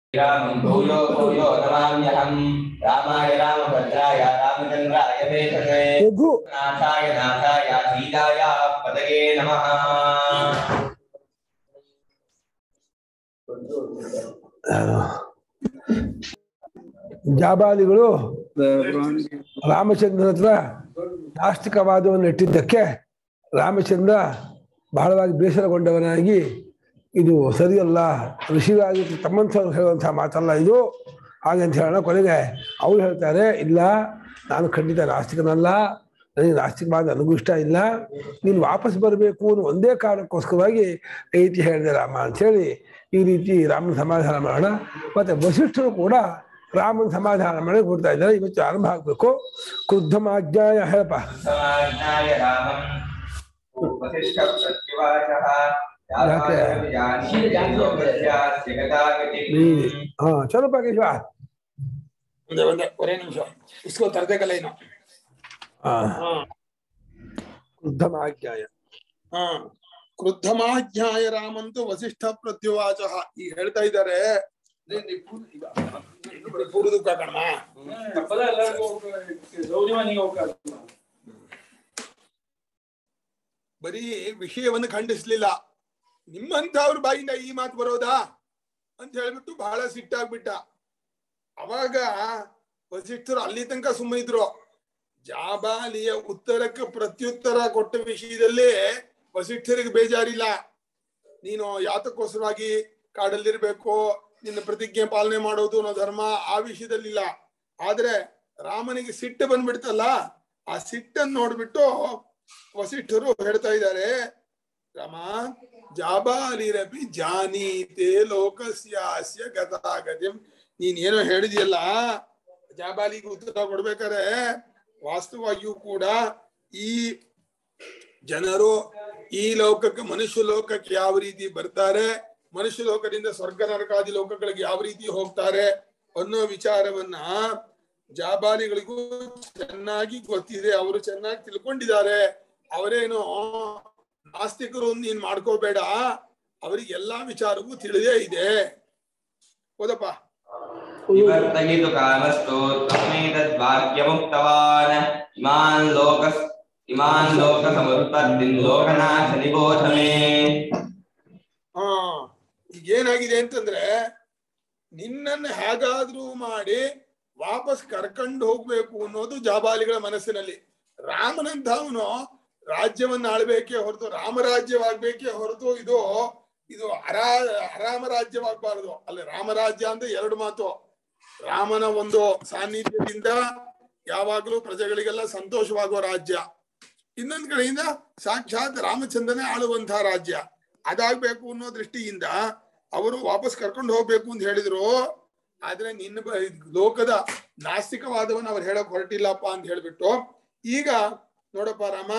रामं भूयो भूयो नमाम्यहं रामाय रामभद्राय रामचन्द्राय भेषजे ರಘು नाथाय नाथाय सीताय पतये नमः ಜಾಬಾಲಿಗಳು ರಾಮಚಂದ್ರನ ಹತ್ರ ನಾಸ್ತಿಕವಾದವನ್ನು ಇಟ್ಟಿದ್ದಕ್ಕೆ ರಾಮಚಂದ್ರ ಬಹಳವಾಗಿ ಬೇಸರಗೊಂಡವನಾಗಿ ಇದು ಸರಿಯಲ್ಲ ಋಷಿರಾಗಿ ತಮ್ಮಂತ ಹೇಳುವಂತಹ ಮಾತಲ್ಲ ಇದು ಹಾಗಂತ ಹೇಳೋಣ ಕೊನೆಗೆ ಅವ್ರು ಹೇಳ್ತಾರೆ ಇಲ್ಲ ನಾನು ಖಂಡಿತ ನಾಸ್ತಿಕನಲ್ಲ ನನಗೆ ನಾಸ್ತಿಕವಾದ ನನಗೂ ಇಷ್ಟ ಇಲ್ಲ ನೀನು ವಾಪಸ್ ಬರಬೇಕು ಅನ್ನೋ ಒಂದೇ ಕಾರಣಕ್ಕೋಸ್ಕರವಾಗಿ ಈ ರೀತಿ ಹೇಳಿದೆ ರಾಮ ಅಂಥೇಳಿ ಈ ರೀತಿ ರಾಮನ ಸಮಾಧಾನ ಮಾಡೋಣ ಮತ್ತೆ ವಸಿಷ್ಠರು ಕೂಡ ರಾಮನ ಸಮಾಧಾನ ಮಾಡಿ ಕೊಡ್ತಾ ಇದ್ದಾರೆ ಇವತ್ತು ಆರಂಭ ಆಗ್ಬೇಕು ಕ್ರುದ್ಧಮಾಜ್ಞಾಯ ಹೇಳಪ್ಪ समाज्ञाय रामं वसिष्ठः प्रत्युवाचः ಯಾಕೆ? यास्य गतागतिम् ಹಾ ಚಲೋ ಕೇಶವ ಒಂದೇ ಒಂದೇ ಒರೇ ನಿಮಿಷ ಇಸ್ಕೋ ತರದೆ ಕಲ ಏನು ಹಾ ಹಾ ಕ್ರುದ್ಧಮಾಜ್ಞಾಯ ಹಾ ಕ್ರುದ್ಧಮಾಜ್ಞಾಯ ರಾಮಂತು ವಸಿಷ್ಠ ಪ್ರತ್ಯುವಾಚ ಈಗ ಹೇಳ್ತಾ ಇದ್ದಾರೆ ಪೂರ್ವದಕ್ಕ ಕಣ್ಣ ತಪ್ಪದ ಎಲ್ಲರಿಗೂ ಹೋಗ್ಬೇಕು. ಗೌರಿಮನಿಗೆ ಹೋಗ್ಬೇಕು. ಬರೀ ವಿಷಯವನ್ನು ಖಂಡಿಸ್ಲಿಲ್ಲ ನಿಮ್ಮಂಥವ್ರ ಬಾಯಿಂದ ಈ ಮಾತು ಬರೋದಾ ಅಂತ ಹೇಳ್ಬಿಟ್ಟು ಬಹಳ ಸಿಟ್ಟಾಗ್ಬಿಟ್ಟ ಅವಾಗ ವಸಿಷ್ಠರು ಅಲ್ಲಿ ತನಕ ಸುಮ್ಮನಿದ್ರು ಜಾಬಾಲಿಯ ಉತ್ತರಕ್ಕೆ ಪ್ರತ್ಯುತ್ತರ ಕೊಟ್ಟ ವಿಷಯದಲ್ಲಿ ವಸಿಷ್ಠರಿಗೆ ಬೇಜಾರಿಲ್ಲ ನೀನು ಯಾತಕ್ಕೋಸ್ಕರವಾಗಿ ಕಾಡಲ್ಲಿರ್ಬೇಕು ನಿನ್ನ ಪ್ರತಿಜ್ಞೆ ಪಾಲನೆ ಮಾಡೋದು ಅನ್ನೋ ಧರ್ಮ ಆ ವಿಷಯದಲ್ಲಿಲ್ಲ ಆದ್ರೆ ರಾಮನಿಗೆ ಸಿಟ್ಟು ಬಂದ್ಬಿಡ್ತಲ್ಲ ಆ ಸಿಟ್ಟನ್ನು ನೋಡ್ಬಿಟ್ಟು ವಸಿಷ್ಠರು ಹೇಳ್ತಾ ಇದ್ದಾರೆ ರಾಮ ಜಾಬಾಲಿರಪಿ ಜಾನೀತೆ ಲೋಕಸ್ಯಾಸ್ಯ ಗತಾಗತಿಂ ನೀನ್ ಏನೋ ಹೇಳಿದ್ಯಲ್ಲ ಜಾಬಾಲಿಗೆ ಉತ್ತರ ಕೊಡ್ಬೇಕಾರೆ ವಾಸ್ತವವಾಗಿಯೂ ಕೂಡ ಈ ಜನರು ಈ ಲೋಕಕ್ಕೆ ಮನುಷ್ಯ ಲೋಕಕ್ಕೆ ಯಾವ ರೀತಿ ಬರ್ತಾರೆ ಮನುಷ್ಯ ಲೋಕದಿಂದ ಸ್ವರ್ಗ ನರಕಾದಿ ಲೋಕಗಳಿಗೆ ಯಾವ ರೀತಿ ಹೋಗ್ತಾರೆ ಅನ್ನೋ ವಿಚಾರವನ್ನ ಜಾಬಾಲಿಗಳಿಗೂ ಚೆನ್ನಾಗಿ ಗೊತ್ತಿದೆ ಅವರು ಚೆನ್ನಾಗಿ ತಿಳ್ಕೊಂಡಿದ್ದಾರೆ ಅವರೇನು ನಾಸ್ತಿಕರು ನೀನ್ ಮಾಡ್ಕೋಬೇಡ ಅವರಿಗೆ ಎಲ್ಲಾ ವಿಚಾರವೂ ತಿಳಿದೇ ಇದೆ ಹೌದಪ್ಪ निवर्तयितु कामस्तु तस्मैतद्वाक्यमुक्तवान् इमान् लोकस् इमान् लोकसमुत्पत्तिं लोकनाथ निबोध मे ಹಾ ಈಗ ಏನಾಗಿದೆ ಅಂತಂದ್ರೆ ನಿನ್ನನ್ನ ಹೇಗಾದ್ರೂ ಮಾಡಿ ವಾಪಸ್ ಕರ್ಕೊಂಡು ಹೋಗ್ಬೇಕು ಅನ್ನೋದು ಜಾಬಾಲಿಗಳ ಮನಸ್ಸಿನಲ್ಲಿ ರಾಮನಂತವನು ರಾಜ್ಯವನ್ನ ಆಳ್ಬೇಕೇ ಹೊರತು ರಾಮರಾಜ್ಯವಾಗ್ಬೇಕೇ ಹೊರತು ಇದು ಇದು ಅರಾ ಅರಾಮ ರಾಜ್ಯವಾಗಬಾರದು ಅಲ್ಲಿ ರಾಮರಾಜ್ಯ ಅಂದ್ರೆ ಎರಡು ಮಾತು ರಾಮನ ಒಂದು ಸಾನ್ನಿಧ್ಯದಿಂದ ಯಾವಾಗಲೂ ಪ್ರಜೆಗಳಿಗೆಲ್ಲ ಸಂತೋಷವಾಗುವ ರಾಜ್ಯ ಇನ್ನೊಂದ್ ಕಡೆಯಿಂದ ಸಾಕ್ಷಾತ್ ರಾಮಚಂದ್ರನೇ ಆಳುವಂತಹ ರಾಜ್ಯ ಅದಾಗ್ಬೇಕು ಅನ್ನೋ ದೃಷ್ಟಿಯಿಂದ ಅವರು ವಾಪಸ್ ಕರ್ಕೊಂಡು ಹೋಗ್ಬೇಕು ಅಂತ ಹೇಳಿದ್ರು ಆದ್ರೆ ನಿನ್ನ ಬ- ಲೋಕದ ನಾಸ್ತಿಕವಾದವನ್ನ ಅವ್ರು ಹೇಳಕ್ ಹೊರಟಿಲ್ಲಪ್ಪ ಅಂತ ಹೇಳ್ಬಿಟ್ಟು ಈಗ ನೋಡಪ್ಪ ರಾಮ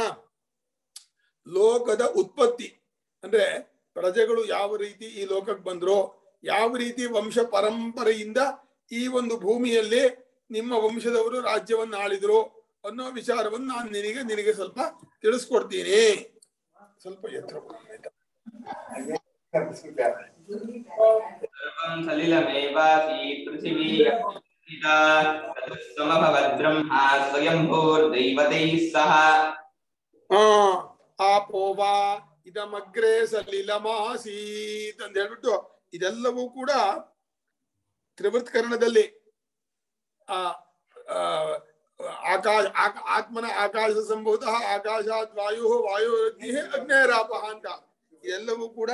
ಲೋಕದ ಉತ್ಪತ್ತಿ ಅಂದ್ರೆ ಪ್ರಜೆಗಳು ಯಾವ ರೀತಿ ಈ ಲೋಕಕ್ಕೆ ಬಂದ್ರು ಯಾವ ರೀತಿ ವಂಶ ಪರಂಪರೆಯಿಂದ ಈ ಒಂದು ಭೂಮಿಯಲ್ಲಿ ನಿಮ್ಮ ವಂಶದವರು ರಾಜ್ಯವನ್ನ ಆಳಿದ್ರು ಅನ್ನೋ ವಿಚಾರವನ್ನು ನಾನು ನಿನಗೆ ನಿನಗೆ ಸ್ವಲ್ಪ ತಿಳಿಸ್ಕೊಡ್ತೀನಿ ಸ್ವಲ್ಪ ಎತ್ತರ ಕೊಡು, ಆಯ್ತಾ? सर्वं सलिलमेवासीत् पृथिवी यथा तदुत्तमभवद्ब्रह्मा स्वयंभूर्दैवतैः सह ಆ ಆಪೋವಾ ಇದಮಗ್ರೆ ಸಲಿಲಮಾಸೀತ್ ಅಂತ ಹೇಳ್ಬಿಟ್ಟು ಇದೆಲ್ಲವೂ ಕೂಡ ತ್ರಿವೃತ್ಕರಣದಲ್ಲಿ ಆ ಆ, ಆಕಾಶ ಆಕ- ಆತ್ಮನ ಆಕಾಶ ಸಂಭೂತ ಆಕಾಶಾತ್ ವಾಯು ವಾಯು ಅಗ್ನೇರಾಪ ಅಂತ ಎಲ್ಲವೂ ಕೂಡ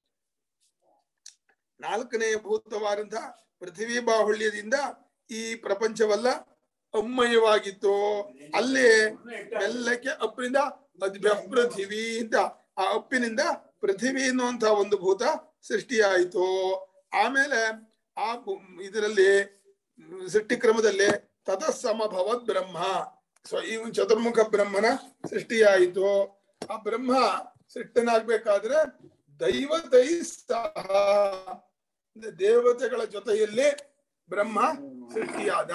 ನಾಲ್ಕನೇ ಭೂತವಾದಂತಹ ಪೃಥ್ವಿ ಬಾಹುಳ್ಯದಿಂದ ಈ ಪ್ರಪಂಚವಲ್ಲ ಅಮ್ಮಯವಾಗಿತ್ತು ಅಲ್ಲೇ ಮೆಲ್ಲಕ್ಕೆ ಅಪ್ಪಿನಿಂದ ಅದ್ಭ್ಯ ಪೃಥಿವಿ ಅಂತ ಆ ಅಪ್ಪಿನಿಂದ ಪೃಥಿವಿ ಅನ್ನುವಂತಹ ಒಂದು ಭೂತ ಸೃಷ್ಟಿಯಾಯಿತು ಆಮೇಲೆ ಆ ಭೂ- ಇದರಲ್ಲಿ ಸೃಷ್ಟಿ ಕ್ರಮದಲ್ಲಿ ತತಸ್ಸಮಭವದ್ ಬ್ರಹ್ಮ ಸೊ ಈ ಒಂದು ಚತುರ್ಮುಖ ಬ್ರಹ್ಮನ ಸೃಷ್ಟಿಯಾಯಿತು ಆ ಬ್ರಹ್ಮ ಸೃಷ್ಟನಾಗ್ಬೇಕಾದ್ರೆ ದೈವತೈ ಸಹ ಅಂದ್ರೆ ದೇವತೆಗಳ ಜೊತೆಯಲ್ಲಿ ಬ್ರಹ್ಮ ಸೃಷ್ಟಿಯಾದ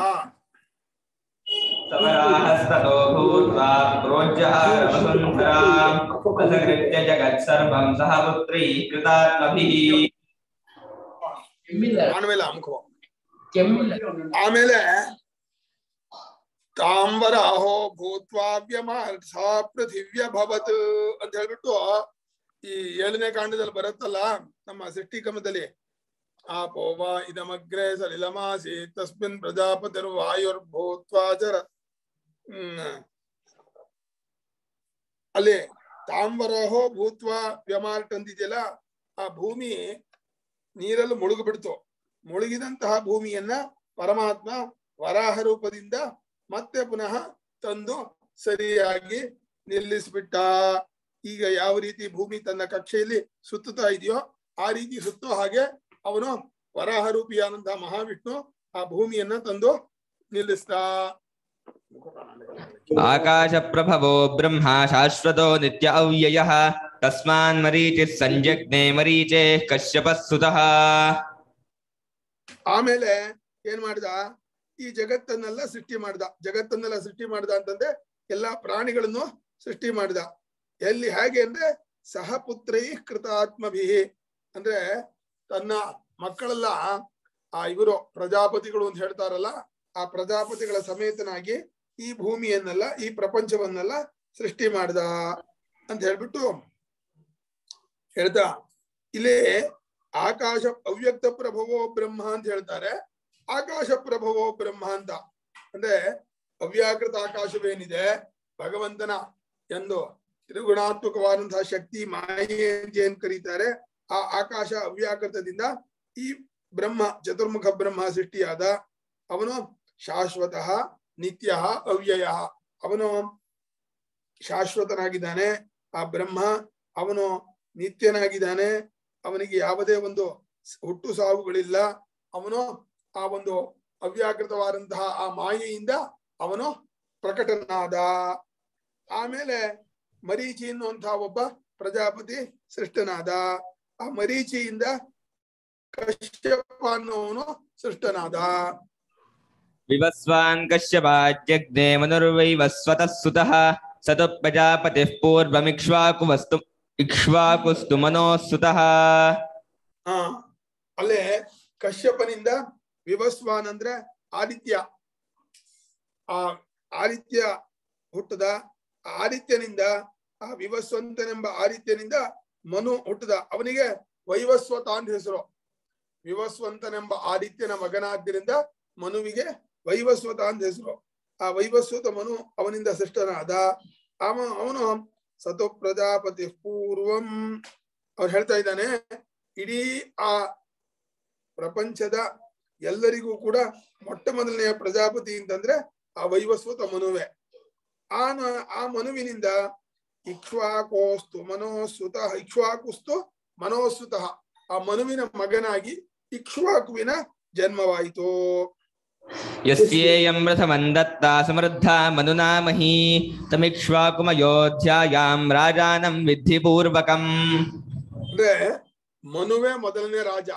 समराहस्ततो भूत्वा प्रोज्जहारवसुन्धराम् असकृत्य जगत्सर्वं सह पुत्रैः कृतात्मभिः ಕೆಮ್ಮಿಲ್ಲ ಮಾನವೇಲ ಅಮುಖವ ಕೆಮ್ಮಿಲ್ಲ ಆಮೇಲೆ ತಾಂಬರಾಹೋ ಭೂತ್ವಾವ್ಯಮಾರ್ಥ ಪೃಥಿವ್ಯ ಭವತ್ ಅಂತ ಹೇಳ್ಬಿಟ್ಟು ಈ ಏಳನೇ ಕಾಂಡದಲ್ಲಿ ಬರುತ್ತಲ್ಲ ನಮ್ಮ ಸೃಷ್ಟಿಕ್ರಮದಲ್ಲಿ ಆಪೋವ ಇದಮಗ್ರೆ ಸಲಿಲಮಾಸಿ ತಸ್ಮಿನ್ ಪ್ರಜಾಪತಿರ್ ವಾಯುರ್ಭೂತ್ವಾಚರ ಹ್ಮ್ ಅಲ್ಲಿ ತಾಂಬರಹೋ ಭೂತ್ವ ವ್ಯಮಾರ್ಟ್ ಅಂತಿದೆಯಲ್ಲ ಆ ಭೂಮಿ ನೀರಲ್ಲಿ ಮುಳುಗಿಬಿಡ್ತು ಮುಳುಗಿದಂತಹ ಭೂಮಿಯನ್ನ ಪರಮಾತ್ಮ ವರಾಹ ರೂಪದಿಂದ ಮತ್ತೆ ಪುನಃ ತಂದು ಸರಿಯಾಗಿ ನಿಲ್ಲಿಸ್ಬಿಟ್ಟ ಈಗ ಯಾವ ರೀತಿ ಭೂಮಿ ತನ್ನ ಕಕ್ಷೆಯಲ್ಲಿ ಸುತ್ತುತ್ತಾ ಇದೆಯೋ ಆ ರೀತಿ ಸುತ್ತೋ ಹಾಗೆ ಅವನು ವರಾಹ ರೂಪಿಯಾದಂತಹ ಮಹಾವಿಷ್ಣು ಆ ಭೂಮಿಯನ್ನ ತಂದು ನಿಲ್ಲಿಸ್ತಾ आकाशप्रभवो ब्रह्मा शाश्वतो नित्य अव्ययः तस्मान् मरीचिः सञ्जग्ने मरीचेः कश्यपः सुतः ಆಮೇಲೆ ಏನ್ ಮಾಡ್ದ ಈ ಜಗತ್ತನ್ನೆಲ್ಲ ಸೃಷ್ಟಿ ಮಾಡ್ದ ಜಗತ್ತನ್ನೆಲ್ಲ ಸೃಷ್ಟಿ ಮಾಡ್ದ ಅಂತಂದ್ರೆ ಎಲ್ಲಾ ಪ್ರಾಣಿಗಳನ್ನು ಸೃಷ್ಟಿ ಮಾಡ್ದ ಎಲ್ಲಿ ಹೇಗೆ ಅಂದ್ರೆ ಸಹಪುತ್ರೈ ಕೃತಾತ್ಮಭಿ ಅಂದ್ರೆ ತನ್ನ ಮಕ್ಕಳೆಲ್ಲ ಆ ಇವರು ಪ್ರಜಾಪತಿಗಳು ಅಂತ ಹೇಳ್ತಾರಲ್ಲ ಆ ಪ್ರಜಾಪತಿಗಳ ಸಮೇತನಾಗಿ ಈ ಭೂಮಿಯನ್ನೆಲ್ಲ ಈ ಪ್ರಪಂಚವನ್ನೆಲ್ಲ ಸೃಷ್ಟಿ ಮಾಡ್ದ ಅಂತ ಹೇಳ್ಬಿಟ್ಟು ಹೇಳ್ತಾ ಇಲ್ಲಿ ಆಕಾಶ ಅವ್ಯಕ್ತ ಪ್ರಭವೋ ಬ್ರಹ್ಮ ಅಂತ ಹೇಳ್ತಾರೆ ಆಕಾಶ ಪ್ರಭವೋ ಬ್ರಹ್ಮ ಅಂತ ಅಂದ್ರೆ ಅವ್ಯಾಕೃತ ಆಕಾಶವೇನಿದೆ ಭಗವಂತನ ಎಂದು ತ್ರಿಗುಣಾತ್ಮಕವಾದಂತಹ ಶಕ್ತಿ ಮಾಯೆ ಅಂತ ಏನ್ ಕರೀತಾರೆ ಆ ಆಕಾಶ ಅವ್ಯಾಕೃತದಿಂದ ಈ ಬ್ರಹ್ಮ ಚತುರ್ಮುಖ ಬ್ರಹ್ಮ ಸೃಷ್ಟಿಯಾದ ಅವನು ಶಾಶ್ವತಃ ನಿತ್ಯ ಅವ್ಯಯ ಅವನು ಶಾಶ್ವತನಾಗಿದ್ದಾನೆ ಆ ಬ್ರಹ್ಮ ಅವನು ನಿತ್ಯನಾಗಿದ್ದಾನೆ ಅವನಿಗೆ ಯಾವುದೇ ಒಂದು ಹುಟ್ಟು ಸಾವುಗಳಿಲ್ಲ ಅವನು ಆ ಒಂದು ಅವ್ಯಾಕೃತವಾದಂತಹ ಆ ಮಾಯೆಯಿಂದ ಅವನು ಪ್ರಕಟನಾದ ಆಮೇಲೆ ಮರೀಚಿ ಎನ್ನುವಂತಹ ಒಬ್ಬ ಪ್ರಜಾಪತಿ ಸೃಷ್ಟನಾದ ಆ ಮರೀಚಿಯಿಂದ ಕಶ್ಯಪ ಅನ್ನುವನು ಸೃಷ್ಟನಾದ विवस्वान् कश्यपाज्ञग्ने मनुर्वैवस्वतः सुतः स तु प्रजापतिः पूर्वमिक्ष्वाकुवस्तु इक्ष्वाकुस्तु मनोः सुतः ಆ ಅಲ್ಲೇ ಕಶ್ಯಪನಿಂದ ವಿವಸ್ವಾನ್ ಅಂದ್ರೆ ಆದಿತ್ಯ ಆ ಆದಿತ್ಯ ಹುಟ್ಟದ ಆ ಆದಿತ್ಯನಿಂದ ಆ ವಿವಸ್ವಂತನೆಂಬ ಆದಿತ್ಯನಿಂದ ಮನು ಹುಟ್ಟದ ಅವನಿಗೆ ವೈವಸ್ವತ ಅಂತ ಹೆಸರು ವಿವಸ್ವಂತನೆಂಬ ಆದಿತ್ಯನ ಮಗನಾದ್ದರಿಂದ ಮನುವಿಗೆ ವೈವಸ್ವತ ಅಂತ ಹೆಸರು ಆ ವೈವಸ್ವತ ಮನು ಅವನಿಂದ ಸೃಷ್ಟನಾದ ಅವ ಅವನು ಸತು ಪ್ರಜಾಪತಿ ಪೂರ್ವಂ ಅವ್ರು ಹೇಳ್ತಾ ಇದ್ದಾನೆ ಇಡೀ ಆ ಪ್ರಪಂಚದ ಎಲ್ಲರಿಗೂ ಕೂಡ ಮೊಟ್ಟ ಮೊದಲನೆಯ ಪ್ರಜಾಪತಿ ಅಂತಂದ್ರೆ ಆ ವೈವಸ್ವತ ಮನುವೆ ಆ ನ- ಆ ಮನುವಿನಿಂದ ಇಕ್ಷ್ವಾಕೋಸ್ತು ಮನೋಸ್ಸುತ ಇಕ್ಷ್ವಾಕುಸ್ತು ಮನೋಸ್ಸುತ ಆ ಮನುವಿನ ಮಗನಾಗಿ ಇಕ್ಷ್ವಾಕುವಿನ ಜನ್ಮವಾಯಿತು यस्येयं रथमं दत्ता समृद्धा मनुना मही तमिक्ष्वाकुमयोध्यायां राजानं विद्धि पूर्वकम् ಅಂದ್ರೆ ಮನುವೆ ಮೊದಲನೇ ರಾಜ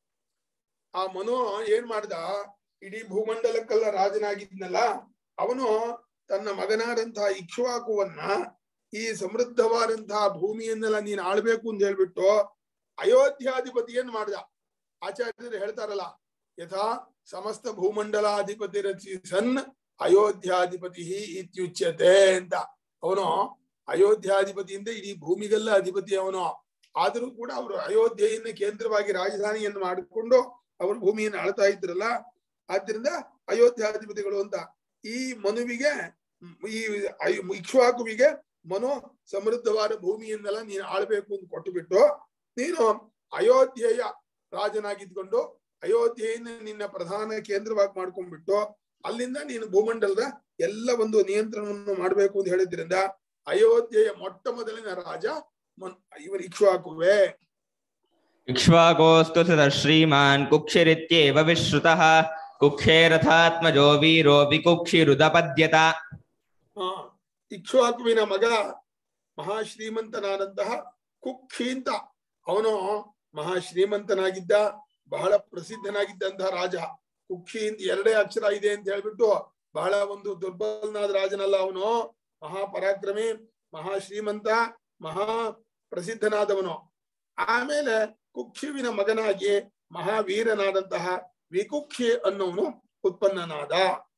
ಆ ಮನು ಏನ್ ಮಾಡ್ದ ಇಡೀ ಭೂಮಂಡಲಕ್ಕೆಲ್ಲ ರಾಜನಾಗಿದ್ನಲ್ಲ ಅವನು ತನ್ನ ಮಗನಾದಂತಹ ಇಕ್ಷ್ವಾಕುವನ್ನ ಈ ಸಮೃದ್ಧವಾದಂತಹ ಭೂಮಿಯನ್ನೆಲ್ಲ ನೀನ್ ಆಳ್ಬೇಕು ಅಂತ ಹೇಳ್ಬಿಟ್ಟು ಅಯೋಧ್ಯಾಧಿಪತಿಯನ್ ಮಾಡ್ದ ಆಚಾರ್ಯರು ಹೇಳ್ತಾರಲ್ಲ ಯಥಾ ಸಮಸ್ತ ಭೂಮಂಡಲಾಧಿಪತಿ ರಚಿ ಸನ್ ಅಯೋಧ್ಯಾಧಿಪತಿ ಇತ್ಯುಚ್ಯತೆ ಅಂತ ಅವನು ಅಯೋಧ್ಯಾಧಿಪತಿಯಿಂದ ಇಡೀ ಭೂಮಿಗೆಲ್ಲ ಅಧಿಪತಿ ಅವನು ಆದರೂ ಕೂಡ ಅವರು ಅಯೋಧ್ಯೆಯನ್ನ ಕೇಂದ್ರವಾಗಿ ರಾಜಧಾನಿಯನ್ನು ಮಾಡಿಕೊಂಡು ಅವರು ಭೂಮಿಯನ್ನು ಆಳ್ತಾ ಇದ್ರಲ್ಲ ಆದ್ರಿಂದ ಅಯೋಧ್ಯಾಧಿಪತಿಗಳು ಅಂತ ಈ ಮನುವಿಗೆ ಮ್, ಈ ಅಯ್- ಇಕ್ಷ್ವಾಕುವಿಗೆ ಮನು ಸಮೃದ್ಧವಾದ ಭೂಮಿಯನ್ನೆಲ್ಲ ನೀನು ಆಳ್ಬೇಕು ಅಂತ ಕೊಟ್ಟು ಬಿಟ್ಟು ನೀನು ಅಯೋಧ್ಯೆಯ ರಾಜನಾಗಿದ್ಕೊಂಡು ಅಯೋಧ್ಯೆಯನ್ನು ನಿನ್ನ ಪ್ರಧಾನ ಕೇಂದ್ರವಾಗಿ ಮಾಡ್ಕೊಂಡ್ಬಿಟ್ಟು ಅಲ್ಲಿಂದ ನೀನು ಭೂಮಂಡಲದ ಎಲ್ಲ ಒಂದು ನಿಯಂತ್ರಣವನ್ನು ಮಾಡಬೇಕು ಅಂತ ಹೇಳಿದ್ರಿಂದ ಅಯೋಧ್ಯೆಯ ಮೊಟ್ಟ ಮೊದಲಿನ ರಾಜ ಮನ್ ಇವರು ಇಕ್ಷ್ವಾಕುವೆ इक्ष्वाकोऽस्तु सतः श्रीमान् कुक्षिरित्येव विश्रुतः कुक्षे रथात्मजो वीरोऽपि कुक्षिरुदपद्यत ಆ ಇಕ್ಷ್ವಾಕುವಿನ ಮಗ ಮಹಾಶ್ರೀಮಂತನಾದಂತಹ ಕುಕ್ಷಿ ಅಂತ ಅವನು ಮಹಾಶ್ರೀಮಂತನಾಗಿದ್ದ ಬಹಳ ಪ್ರಸಿದ್ಧನಾಗಿದ್ದಂತಹ ರಾಜ ಕುಕ್ಷಿ ಅಂತ ಎರಡೇ ಅಕ್ಷರ ಇದೆ ಅಂತ ಹೇಳ್ಬಿಟ್ಟು ಬಹಳ ಒಂದು ದುರ್ಬಲನಾದ ರಾಜನಲ್ಲ ಅವನು ಮಹಾಪರಾಕ್ರಮಿ ಮಹಾಶ್ರೀಮಂತ ಮಹಾ ಪ್ರಸಿದ್ಧನಾದವನು ಆಮೇಲೆ ಕುಕ್ಷುವಿನ ಮಗನಾಗಿ ಮಹಾವೀರನಾದಂತಹ ವಿಕುಕ್ಷಿ ಅನ್ನೋನು ಉತ್ಪನ್ನನಾದ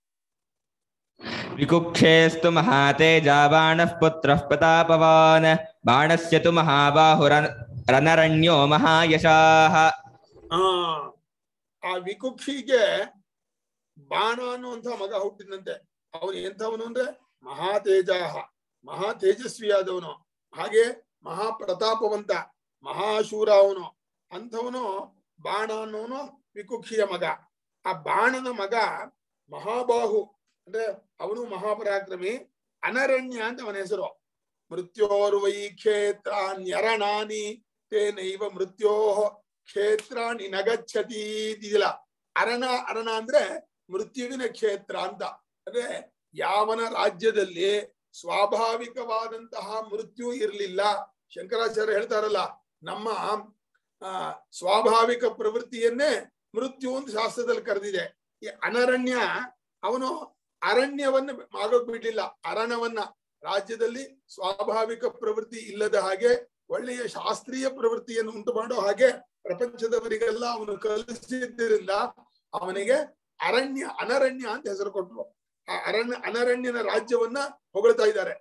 विकुक्षेस्तु महातेजा बाणः पुत्रः प्रतापवान् बाणस्य तु महाबाहुरनरण्यो महायशाः ಆ ಆ ವಿಕುಕ್ಷಿಗೆ ಬಾಣ ಅನ್ನುವಂಥ ಮಗ ಹುಟ್ಟಿದಂತೆ ಅವನು ಎಂಥವನು ಅಂದ್ರೆ ಮಹಾ ತೇಜಾಹ ಮಹಾ ತೇಜಸ್ವಿಯಾದವನು ಹಾಗೆ ಮಹಾ ಪ್ರತಾಪವಂತ ಮಹಾಶೂರ ಅವನು ಅಂಥವನು ಬಾಣ ಅನ್ನೋನು ವಿಕುಕ್ಷಿಯ ಮಗ ಆ ಬಾಣನ ಮಗ ಮಹಾಬಾಹು ಅಂದ್ರೆ ಅವನು ಮಹಾಪರಾಕ್ರಮಿ ಅನರಣ್ಯ ಅಂತ ಅವನ ಹೆಸರು ಮೃತ್ಯೋರ್ವೈ ಕ್ಷೇತ್ರ ನ್ಯರಣಾನಿ ತೇನೈವ ಮೃತ್ಯೋ ಕ್ಷೇತ್ರಾಣಿ ನಗಚ್ಚತಿ ಇದಿಲ್ಲ ಅರಣ ಅರಣ ಅಂದ್ರೆ ಮೃತ್ಯುವಿನ ಕ್ಷೇತ್ರ ಅಂತ ಅಂದ್ರೆ ಯಾವನ ರಾಜ್ಯದಲ್ಲಿ ಸ್ವಾಭಾವಿಕವಾದಂತಹ ಮೃತ್ಯು ಇರಲಿಲ್ಲ ಶಂಕರಾಚಾರ್ಯ ಹೇಳ್ತಾರಲ್ಲ ನಮ್ಮ ಆ ಸ್ವಾಭಾವಿಕ ಪ್ರವೃತ್ತಿಯನ್ನೇ ಮೃತ್ಯು ಅಂತ ಶಾಸ್ತ್ರದಲ್ಲಿ ಕರೆದಿದೆ ಈ ಅನರಣ್ಯ ಅವನು ಅರಣ್ಯವನ್ನ ಆಗೋಕ್ ಬಿಡ್ಲಿಲ್ಲ ಅರಣವನ್ನ ರಾಜ್ಯದಲ್ಲಿ ಸ್ವಾಭಾವಿಕ ಪ್ರವೃತ್ತಿ ಇಲ್ಲದ ಹಾಗೆ ಒಳ್ಳೆಯ ಶಾಸ್ತ್ರೀಯ ಪ್ರವೃತ್ತಿಯನ್ನು ಉಂಟು ಮಾಡೋ ಹಾಗೆ ಪ್ರಪಂಚದವರಿಗೆಲ್ಲ ಅವನು ಕಲಿಸಿದ್ದರಿಂದ ಅವನಿಗೆ ಅರಣ್ಯ ಅನರಣ್ಯ ಅಂತ ಹೆಸರು ಕೊಟ್ಟರು ಆ ಅರಣ್ಯ ಅನರಣ್ಯನ ರಾಜ್ಯವನ್ನ ಹೊಗಳ್ತಾ ಇದ್ದಾರೆ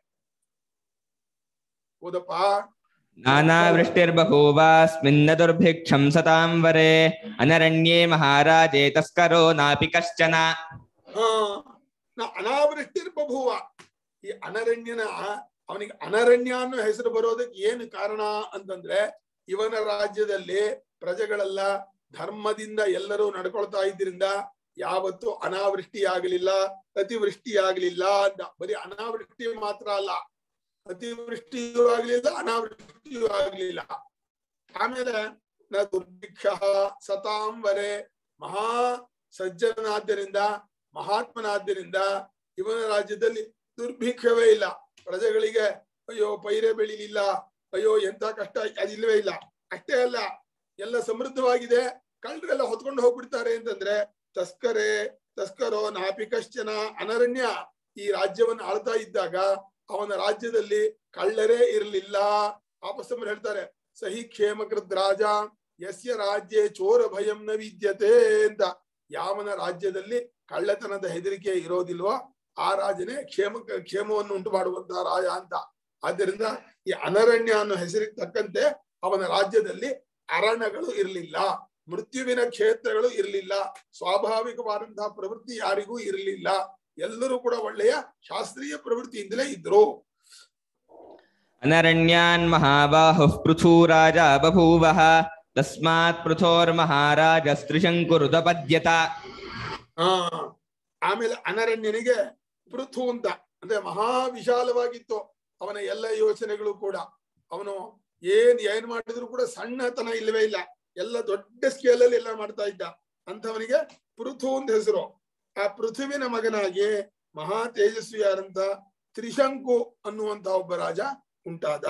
ಹೌದಪ್ಪ नानावृष्टिर्बभूवास्मिन्न दुर्भिक्षं सतां वरे अनरण्ये महाराजे तस्करो नापि कश्चन ಹಾ ನಾ ಅನಾವೃಷ್ಟಿರ್ಬಭುವ ಈ ಅನರಣ್ಯನ ಅವನಿಗೆ ಅನರಣ್ಯ ಅನ್ನೋ ಹೆಸರು ಬರೋದಕ್ಕೆ ಏನು ಕಾರಣ ಅಂತಂದ್ರೆ ಇವನ ರಾಜ್ಯದಲ್ಲಿ ಪ್ರಜೆಗಳೆಲ್ಲ ಧರ್ಮದಿಂದ ಎಲ್ಲರೂ ನಡ್ಕೊಳ್ತಾ ಇದ್ರಿಂದ ಯಾವತ್ತು ಅನಾವೃಷ್ಟಿ ಆಗಲಿಲ್ಲ ಅತಿವೃಷ್ಟಿ ಆಗಲಿಲ್ಲ ಅಂತ ಬರೀ ಅನಾವೃಷ್ಟಿ ಮಾತ್ರ ಅಲ್ಲ ಅತಿವೃಷ್ಟಿಯೂ ಆಗ್ಲಿಲ್ಲ ಅನಾವೃಷ್ಟಿಯೂ ಆಗ್ಲಿಲ್ಲ ಆಮೇಲೆ ನ ದುರ್ಭಿಕ್ಷ ಸತಾಂವರೆ ಮಹಾ ಸಜ್ಜನಾದ್ದರಿಂದ ಮಹಾತ್ಮನಾದ್ದರಿಂದ ಇವನ ರಾಜ್ಯದಲ್ಲಿ ದುರ್ಭಿಕ್ಷವೇ ಇಲ್ಲ ಪ್ರಜೆಗಳಿಗೆ ಅಯ್ಯೋ ಪೈರೆ ಬೆಳಿಲಿಲ್ಲ ಅಯ್ಯೋ ಎಂತ ಕಷ್ಟ ಅದಿಲ್ವೇ ಇಲ್ಲ ಅಷ್ಟೇ ಅಲ್ಲ ಎಲ್ಲ ಸಮೃದ್ಧವಾಗಿದೆ ಕಳ್ಳರೆಲ್ಲ ಹೊತ್ಕೊಂಡು ಹೋಗ್ಬಿಡ್ತಾರೆ ಅಂತಂದ್ರೆ ತಸ್ಕರೆ ತಸ್ಕರೋ ನಾಪಿ ಕಶ್ಚನ ಅನರಣ್ಯ ಈ ರಾಜ್ಯವನ್ನು ಆಳ್ತಾ ಇದ್ದಾಗ ಅವನ ರಾಜ್ಯದಲ್ಲಿ ಕಳ್ಳರೇ ಇರಲಿಲ್ಲ ವಾಪಸ್ಸಮ್ಮರು ಹೇಳ್ತಾರೆ ಸಹಿ ಕ್ಷೇಮಕೃದ್ ರಾಜ ಯಸ್ಯ ರಾಜ್ಯ ಚೋರ ಭಯಂ ನ ವಿದ್ಯತೆ ಅಂತ ಯಾವನ ರಾಜ್ಯದಲ್ಲಿ ಕಳ್ಳತನದ ಹೆದರಿಕೆ ಇರೋದಿಲ್ವೋ ಆ ರಾಜನೇ ಕ್ಷೇಮ ಕ್ಷೇಮವನ್ನು ಉಂಟು ಮಾಡುವಂತಹ ರಾಜ ಅಂತ ಆದ್ದರಿಂದ ಈ ಅನರಣ್ಯ ಅನ್ನೋ ಹೆಸರಿಗೆ ತಕ್ಕಂತೆ ಅವನ ರಾಜ್ಯದಲ್ಲಿ ಅರಣ್ಯಗಳು ಇರಲಿಲ್ಲ ಮೃತ್ಯುವಿನ ಕ್ಷೇತ್ರಗಳು ಇರಲಿಲ್ಲ ಸ್ವಾಭಾವಿಕವಾದಂತಹ ಪ್ರವೃತ್ತಿ ಯಾರಿಗೂ ಇರಲಿಲ್ಲ ಎಲ್ಲರೂ ಕೂಡ ಒಳ್ಳೆಯ ಶಾಸ್ತ್ರೀಯ ಪ್ರವೃತ್ತಿಯಿಂದಲೇ ಇದ್ರು अनरण्यान् महाबाहुः पृथूराजा बभूवः तस्मात् पृथोर्महाराजस्त्रिशङ्कुरुदपद्यत ಆ ಆಮೇಲೆ ಅನರಣ್ಯನಿಗೆ ಪೃಥು ಅಂತ ಅಂದ್ರೆ ಮಹಾ ವಿಶಾಲವಾಗಿತ್ತು ಅವನ ಎಲ್ಲ ಯೋಚನೆಗಳು ಕೂಡ ಅವನು ಏನ್ ಏನ್ ಮಾಡಿದ್ರು ಕೂಡ ಸಣ್ಣತನ ಇಲ್ಲವೇ ಇಲ್ಲ ಎಲ್ಲ ದೊಡ್ಡ ಸ್ಕೇಲ್ ಅಲ್ಲಿ ಎಲ್ಲ ಮಾಡ್ತಾ ಇದ್ದ ಅಂತವನಿಗೆ ಪೃಥು ಅಂತ ಹೆಸರು ಆ ಪೃಥುವಿನ ಮಗನಾಗಿ ಮಹಾ ತೇಜಸ್ವಿಯಾದಂತ ತ್ರಿಶಂಕು ಅನ್ನುವಂತ ಒಬ್ಬ ರಾಜ ಉಂಟಾದ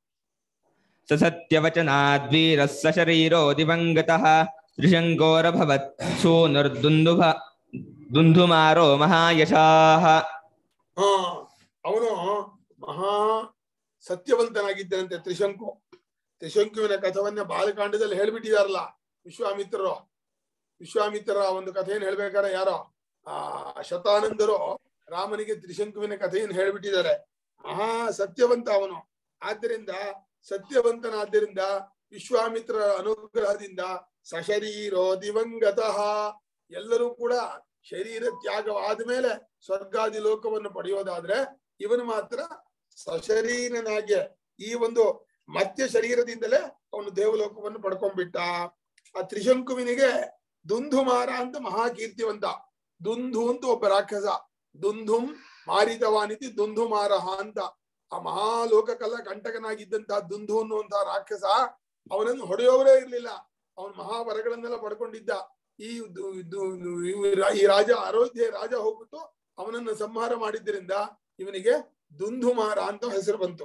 स सत्यवचनाद्वीरः स शरीरो दिवङ्गतः त्रिशङ्कोरभवत् सूनुर्दुन्दुभ दुन्धुमारो महायशाः ಹಾ ಅವನು ಮಹಾ ಸತ್ಯವಂತನಾಗಿದ್ದನಂತೆ ತ್ರಿಶಂಕು ತ್ರಿಶಂಕುವಿನ ಕಥವನ್ನ ಬಾಲಕಾಂಡದಲ್ಲಿ ಹೇಳ್ಬಿಟ್ಟಿದಾರಲ್ಲ ವಿಶ್ವಾಮಿತ್ರರು ವಿಶ್ವಾಮಿತ್ರರ ಒಂದು ಕಥೆಯನ್ನು ಹೇಳ್ಬೇಕಾದ್ರೆ ಯಾರೋ ಆ ಶತಾನಂದರು ರಾಮನಿಗೆ ತ್ರಿಶಂಕುವಿನ ಕಥೆಯನ್ನು ಹೇಳ್ಬಿಟ್ಟಿದ್ದಾರೆ ಮಹಾ ಸತ್ಯವಂತ ಅವನು ಆದ್ದರಿಂದ ಸತ್ಯವಂತನಾದ್ದರಿಂದ ವಿಶ್ವಾಮಿತ್ರರ ಅನುಗ್ರಹದಿಂದ ಸಶರೀರೋ ದಿವಂಗತಃ ಎಲ್ಲರೂ ಕೂಡ ಶರೀರ ತ್ಯಾಗವಾದ ಮೇಲೆ ಸ್ವರ್ಗಾದಿ ಲೋಕವನ್ನು ಪಡೆಯೋದಾದ್ರೆ ಇವನು ಮಾತ್ರ ಸಶರೀರನಾಗಿ ಈ ಒಂದು ಮತ್ಯ ಶರೀರದಿಂದಲೇ ಅವನು ದೇವಲೋಕವನ್ನು ಪಡ್ಕೊಂಡ್ಬಿಟ್ಟ ಆ ತ್ರಿಶಂಕುವಿನಿಗೆ ದುಂಧುಮಾರ ಅಂತ ಮಹಾಕೀರ್ತಿವಂತ ದುಂಧು ಅಂತ ಒಬ್ಬ ರಾಕ್ಷಸ ದುಂಧುಂ ಮಾರಿತವಾನಿತಿ ದುಂಧುಮಾರಹ ಅಂತ ಆ ಮಹಾಲೋಕಕ್ಕೆಲ್ಲ ಕಂಟಕನಾಗಿದ್ದಂತಹ ದುಂಧು ಅನ್ನುವಂತಹ ರಾಕ್ಷಸ ಅವನನ್ನು ಹೊಡೆಯೋವರೇ ಇರ್ಲಿಲ್ಲ ಅವನು ಮಹಾವರಗಳನ್ನೆಲ್ಲ ಪಡ್ಕೊಂಡಿದ್ದ ಈ ದು- ದು- ದು- ಈ ರಾಜ ಅಯೋಧ್ಯೆ ರಾಜ ಹೋಗ್ಬಿಟ್ಟು ಅವನನ್ನು ಸಂಹಾರ ಮಾಡಿದ್ದರಿಂದ ಇವನಿಗೆ ದುಂಧುಮಾರ ಅಂತ ಹೆಸರು ಬಂತು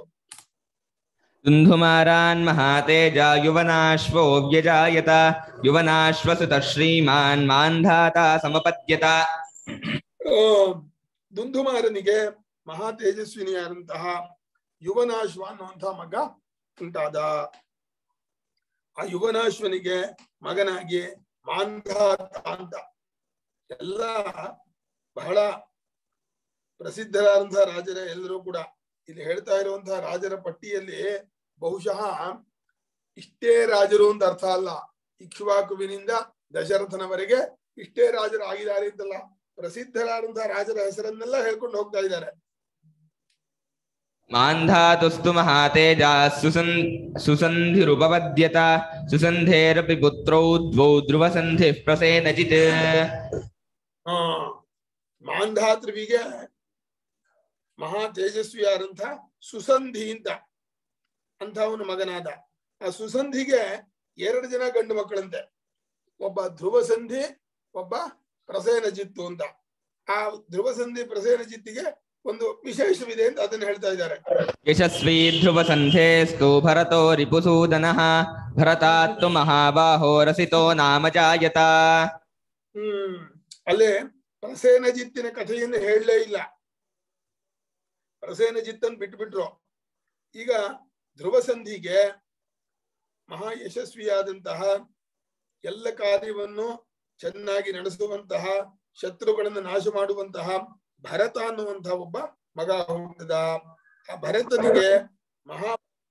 दुन्धुमारान् महातेजा युवनाश्वो व्यजायत युवनाश्वसुतः श्रीमान् मान्धाता समपद्यत ಆ, ದುಂಧುಮಾರನಿಗೆ ಮಹಾ ತೇಜಸ್ವಿನಿಯಾದಂತಹ ಯುವನಾಶ್ವ ಅನ್ನುವಂತಹ ಮಗ ಉಂಟಾದ ಆ ಯುವನಾಶ್ವನಿಗೆ ಮಗನಾಗಿ ಮಾಂಧಾತ ಅಂತ ಎಲ್ಲ ಬಹಳ ಪ್ರಸಿದ್ಧರಾದಂತಹ ರಾಜರ ಎಲ್ಲರೂ ಕೂಡ ಇಲ್ಲಿ ಹೇಳ್ತಾ ಇರುವಂತಹ ರಾಜರ ಪಟ್ಟಿಯಲ್ಲಿ ಬಹುಶಃ ಇಷ್ಟೇ ರಾಜರು ಅಂತ ಅರ್ಥ ಅಲ್ಲ ಇಕ್ಷ್ವಾಕುವಿನಿಂದ ದಶರಥನವರೆಗೆ ಇಷ್ಟೇ ರಾಜರು ಆಗಿದ್ದಾರೆ ಅಂತಲ್ಲ ಪ್ರಸಿದ್ಧರಾದಂತಹ ರಾಜರ ಹೆಸರನ್ನೆಲ್ಲ ಹೇಳ್ಕೊಂಡು ಹೋಗ್ತಾ ಇದ್ದಾರೆ ಮಾಂಧಾತುಸ್ತು ಮಹಾತೇಜ ಸುಸನ್ ಸುಸಂಧಿರುಪಪದ್ಯತ ಸುಸಂಧೇರಪಿ ಪುತ್ರೌ ದ್ವೌ ಧ್ರುವಸಂಧಿ ಪ್ರಸೇನಜಿತ್ ಆ ಮಾಂಧಾತೃವಿಗೆ ಮಹಾ ತೇಜಸ್ವಿಯಾದಂಥ ಸುಸಂಧಿ ಅಂತ ಅಂತ ಅವನ ಮಗನಾದ ಆ ಸುಸಂಧಿಗೆ ಎರಡು ಜನ ಗಂಡು ಮಕ್ಕಳಂತೆ ಒಬ್ಬ ಧ್ರುವ ಸಂಧಿ ಒಬ್ಬ ಪ್ರಸೇನಜಿತ್ತು ಅಂತ ಆ ಧ್ರುವ ಸಂಧಿ ಪ್ರಸೇನಜಿತ್ತಿಗೆ ಒಂದು ವಿಶೇಷವಿದೆ ಅಂತ ಅದನ್ನ ಹೇಳ್ತಾ ಇದ್ದಾರೆ ಯಶಸ್ವಿ ಧ್ರುವಸಂಧೇಸ್ತು ಭರತೋ ರಿಪುಸೂದನಃ ಭರತಾತ್ತು ಮಹಾಬಾಹೋ ರಸಿತೋ ನಾಮ ಜಾಯತ ಹ್ಮ್ ಅಲ್ಲೇ ಪ್ರಸೇನಜಿತ್ತಿನ ಕಥೆಯನ್ನು ಹೇಳಲೇ ಇಲ್ಲ ಪ್ರಸೇನಜಿತ್ತನ್ ಬಿಟ್ಬಿಟ್ರು ಈಗ ಧ್ರುವ ಸಂಧಿಗೆ ಮಹಾ ಯಶಸ್ವಿಯಾದಂತಹ ಎಲ್ಲ ಕಾರ್ಯವನ್ನು ಚೆನ್ನಾಗಿ ನಡೆಸುವಂತಹ ಶತ್ರುಗಳನ್ನು ನಾಶ ಮಾಡುವಂತಹ ಭರತ ಅನ್ನುವಂತಹ ಒಬ್ಬ ಮಗ ಹುಟ್ಟಿದ ಆ ಭರತನಿಗೆ ಮಹಾ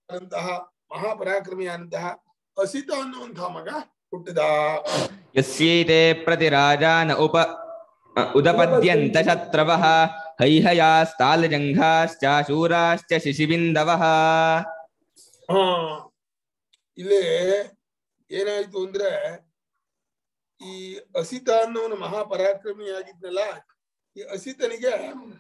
ಮಹಾಪರಾಕ್ರಮಿಯಾದಂತಹ ಅಸಿತ ಅನ್ನುವಂತಹ ಮಗ ಹುಟ್ಟಿದ ಯಸ್ಯೈತೆ ಪ್ರತಿರಾಜಾನ ಉಪ ಅ, ಉದಪದ್ಯಂತ ಶತ್ರವಃ ಹೈಹಯಾಸ್ತಾಲಜಂಘಾಶ್ಚ ಶೂರಾಶ್ಚ ಶಿಶಿಬಿಂದವಃ ಹಾ ಇಲ್ಲಿ ಏನಾಯ್ತು ಅಂದ್ರೆ ಈ ಅಸಿತ ಅನ್ನೋನು ಮಹಾಪರಾಕ್ರಮಿಯಾಗಿದ್ನಲ್ಲ ಈ ಅಸಿತನಿಗೆ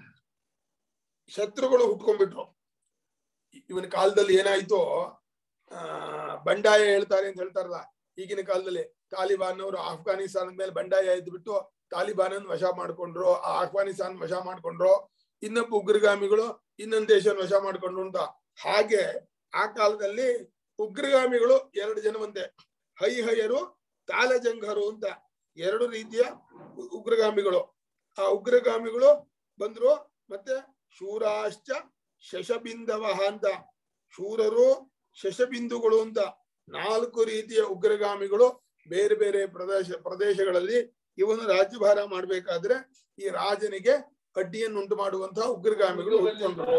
ಶತ್ರುಗಳು ಹುಟ್ಕೊಂಡ್ಬಿಟ್ರು ಇವನ ಕಾಲದಲ್ಲಿ ಏನಾಯ್ತು ಆ ಬಂಡಾಯ ಹೇಳ್ತಾರೆ ಅಂತ ಹೇಳ್ತಾರಲ್ಲ ಈಗಿನ ಕಾಲದಲ್ಲಿ ತಾಲಿಬಾನ್ ಅವರು ಆಫ್ಘಾನಿಸ್ತಾನದ ಮೇಲೆ ಬಂಡಾಯ ಎದ್ದು ಬಿಟ್ಟು ತಾಲಿಬಾನ್ ಅನ್ನು ವಶ ಮಾಡ್ಕೊಂಡ್ರು ಆ ಆಫ್ಘಾನಿಸ್ತಾನ ವಶ ಮಾಡ್ಕೊಂಡ್ರು ಇನ್ನೊಬ್ಬ ಉಗ್ರಗಾಮಿಗಳು ಇನ್ನೊಂದ್ ದೇಶ ವಶ ಮಾಡ್ಕೊಂಡ್ರು ಅಂತ ಹಾಗೆ ಆ ಕಾಲದಲ್ಲಿ ಉಗ್ರಗಾಮಿಗಳು ಎರಡು ಜನವಂತೆ ಹೈಹಯರು ತಾಲಜಂಘರು ಅಂತ ಎರಡು ರೀತಿಯ ಉ- ಉಗ್ರಗಾಮಿಗಳು ಆ ಉಗ್ರಗಾಮಿಗಳು ಬಂದ್ರು ಮತ್ತೆ ಶೂರಾಶ್ಚ ಶಶಬಿಂದವ ಅಂತ ಶೂರರು ಶಶಬಿಂದುಗಳು ಅಂತ ನಾಲ್ಕು ರೀತಿಯ ಉಗ್ರಗಾಮಿಗಳು ಬೇರೆ ಬೇರೆ ಪ್ರದೇಶ ಪ್ರದೇಶಗಳಲ್ಲಿ ಇವನು ರಾಜ್ಯಭಾರ ಮಾಡ್ಬೇಕಾದ್ರೆ ಈ ರಾಜನಿಗೆ ಅಡ್ಡಿಯನ್ನುಂಟು ಮಾಡುವಂತಹ ಉಗ್ರಗಾಮಿಗಳು ಹುಟ್ಕೊಂಡ್ರು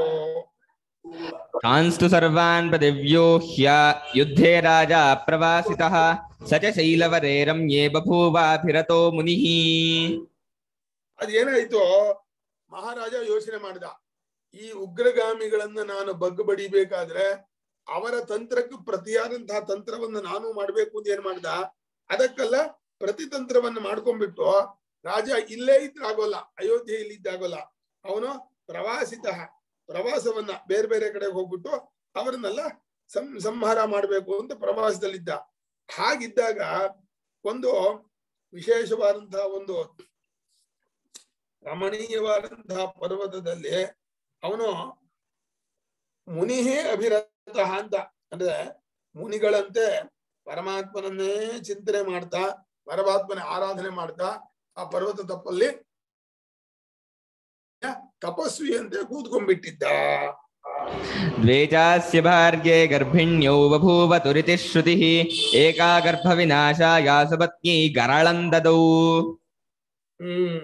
ತಾನ್ಸ್ತು ಸರ್ವಾನ್ ಪ್ರದಿವ್ಯೂಹ್ಯ ಯುದ್ಧೇ ರಾಜ ಪ್ರವಾಸಿತಃ ಸ ಚ ಶೈಲವರೇ ರಮ್ಯೇ ಬಭೂವಾಭಿರತೋ ಮುನಿಃ ಅದೇನಾಯ್ತು ಮಹಾರಾಜ ಯೋಚನೆ ಮಾಡಿದ ಈ ಉಗ್ರಗಾಮಿಗಳನ್ನ ನಾನು ಬಗ್ಗು ಬಡಿಬೇಕಾದ್ರೆ ಅವರ ತಂತ್ರಕ್ಕೆ ಪ್ರತಿಯಾದಂತಹ ತಂತ್ರವನ್ನು ನಾನು ಮಾಡ್ಬೇಕು ಅಂತ ಏನ್ ಮಾಡ್ದ ಅದಕ್ಕೆಲ್ಲ ಪ್ರತಿತಂತ್ರವನ್ನ ಮಾಡ್ಕೊಂಡ್ಬಿಟ್ಟು ರಾಜ ಇಲ್ಲೇ ಇದ್ದಾಗೋಲ್ಲ ಅಯೋಧ್ಯೆಯಲ್ಲಿ ಇದ್ದಾಗೋಲ್ಲ ಅವನು ಪ್ರವಾಸಿತ ಪ್ರವಾಸವನ್ನ ಬೇರೆ ಬೇರೆ ಕಡೆಗೆ ಹೋಗ್ಬಿಟ್ಟು ಅವರನ್ನೆಲ್ಲ ಸಂ ಸಂಹಾರ ಮಾಡ್ಬೇಕು ಅಂತ ಪ್ರವಾಸದಲ್ಲಿದ್ದ ಹಾಗಿದ್ದಾಗ ಒಂದು ವಿಶೇಷವಾದಂತಹ ಒಂದು ರಮಣೀಯವಾದಂತಹ ಪರ್ವತದಲ್ಲಿ ಅವನು ಮುನಿಹೇ ಅಭಿರತ ಅಂತ ಅಂದ್ರೆ ಮುನಿಗಳಂತೆ ಪರಮಾತ್ಮನನ್ನೇ ಚಿಂತನೆ ಮಾಡ್ತಾ ಪರಮಾತ್ಮನ ಆರಾಧನೆ ಮಾಡ್ತಾ ಆ ಪರ್ವತ ತಪ್ಪಲ್ಲಿ ತಪಸ್ವಿಯಂತೆ ಕೂತ್ಕೊಂಡ್ಬಿಟ್ಟಿದ್ದ द्वे चास्य भार्ये गर्भिण्यौ बभूव तुरितिः श्रुतिः एका गर्भविनाशाय सपत्न्यै गरलं ददौ ಹ್ಮ್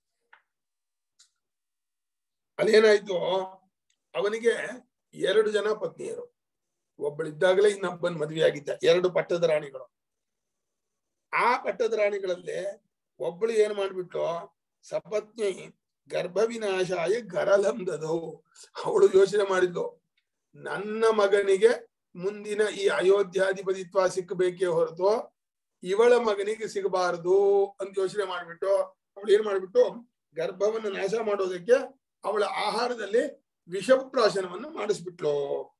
ಅಲ್ಲೇನಾಯ್ತು ಅವನಿಗೆ ಎರಡು ಜನ ಪತ್ನಿಯರು ಒಬ್ಬಳಿದ್ದಾಗಲೇ ಇನ್ನೊಬ್ಬನ್ ಮದ್ವೆ ಆಗಿದ್ದ ಎರಡು ಪಟ್ಟದ ರಾಣಿಗಳು ಆ ಪಟ್ಟದ ರಾಣಿಗಳಲ್ಲಿ ಒಬ್ಬಳು ಏನ್ ಮಾಡ್ಬಿಟ್ಟು ಸಪತ್ನಿ ಗರ್ಭವಿನಾಶಾಯ ಗರಲಂದದು ಅವಳು ಯೋಚನೆ ಮಾಡಿದ್ಲು ನನ್ನ ಮಗನಿಗೆ ಮುಂದಿನ ಈ ಅಯೋಧ್ಯಾಧಿಪತಿತ್ವ ಸಿಕ್ಕಬೇಕೇ ಹೊರತು ಇವಳ ಮಗನಿಗೆ ಸಿಗಬಾರದು ಅಂತ ಯೋಚನೆ ಮಾಡ್ಬಿಟ್ಟು ಅವಳು ಏನ್ ಮಾಡ್ಬಿಟ್ಟು ಗರ್ಭವನ್ನು ನಾಶ ಮಾಡೋದಕ್ಕೆ ಅವಳ ಆಹಾರದಲ್ಲಿ ವಿಷಪ್ರಾಶನವನ್ನು ಮಾಡಿಸ್ಬಿಟ್ಲು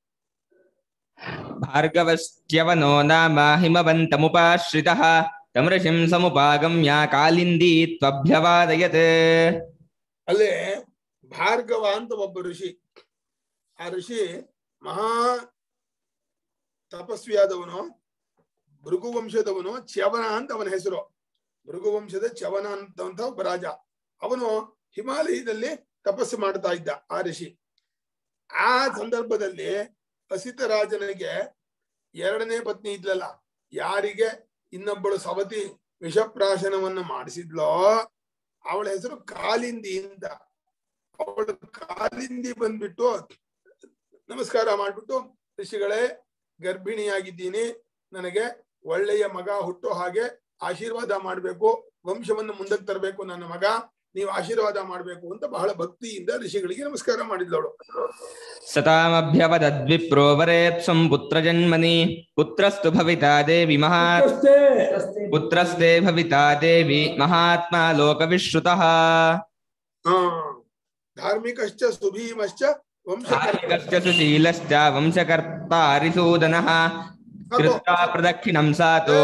भार्गवस्त्यवनो नाम हिमवन्तमुपाश्रितः तं ऋषिं समुपागम्य कालिन्दी त्वभ्यवादयत् ಅಲ್ಲೇ ಭಾರ್ಗವ ಅಂತ ಒಬ್ಬ ಋಷಿ ಆ ಋಷಿ ಮಹಾ ತಪಸ್ವಿಯಾದವನು ಭೃಗು ವಂಶದವನು ಚ್ಯವನ ಅಂತ ಅವನ ಹೆಸರು ಭೃಗು ವಂಶದ ಚ್ಯವನ ಅಂತಂತ ಒಬ್ಬ ರಾಜ ಅವನು ಹಿಮಾಲಯದಲ್ಲಿ ತಪಸ್ಸು ಮಾಡ್ತಾ ಇದ್ದ ಆ ಋಷಿ ಆ ಸಂದರ್ಭದಲ್ಲಿ ಅಸಿತ ರಾಜನಿಗೆ ಎರಡನೇ ಪತ್ನಿ ಇದ್ಲಲ್ಲ ಯಾರಿಗೆ ಇನ್ನೊಬ್ಬಳು ಸವತಿ ವಿಷಪ್ರಾಶನವನ್ನ ಮಾಡಿಸಿದ್ಲೋ ಅವಳ ಹೆಸರು ಕಾಲಿಂದಿ ಅಂತ ಅವಳ ಕಾಲಿಂದಿ ಬಂದ್ಬಿಟ್ಟು ನಮಸ್ಕಾರ ಮಾಡ್ಬಿಟ್ಟು ಋಷಿಗಳೇ ಗರ್ಭಿಣಿಯಾಗಿದ್ದೀನಿ ನನಗೆ ಒಳ್ಳೆಯ ಮಗ ಹುಟ್ಟೋ ಹಾಗೆ ಆಶೀರ್ವಾದ ಮಾಡ್ಬೇಕು ವಂಶವನ್ನು ಮುಂದಕ್ಕೆ ತರಬೇಕು ನನ್ನ ಮಗ ನೀವು ಆಶೀರ್ವಾದ ಮಾಡ್ಬೇಕು ಅಂತ ಬಹಳ ಭಕ್ತಿಯಿಂದ ಋಷಿಗಳಿಗೆ ನಮಸ್ಕಾರ ಮಾಡಿದ್ಲವಳು सतामभ्यवदद्विप्रो वरेत्सं पुत्रजन्मनि पुत्रस्तु भविता देवि महा ಅಷ್ಟೇ पुत्रस्ते भविता देवी महात्मा लोकविश्रुतः ಹಾ ಧಾರ್ಮಿಕಶ್ಚ ಸುಭೀಮಶ್ಚ ವಂಶ धार्मिकश्च सुशीलश्च वंशकर्ता हरिसूदनः कृत्वा प्रदक्षिणं सा तु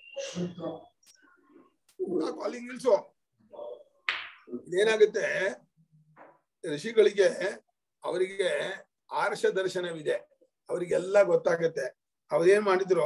ಕಾಲಿಂಗ್ ನಿಲ್ಸು ಇದೇನಾಗುತ್ತೆ ಋಷಿಗಳಿಗೆ ಅವರಿಗೆ ಆರ್ಷ ದರ್ಶನವಿದೆ ಅವರಿಗೆಲ್ಲ ಗೊತ್ತಾಗತ್ತೆ ಅವ್ರೇನ್ ಮಾಡಿದ್ರು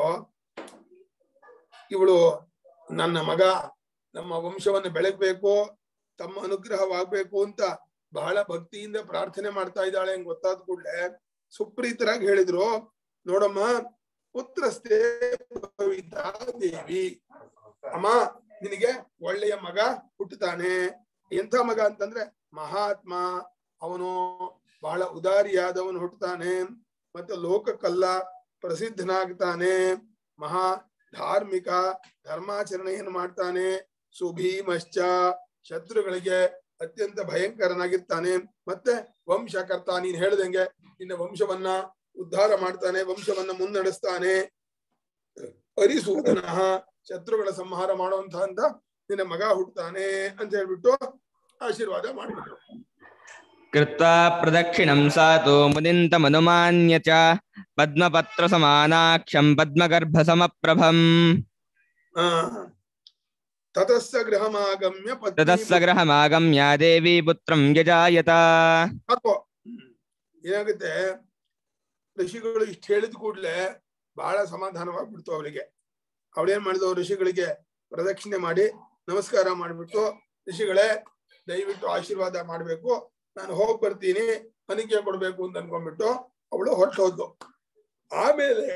ಇವಳು ನನ್ನ ಮಗ ನಮ್ಮ ವಂಶವನ್ನು ಬೆಳಗ್ಬೇಕು ತಮ್ಮ ಅನುಗ್ರಹವಾಗ್ಬೇಕು ಅಂತ ಬಹಳ ಭಕ್ತಿಯಿಂದ ಪ್ರಾರ್ಥನೆ ಮಾಡ್ತಾ ಇದ್ದಾಳೆ ಅಂತ ಗೊತ್ತಾದ ಕೂಡಲೇ ಸುಪ್ರೀತರಾಗಿ ಹೇಳಿದ್ರು ನೋಡಮ್ಮ ಪುತ್ರಸ್ಥೆ ಭವಿತಾ ದೇವಿ ಅಮ್ಮ ನಿನಗೆ ಒಳ್ಳೆಯ ಮಗ ಹುಟ್ಟುತ್ತಾನೆ ಎಂಥ ಮಗ ಅಂತಂದ್ರೆ ಮಹಾತ್ಮ ಅವನು ಬಹಳ ಉದಾರಿಯಾದವನು ಹುಟ್ಟುತ್ತಾನೆ ಮತ್ತೆ ಲೋಕಕ್ಕೆಲ್ಲ ಪ್ರಸಿದ್ಧನಾಗ್ತಾನೆ ಮಹಾ ಧಾರ್ಮಿಕ ಧರ್ಮಾಚರಣೆಯನ್ನು ಮಾಡ್ತಾನೆ ಸುಭೀಮಶ್ಚ ಶತ್ರುಗಳಿಗೆ ಅತ್ಯಂತ ಭಯಂಕರನಾಗಿರ್ತಾನೆ ಮತ್ತೆ ವಂಶಕರ್ತ ನೀನ್ ಹೇಳ್ದಂಗೆ ನಿನ್ನ ವಂಶವನ್ನ ಉದ್ಧಾರ ಮಾಡ್ತಾನೆ ವಂಶವನ್ನ ಮುನ್ನಡೆಸ್ತಾನೆ ಹರಿಸೂದನ ಶತ್ರುಗಳ ಸಂಹಾರ ಮಾಡುವಂತ ಅಂತ ನಿನ್ನ ಮಗ ಹುಟ್ಟುತ್ತಾನೆ ಅಂತ ಹೇಳ್ಬಿಟ್ಟು ಆಶೀರ್ವಾದ ಮಾಡಿಬಿಟ್ರು कृत्वा प्रदक्षिणं सा तु मुनिन्तमनुमान्य च पद्मपत्रसमानाख्यं पद्मगर्भसमप्रभम् ಆ ತತಸ್ಸ ಗೃಹಮಾಗಮ್ಯ ಪತ್ನಿ ततः स गृहमागम्य देवी पुत्रं यजायत ಹಾಕೋ ಏನಾಗುತ್ತೆ ಋಷಿಗಳು ಇಷ್ಟ ಹೇಳಿದ ಕೂಡ್ಲೆ ಬಹಳ ಸಮಾಧಾನವಾಗ್ಬಿಡ್ತು ಅವರಿಗೆ ಅವಳೇನ್ ಮಾಡಿದ್ರು ಋಷಿಗಳಿಗೆ ಪ್ರದಕ್ಷಿಣೆ ಮಾಡಿ ನಮಸ್ಕಾರ ಮಾಡ್ಬಿಟ್ಟು ಋಷಿಗಳೇ ದಯವಿಟ್ಟು ಆಶೀರ್ವಾದ ಮಾಡ್ಬೇಕು ನಾನು ಹೋಗ್ ಬರ್ತೀನಿ ಅನಿಕೆ ಕೊಡ್ಬೇಕು ಅಂತ ಅನ್ಕೊಂಡ್ಬಿಟ್ಟು ಅವಳು ಹೊರಟು ಹೋದ್ಲು ಆಮೇಲೆ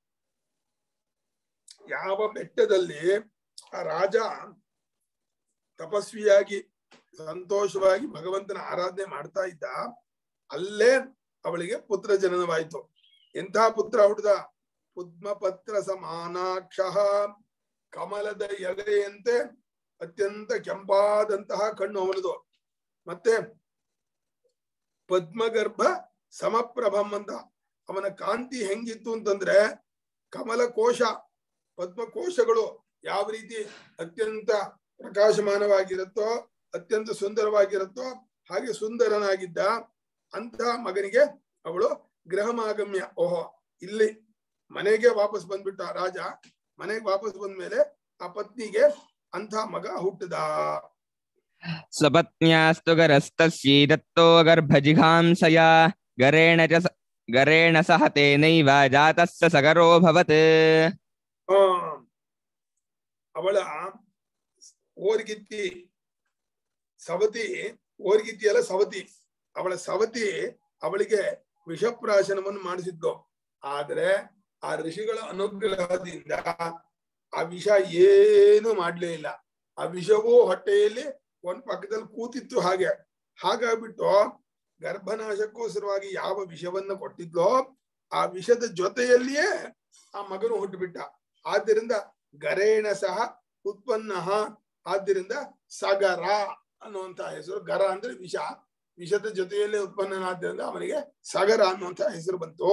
ಯಾವ ಬೆಟ್ಟದಲ್ಲಿ ಆ ರಾಜ ತಪಸ್ವಿಯಾಗಿ ಸಂತೋಷವಾಗಿ ಭಗವಂತನ ಆರಾಧನೆ ಮಾಡ್ತಾ ಇದ್ದ ಅಲ್ಲೇ ಅವಳಿಗೆ ಪುತ್ರ ಜನನವಾಯಿತು ಎಂಥ ಪುತ್ರ ಹುಡ್ದ ಪದ್ಮಪತ್ರ ಸಮಾನಾಕ್ಷ ಕಮಲದ ಎಲೆಯಂತೆ ಅತ್ಯಂತ ಕೆಂಪಾದಂತಹ ಕಣ್ಣು ಅವನದು ಮತ್ತೆ ಪದ್ಮಗರ್ಭ ಸಮಪ್ರಭಂ ಅಂತ ಅವನ ಕಾಂತಿ ಹೆಂಗಿತ್ತು ಅಂತಂದ್ರೆ ಕಮಲ ಕೋಶ ಪದ್ಮಕೋಶಗಳು ಯಾವ ರೀತಿ ಅತ್ಯಂತ ಪ್ರಕಾಶಮಾನವಾಗಿರುತ್ತೋ ಅತ್ಯಂತ ಸುಂದರವಾಗಿರುತ್ತೋ ಹಾಗೆ ಸುಂದರನಾಗಿದ್ದ ಅಂತಹ ಮಗನಿಗೆ ಅವಳು ಗೃಹಮಾಗಮ್ಯ ಓಹೋ ಇಲ್ಲಿ ಮನೆಗೆ ವಾಪಸ್ ಬಂದ್ಬಿಟ್ಟ ರಾಜ ಮನೆಗೆ ವಾಪಸ್ ಬಂದ್ಮೇಲೆ ಆ ಪತ್ನಿಗೆ ಅಂಥ ಮಗ ಹುಟ್ಟದ स्वपत्न्यास्तु गरस्तस्यै दत्तो गर्भजिघांसया गरेण च स- गरेण सह तेनैव जातः स सगरोऽभवत् ಆ, ಅವಳ ಓರ್ಗಿತ್ತಿ ಸವತಿ ಓರ್ಗಿತ್ತಿ ಅಲ್ಲ ಸವತಿ ಅವಳ ಸವತಿ ಅವಳಿಗೆ ವಿಷಪ್ರಾಶನವನ್ನು ಮಾಡಿಸಿದ್ದು ಆದ್ರೆ ಆ ಋಷಿಗಳ ಅನುಗ್ರಹದಿಂದ ಆ ವಿಷ ಏನು ಮಾಡ್ಲೇ ಇಲ್ಲ ಆ ವಿಷವೂ ಹೊಟ್ಟೆಯಲ್ಲಿ ಒಂದ್ ಪಕ್ಕದಲ್ಲಿ ಕೂತಿತ್ತು ಹಾಗೆ ಹಾಗಾಗ್ಬಿಟ್ಟು ಗರ್ಭನಾಶಕ್ಕೋಸ್ಕರವಾಗಿ ಯಾವ ವಿಷವನ್ನ ಕೊಟ್ಟಿದ್ಲೋ ಆ ವಿಷದ ಜೊತೆಯಲ್ಲಿಯೇ ಆ ಮಗನು ಹುಟ್ಟುಬಿಟ್ಟ ಆದ್ದರಿಂದ ಗರೇಣ ಸಹ ಉತ್ಪನ್ನ ಆದ್ದರಿಂದ ಸಗರ ಅನ್ನುವಂತ ಹೆಸರು ಗರ ಅಂದ್ರೆ ವಿಷ ವಿಷದ ಜೊತೆಯಲ್ಲೇ ಉತ್ಪನ್ನನಾದ್ದರಿಂದ ಅವನಿಗೆ ಸಗರ ಅನ್ನುವಂತ ಹೆಸರು ಬಂತು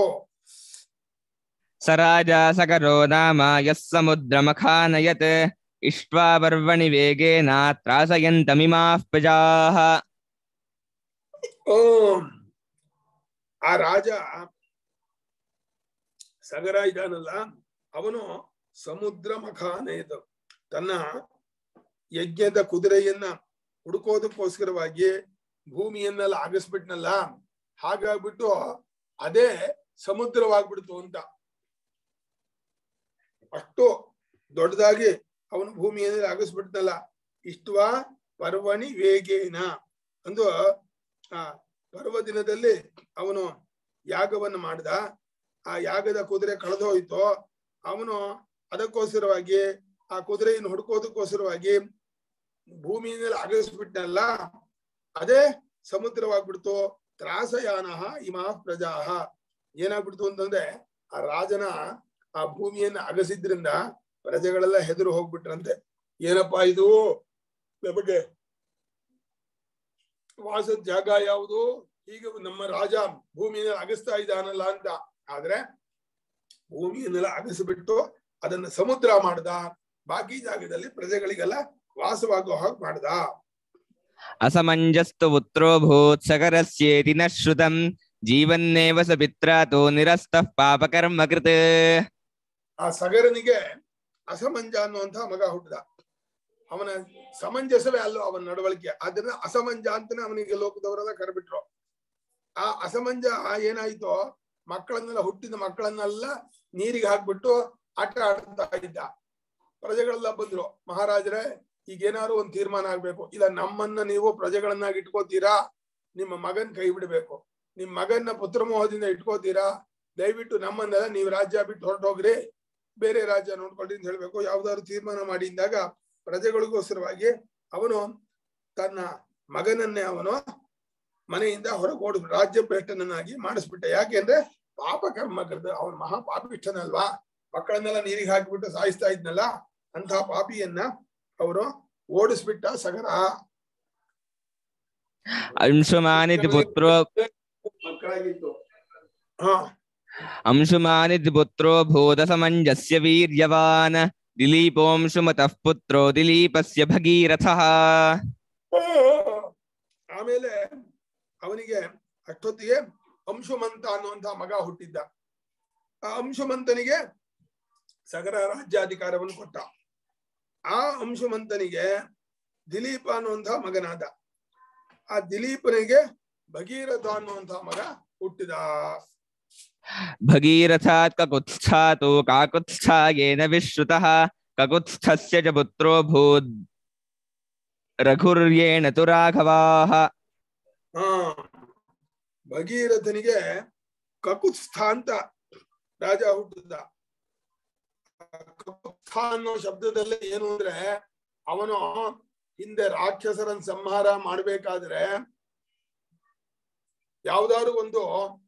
स राजा सगरो नाम यः समुद्रमखानयत् इष्ट्वा पर्वणि वेगेन त्रासयन्तमिमाः प्रजाः ಓಂ ಆ ರಾಜ ಸಗರ ಇದಾನಲ್ಲ ಅವನು ಸಮುದ್ರ ಮಖಾನಯದ ತನ್ನ ಯಜ್ಞದ ಕುದುರೆಯನ್ನ ಹುಡುಕೋದಕ್ಕೋಸ್ಕರವಾಗಿ ಭೂಮಿಯನ್ನೆಲ್ಲ ಆಗಿಸ್ಬಿಟ್ನಲ್ಲ ಹಾಗಾಗ್ಬಿಟ್ಟು ಅದೇ ಸಮುದ್ರವಾಗ್ಬಿಡ್ತು ಅಂತ ಅಷ್ಟು ದೊಡ್ಡದಾಗಿ ಅವನು ಭೂಮಿಯಲ್ಲಿ ಆಗಿಸ್ಬಿಟ್ನಲ್ಲ ಇಷ್ಟವಾ ಪರ್ವಣಿ ವೇಗೇನ ಅಂದು ಆ ಪರ್ವ ದಿನದಲ್ಲಿ ಅವನು ಯಾಗವನ್ನು ಮಾಡ್ದ ಆ ಯಾಗದ ಕುದುರೆ ಕಳೆದೋಯ್ತು ಅವನು ಅದಕ್ಕೋಸ್ಕರವಾಗಿ ಆ ಕುದುರೆಯನ್ನು ಹುಡುಕೋದಕ್ಕೋಸ್ಕರವಾಗಿ ಭೂಮಿಯಲ್ಲಿ ಅಗಲಿಸ್ಬಿಟ್ನಲ್ಲ ಅದೇ ಸಮುದ್ರವಾಗ್ಬಿಡ್ತು ತ್ರಾಸಯಾನ ಇಮಾ ಪ್ರಜಾಹ ಏನಾಗ್ಬಿಡ್ತು ಅಂತಂದ್ರೆ ಆ ರಾಜನ ಆ ಭೂಮಿಯನ್ನ ಅಗಸಿದ್ರಿಂದ ಪ್ರಜೆಗಳೆಲ್ಲ ಹೆದರು ಹೋಗ್ಬಿಟ್ರಂತೆ ಏನಪ್ಪಾ ಇದು ನಮಗೆ ವಾಸದ ಜಾಗ ಯಾವುದು ಈಗ ನಮ್ಮ ರಾಜ ಭೂಮಿಯನ್ನ ಅಗಸ್ತಾ ಇದ್ದಾನಲ್ಲ ಅಂತ ಆದ್ರೆ ಭೂಮಿಯನ್ನೆಲ್ಲ ಅಗಸಿಬಿಟ್ಟು ಅದನ್ನ ಸಮುದ್ರ ಮಾಡ್ದ ಬಾಕಿ ಜಾಗದಲ್ಲಿ ಪ್ರಜೆಗಳಿಗೆಲ್ಲ ವಾಸವಾಗೋ ಹಾಗೆ ಮಾಡ್ದ असमञ्जस्तु पुत्रो भूत् सकरस्येति न श्रुतम् जीवन्नेव स पित्रा तु निरस्तः पापकर्म कृत् ಆ ಸಗರನಿಗೆ ಅಸಮಂಜ ಅನ್ನುವಂತ ಮಗ ಹುಟ್ಟಿದ ಅವನ ಸಮಂಜಸವೇ ಅಲ್ಲೋ ಅವನ ನಡವಳಿಕೆ ಆದ್ರಿಂದ ಅಸಮಂಜ ಅಂತಾನೆ ಅವನಿಗೆ ಲೋಕದವರೆಲ್ಲ ಕರೆಬಿಟ್ರು ಆ ಅಸಮಂಜ ಏನಾಯ್ತು ಮಕ್ಕಳನ್ನೆಲ್ಲ ಹುಟ್ಟಿದ ಮಕ್ಕಳನ್ನೆಲ್ಲ ನೀರಿಗೆ ಹಾಕ್ಬಿಟ್ಟು ಆಟ ಆಡ್ತಾ ಇದ್ದ ಪ್ರಜೆಗಳೆಲ್ಲ ಬಂದ್ರು ಮಹಾರಾಜರೇ ಈಗ ಏನಾದ್ರು ಒಂದು ತೀರ್ಮಾನ ಆಗ್ಬೇಕು ಇಲ್ಲ ನಮ್ಮನ್ನ ನೀವು ಪ್ರಜೆಗಳನ್ನಾಗಿ ಇಟ್ಕೋತೀರಾ ನಿಮ್ಮ ಮಗನ್ ಕೈ ಬಿಡ್ಬೇಕು ನಿಮ್ ಮಗನ್ನ ಪುತ್ರಮೋಹದಿಂದ ಇಟ್ಕೋತೀರಾ ದಯವಿಟ್ಟು ನಮ್ಮನ್ನೆಲ್ಲ ನೀವು ರಾಜ್ಯ ಬಿಟ್ಟು ಹೊರಟೋಗ್ರಿ ಬೇರೆ ರಾಜ್ಯ ನೋಡ್ಕೊಳ್ಳಿ ಅಂತ ಹೇಳ್ಬೇಕು ಯಾವ್ದಾದ್ರು ತೀರ್ಮಾನ ಮಾಡಿ ಇಂದಾಗ ಪ್ರಜೆಗಳಿಗೋಸ್ಕರವಾಗಿ ಅವನು ತನ್ನ ಮಗನನ್ನೇ ಅವನು ಮನೆಯಿಂದ ಹೊರಗೆ ಓಡ್ ರಾಜ್ಯ ಭ್ರಷ್ಟನನ್ನಾಗಿ ಮಾಡಿಸ್ಬಿಟ್ಟ ಯಾಕೆಂದ್ರೆ ಪಾಪ ಕರ್ಮ ಕರ್ದ ಅವನು ಮಹಾ ಪಾಪಿಷ್ಠನಲ್ವಾ ಮಕ್ಕಳನ್ನೆಲ್ಲ ನೀರಿಗೆ ಹಾಕಿಬಿಟ್ಟು ಸಾಯಿಸ್ತಾ ಇದ್ನಲ್ಲ ಅಂತ ಪಾಪಿಯನ್ನ ಅವರು ಓಡಿಸ್ಬಿಟ್ಟ ಸಗರ अंशुमानिति पुत्रो ಮಕ್ಕಳಾಗಿತ್ತು ಹಾ अंशुमानिति पुत्रो भूतसमञ्जस्य वीर्यवान् दिलीपोऽंशुमतः पुत्रो दिलीपस्य भगीरथः ಆಮೇಲೆ ಅವನಿಗೆ ಅಷ್ಟೊತ್ತಿಗೆ ಅಂಶುಮಂತ ಅನ್ನುವಂತ ಮಗ ಹುಟ್ಟಿದ್ದ ಆ ಅಂಶುಮಂತನಿಗೆ ಸಗರ ರಾಜ್ಯಾಧಿಕಾರವನ್ನು ಕೊಟ್ಟ ಆ ಅಂಶುಮಂತನಿಗೆ ದಿಲೀಪ ಅನ್ನುವಂತ ಮಗನಾದ ಆ ದಿಲೀಪನಿಗೆ ಭಗೀರಥ ಅನ್ನುವಂತ ಮಗ ಹುಟ್ಟಿದ भगीरथात् ककुत्स्था तु काकुत्स्था येन विश्रुतः ककुत्स्थस्य च पुत्रो भूत् रघुर्येण तु राघवाः ಹಾ ಭಗೀರಥನಿಗೆ ಕಕುತ್ಸ್ಥ ಅಂತ ರಾಜ ಹುಟ್ಟಿದ ಕಕುತ್ಸ್ಥ ಅನ್ನೋ ಶಬ್ದದಲ್ಲೇ ಏನು ಅಂದ್ರೆ ಅವನು ಹಿಂದೆ ರಾಕ್ಷಸರನ್ನ ಸಂಹಾರ ಮಾಡ್ಬೇಕಾದ್ರೆ ಯಾವ್ದಾದ್ರು ಒಂದು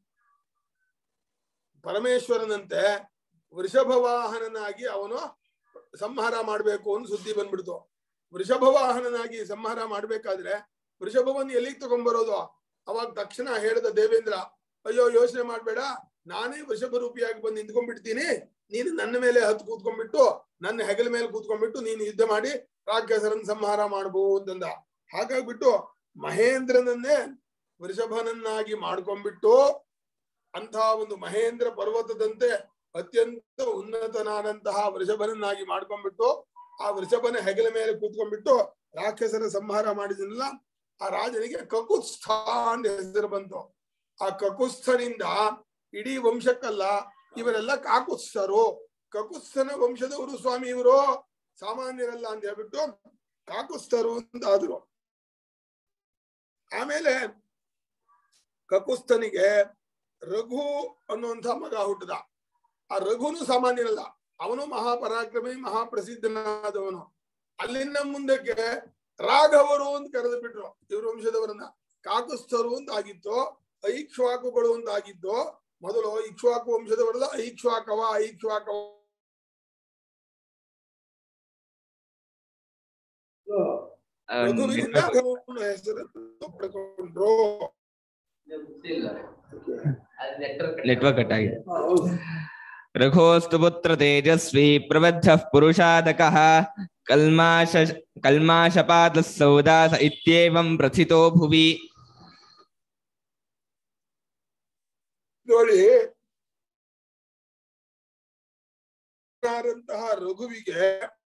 ಪರಮೇಶ್ವರನಂತೆ ವೃಷಭ ವಾಹನನಾಗಿ ಅವನು ಸಂಹಾರ ಮಾಡ್ಬೇಕು ಅಂತ ಸುದ್ದಿ ಬಂದ್ಬಿಡ್ತು ವೃಷಭ ವಾಹನನಾಗಿ ಸಂಹಾರ ಮಾಡ್ಬೇಕಾದ್ರೆ ವೃಷಭವನ್ನು ಎಲ್ಲಿಗೆ ತಗೊಂಡ್ಬರೋದು ಅವಾಗ ತಕ್ಷಣ ಹೇಳಿದ ದೇವೇಂದ್ರ ಅಯ್ಯೋ ಯೋಚನೆ ಮಾಡ್ಬೇಡ ನಾನೇ ವೃಷಭ ರೂಪಿಯಾಗಿ ಬಂದು ನಿಂತ್ಕೊಂಡ್ಬಿಡ್ತೀನಿ ನೀನು ನನ್ನ ಮೇಲೆ ಹತ್ತು ಕೂತ್ಕೊಂಡ್ಬಿಟ್ಟು ನನ್ನ ಹೆಗಲ ಮೇಲೆ ಕೂತ್ಕೊಂಡ್ಬಿಟ್ಟು ನೀನು ಯುದ್ಧ ಮಾಡಿ ರಾಕ್ಷಸರನ್ನ ಸಂಹಾರ ಮಾಡಬಹುದು ಅಂತಂದ ಹಾಗಾಗ್ಬಿಟ್ಟು ಮಹೇಂದ್ರನನ್ನೇ ವೃಷಭನನ್ನಾಗಿ ಮಾಡ್ಕೊಂಡ್ಬಿಟ್ಟು ಅಂತ ಒಂದು ಮಹೇಂದ್ರ ಪರ್ವತದಂತೆ ಅತ್ಯಂತ ಉನ್ನತನಾದಂತಹ ವೃಷಭನನ್ನಾಗಿ ಮಾಡ್ಕೊಂಡ್ಬಿಟ್ಟು ಆ ವೃಷಭನ ಹೆಗಲ ಮೇಲೆ ಕೂತ್ಕೊಂಡ್ಬಿಟ್ಟು ರಾಕ್ಷಸರ ಸಂಹಾರ ಮಾಡಿದ್ನಲ್ಲ ಆ ರಾಜನಿಗೆ ಕಕುತ್ಸ್ಥ ಅಂತ ಹೆಸರು ಬಂತು ಆ ಕಕುತ್ಸ್ಥನಿಂದ ಇಡೀ ವಂಶಕ್ಕಲ್ಲ ಇವರೆಲ್ಲ ಕಾಕುತ್ಸ್ಥರು ಕಕುತ್ಸ್ಥನ ವಂಶದವರು ಸ್ವಾಮಿ ಇವರು ಸಾಮಾನ್ಯರಲ್ಲ ಅಂತ ಹೇಳ್ಬಿಟ್ಟು ಕಾಕುತ್ಸ್ಥರು ಅಂತ ಆದ್ರು ಆಮೇಲೆ ಕಕುತ್ಸ್ಥನಿಗೆ ರಘು ಅನ್ನುವಂಥ ಮಗ ಹುಟ್ಟದ ಆ ರಘುನು ಸಾಮಾನ್ಯನಲ್ಲ ಅವನು ಮಹಾಪರಾಕ್ರಮಿ ಮಹಾಪ್ರಸಿದ್ಧನಾದವನು ಅಲ್ಲಿಂದ ಮುಂದಕ್ಕೆ ರಾಘವರು ಅಂತ ಕರೆದು ಬಿಟ್ರು ಇವ್ರ ವಂಶದವರನ್ನ ಕಾಕುಸ್ಥರು ಅಂತ ಆಗಿತ್ತು ಐಕ್ಷ್ವಾಕುಗಳು ಅಂತ ಆಗಿದ್ದು ಮೊದಲು ಇಕ್ಷ್ವಾಕು ವಂಶದವರೆಲ್ಲ ಐಕ್ಷ್ವಾಕವ ಐಕ್ಷ್ವಾಕವ ರಘುವಿನಿಂದ ರಾಘವನ ಹೆಸರನ್ನು ಪಡ್ಕೊಂಡ್ರು ನೆಟ್ವರ್ಕ್ ಕಟ್ ಆಗಿದೆ रघोस्तु पुत्र तेजस्वी प्रबद्धः पुरुषादकः कल्माश कल्माशपातः सौदास इत्येवं प्रथितो भुवि ನೋಡಿ ಂತಹ ರಘುವಿಗೆ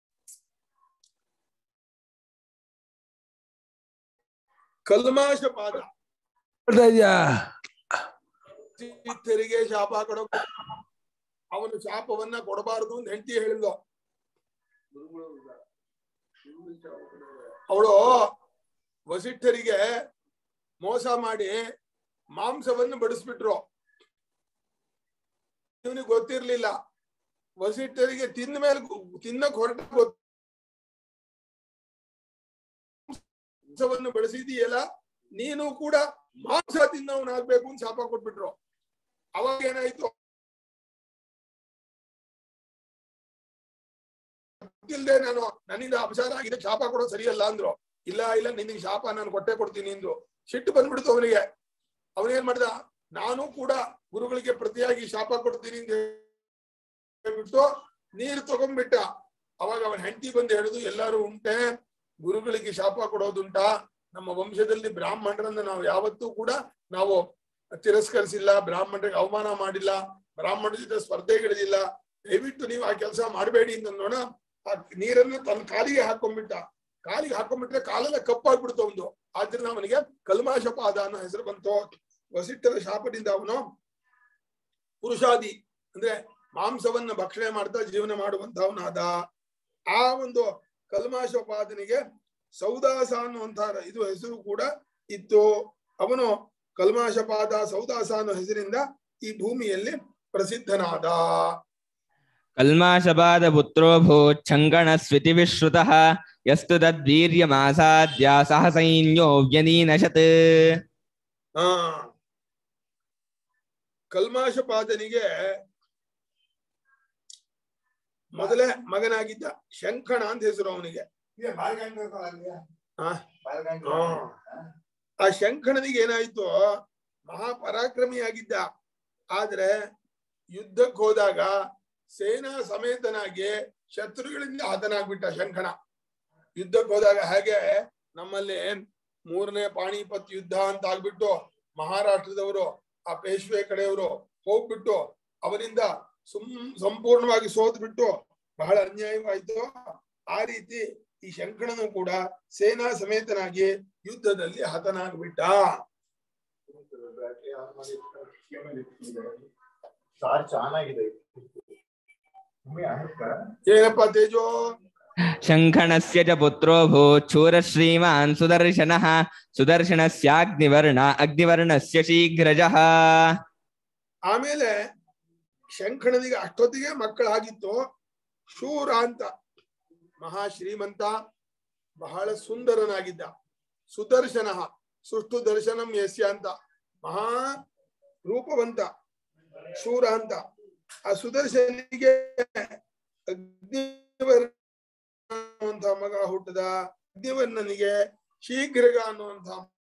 ಕಲ್ಮಾಶ ಪಾದ ಮಾಡ್ತಾ ಇದ್ಯಾ ತೆರಿಗೆ ಶಾಪ ಕೊಡ ಅವನು ಶಾಪವನ್ನ ಕೊಡಬಾರದು ಅಂತ ಹೆಂಡತಿ ಹೇಳಿದ್ಲು ಅವಳು ವಸಿಷ್ಠರಿಗೆ ಮೋಸ ಮಾಡಿ ಮಾಂಸವನ್ನು ಬಡಿಸ್ಬಿಟ್ರು ಇವನಿಗೆ ಗೊತ್ತಿರ್ಲಿಲ್ಲ ವಸಿಷ್ಠರಿಗೆ ತಿಂದ ಮೇಲೆ ತಿನ್ನಕ್ ಹೊರಟ ಗೊತ್ತು ಮಾಂಸವನ್ನು ಬಳಸಿದೀಯಲ್ಲ ನೀನು ಕೂಡ ಮಾಂಸ ತಿನ್ನವನಾಗ್ಬೇಕು ಅಂತ ಶಾಪ ಕೊಟ್ಬಿಟ್ರು ಅವಾಗ ಏನಾಯ್ತು ಗೊತ್ತಿಲ್ದೆ ನಾನು ನನ್ನಿಂದ ಅಪಚಾರ ಆಗಿದೆ ಶಾಪ ಕೊಡೋದು ಸರಿಯಲ್ಲ ಅಂದ್ರು ಇಲ್ಲ ಇಲ್ಲ ನಿನಗೆ ಶಾಪ ನಾನು ಕೊಟ್ಟೆ ಕೊಡ್ತೀನಿ ಅಂದ್ರು ಸಿಟ್ಟು ಬಂದ್ಬಿಡ್ತು ಅವನಿಗೆ ಅವನೇನ್ ಮಾಡ್ದ ನಾನು ಕೂಡ ಗುರುಗಳಿಗೆ ಪ್ರತಿಯಾಗಿ ಶಾಪ ಕೊಡ್ತೀನಿ ಅಂತ ಹೇಳ್ಬಿಟ್ಟು ನೀರು ತಗೊಂಡ್ಬಿಟ್ಟ ಅವಾಗ ಅವನ ಹೆಂಡತಿ ಬಂದು ಹೇಳುದು ಎಲ್ಲರೂ ಉಂಟೆ ಗುರುಗಳಿಗೆ ಶಾಪ ಕೊಡೋದುಂಟಾ ನಮ್ಮ ವಂಶದಲ್ಲಿ ಬ್ರಾಹ್ಮಣರನ್ನ ನಾವು ಯಾವತ್ತೂ ಕೂಡ ನಾವು ತಿರಸ್ಕರಿಸಿಲ್ಲ ಬ್ರಾಹ್ಮಣರಿಗೆ ಅವಮಾನ ಮಾಡಿಲ್ಲ ಬ್ರಾಹ್ಮಣರ ಜೊತೆ ಸ್ಪರ್ಧೆಗಳಿಲ್ಲ ದಯವಿಟ್ಟು ನೀವು ಆ ಕೆಲಸ ಮಾಡಬೇಡಿ ಅಂತ ನೋಡ ಆ ನೀರನ್ನು ತನ್ನ ಕಾಲಿಗೆ ಹಾಕೊಂಡ್ಬಿಟ್ಟ ಕಾಲಿಗೆ ಹಾಕೊಂಡ್ಬಿಟ್ರೆ ಕಾಲೆಲ್ಲ ಕಪ್ಪಾಗ್ಬಿಡ್ತು ಅವನು ಆದ್ರಿಂದ ಅವನಿಗೆ ಕಲ್ಮಾಶಪಾದ ಅನ್ನೋ ಹೆಸರು ಬಂತು ವಸಿಷ್ಠರ ಶಾಪದಿಂದ ಅವನು ಪುರುಷಾದಿ ಅಂದ್ರೆ ಮಾಂಸವನ್ನ ಭಕ್ಷಣೆ ಮಾಡ್ತಾ ಜೀವನ ಮಾಡುವಂತವನಾದ ಆ ಒಂದು ಕಲ್ಮಾಶೋಪಾದನಿಗೆ ಸೌದಾಸ ಅನ್ನುವಂತ ಇದು ಹೆಸರು ಕೂಡ ಇತ್ತು ಅವನು ಕಲ್ಮಾಶಪಾದ ಸೌದಾಸ ಅನ್ನೋ ಹೆಸರಿಂದ ಈ ಭೂಮಿಯಲ್ಲಿ ಪ್ರಸಿದ್ಧನಾದ ಕಲ್ಮಾಶಪಾದ ಪುತ್ರೋ ಭೂಚ್ಛಂಗಣ ಸ್ವಿತಿ ವಿಶ್ರುತಃ ಯಸ್ತು ತದ್ವೀರ್ಯಮಾಸಾದ್ಯ ಸಹ ಸೈನ್ಯೋ ವ್ಯನೀನಶತ್ ಆ ಕಲ್ಮಾಶಪಾದನಿಗೆ ಮೊದಲೇ ಮಗನಾಗಿದ್ದ ಶಂಖಣ ಅಂತ ಹೆಸರು ಅವನಿಗೆ ಆ? ಆ. ಆ ಶಂಖಣನಿಗೆ ಏನಾಯ್ತು ಮಹಾಪರಾಕ್ರಮಿಯಾಗಿದ್ದ ಆದ್ರೆ ಯುದ್ಧಕ್ಕೆ ಹೋದಾಗ ಸೇನಾ ಸಮೇತನಾಗಿ ಶತ್ರುಗಳಿಂದ ಹತನಾಗ್ಬಿಟ್ಟ ಶಂಖಣ ಯುದ್ಧಕ್ಕೆ ಹೋದಾಗ ಹಾಗೆ ನಮ್ಮಲ್ಲಿ ಮೂರನೇ ಪಾಣಿಪತ್ ಯುದ್ಧ ಅಂತ ಆಗ್ಬಿಟ್ಟು ಮಹಾರಾಷ್ಟ್ರದವರು ಆ ಪೇಶ್ವೆ ಕಡೆಯವರು ಹೋಗ್ಬಿಟ್ಟು ಅವರಿಂದ ಸುಮ್ ಸಂಪೂರ್ಣವಾಗಿ ಸೋತ್ ಬಿಟ್ಟು ಬಹಳ ಅನ್ಯಾಯವಾಯ್ತು ಆ ರೀತಿ ಈ ಶಂಕರನು ಕೂಡ ಸೇನಾ ಸಮೇತನಾಗಿ ಯುದ್ಧದಲ್ಲಿ ಹತನಾಗ್ಬಿಟ್ಟ ಸಾರ್ ಚೆನ್ನಾಗಿದೆ ಒಮ್ಮೆ ಅನುಕ ಏನಪ್ಪಾ ತೇಜೋ ಶಂಖಣಸ್ಯ ಚ ಪುತ್ರೋ ಭೂಚ್ಛೂರ ಶ್ರೀಮಾನ್ ಸುದರ್ಶನಃ ಸುದರ್ಶನಸ್ಯಾಗ್ನಿವರ್ಣ ಅಗ್ನಿವರ್ಣಸ್ಯ ಶೀಘ್ರಜಃ ಆಮೇಲೆ ಶಂಕರನಿಗೆ ಅಷ್ಟೊತ್ತಿಗೆ ಮಕ್ಕಳಾಗಿತ್ತು ಶೂರ ಅಂತ ಮಹಾ ಶ್ರೀಮಂತ ಬಹಳ ಸುಂದರನಾಗಿದ್ದ ಸುದರ್ಶನ ಸುಷ್ಟು ದರ್ಶನಂ ಯಸ್ಯ ಅಂತ ಮಹಾ ರೂಪವಂತ ಶೂರ ಅಂತ ಆ ಸುದರ್ಶನಿಗೆ ಅಗ್ನಿವರ್ಣ ಅನ್ನುವಂಥ ಮಗ ಹುಟ್ಟದ ಅಗ್ನಿವರ್ಣನಿಗೆ ಶೀಘ್ರಗ ಅನ್ನುವಂಥ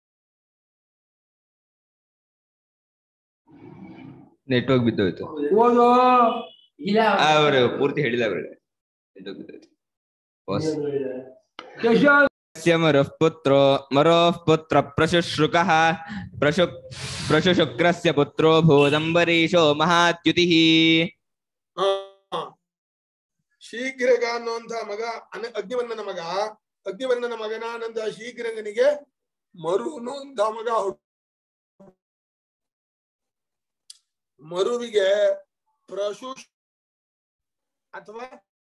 ನೆಟ್ವರ್ಕ್ ಬಿದ್ದೋಯ್ತು ಓದೋ ಅವರು ಪೂರ್ತಿ ಹೇಳಿಲ್ಲ ಅವರು ನೆಟ್ವರ್ಕ್ ಬಿದ್ದೋಯ್ತು ಬಾಸ್ ಕೇಶ तस्य मरुः पुत्रो मरोः पुत्र प्रशुश्रुकः प्रशु प्रशुशुक्रस्य पुत्रो भूदम्बरीशो महाद्युतिः ಆ, ಶೀಘ್ರಗ ಅನ್ನುವಂಥ ಮಗ ಅನ ಅಗ್ನಿವರ್ಣನ ಮಗ ಅಗ್ನಿವರ್ಣನ ಮಗನಾನಂದ ಶೀಘ್ರಗನಿಗೆ ಮರು ಅನ್ನುವಂಥ ಮಗ ಹುಟ್ಟು ಮರುವಿಗೆ ಪ್ರಶು ಅಥವಾ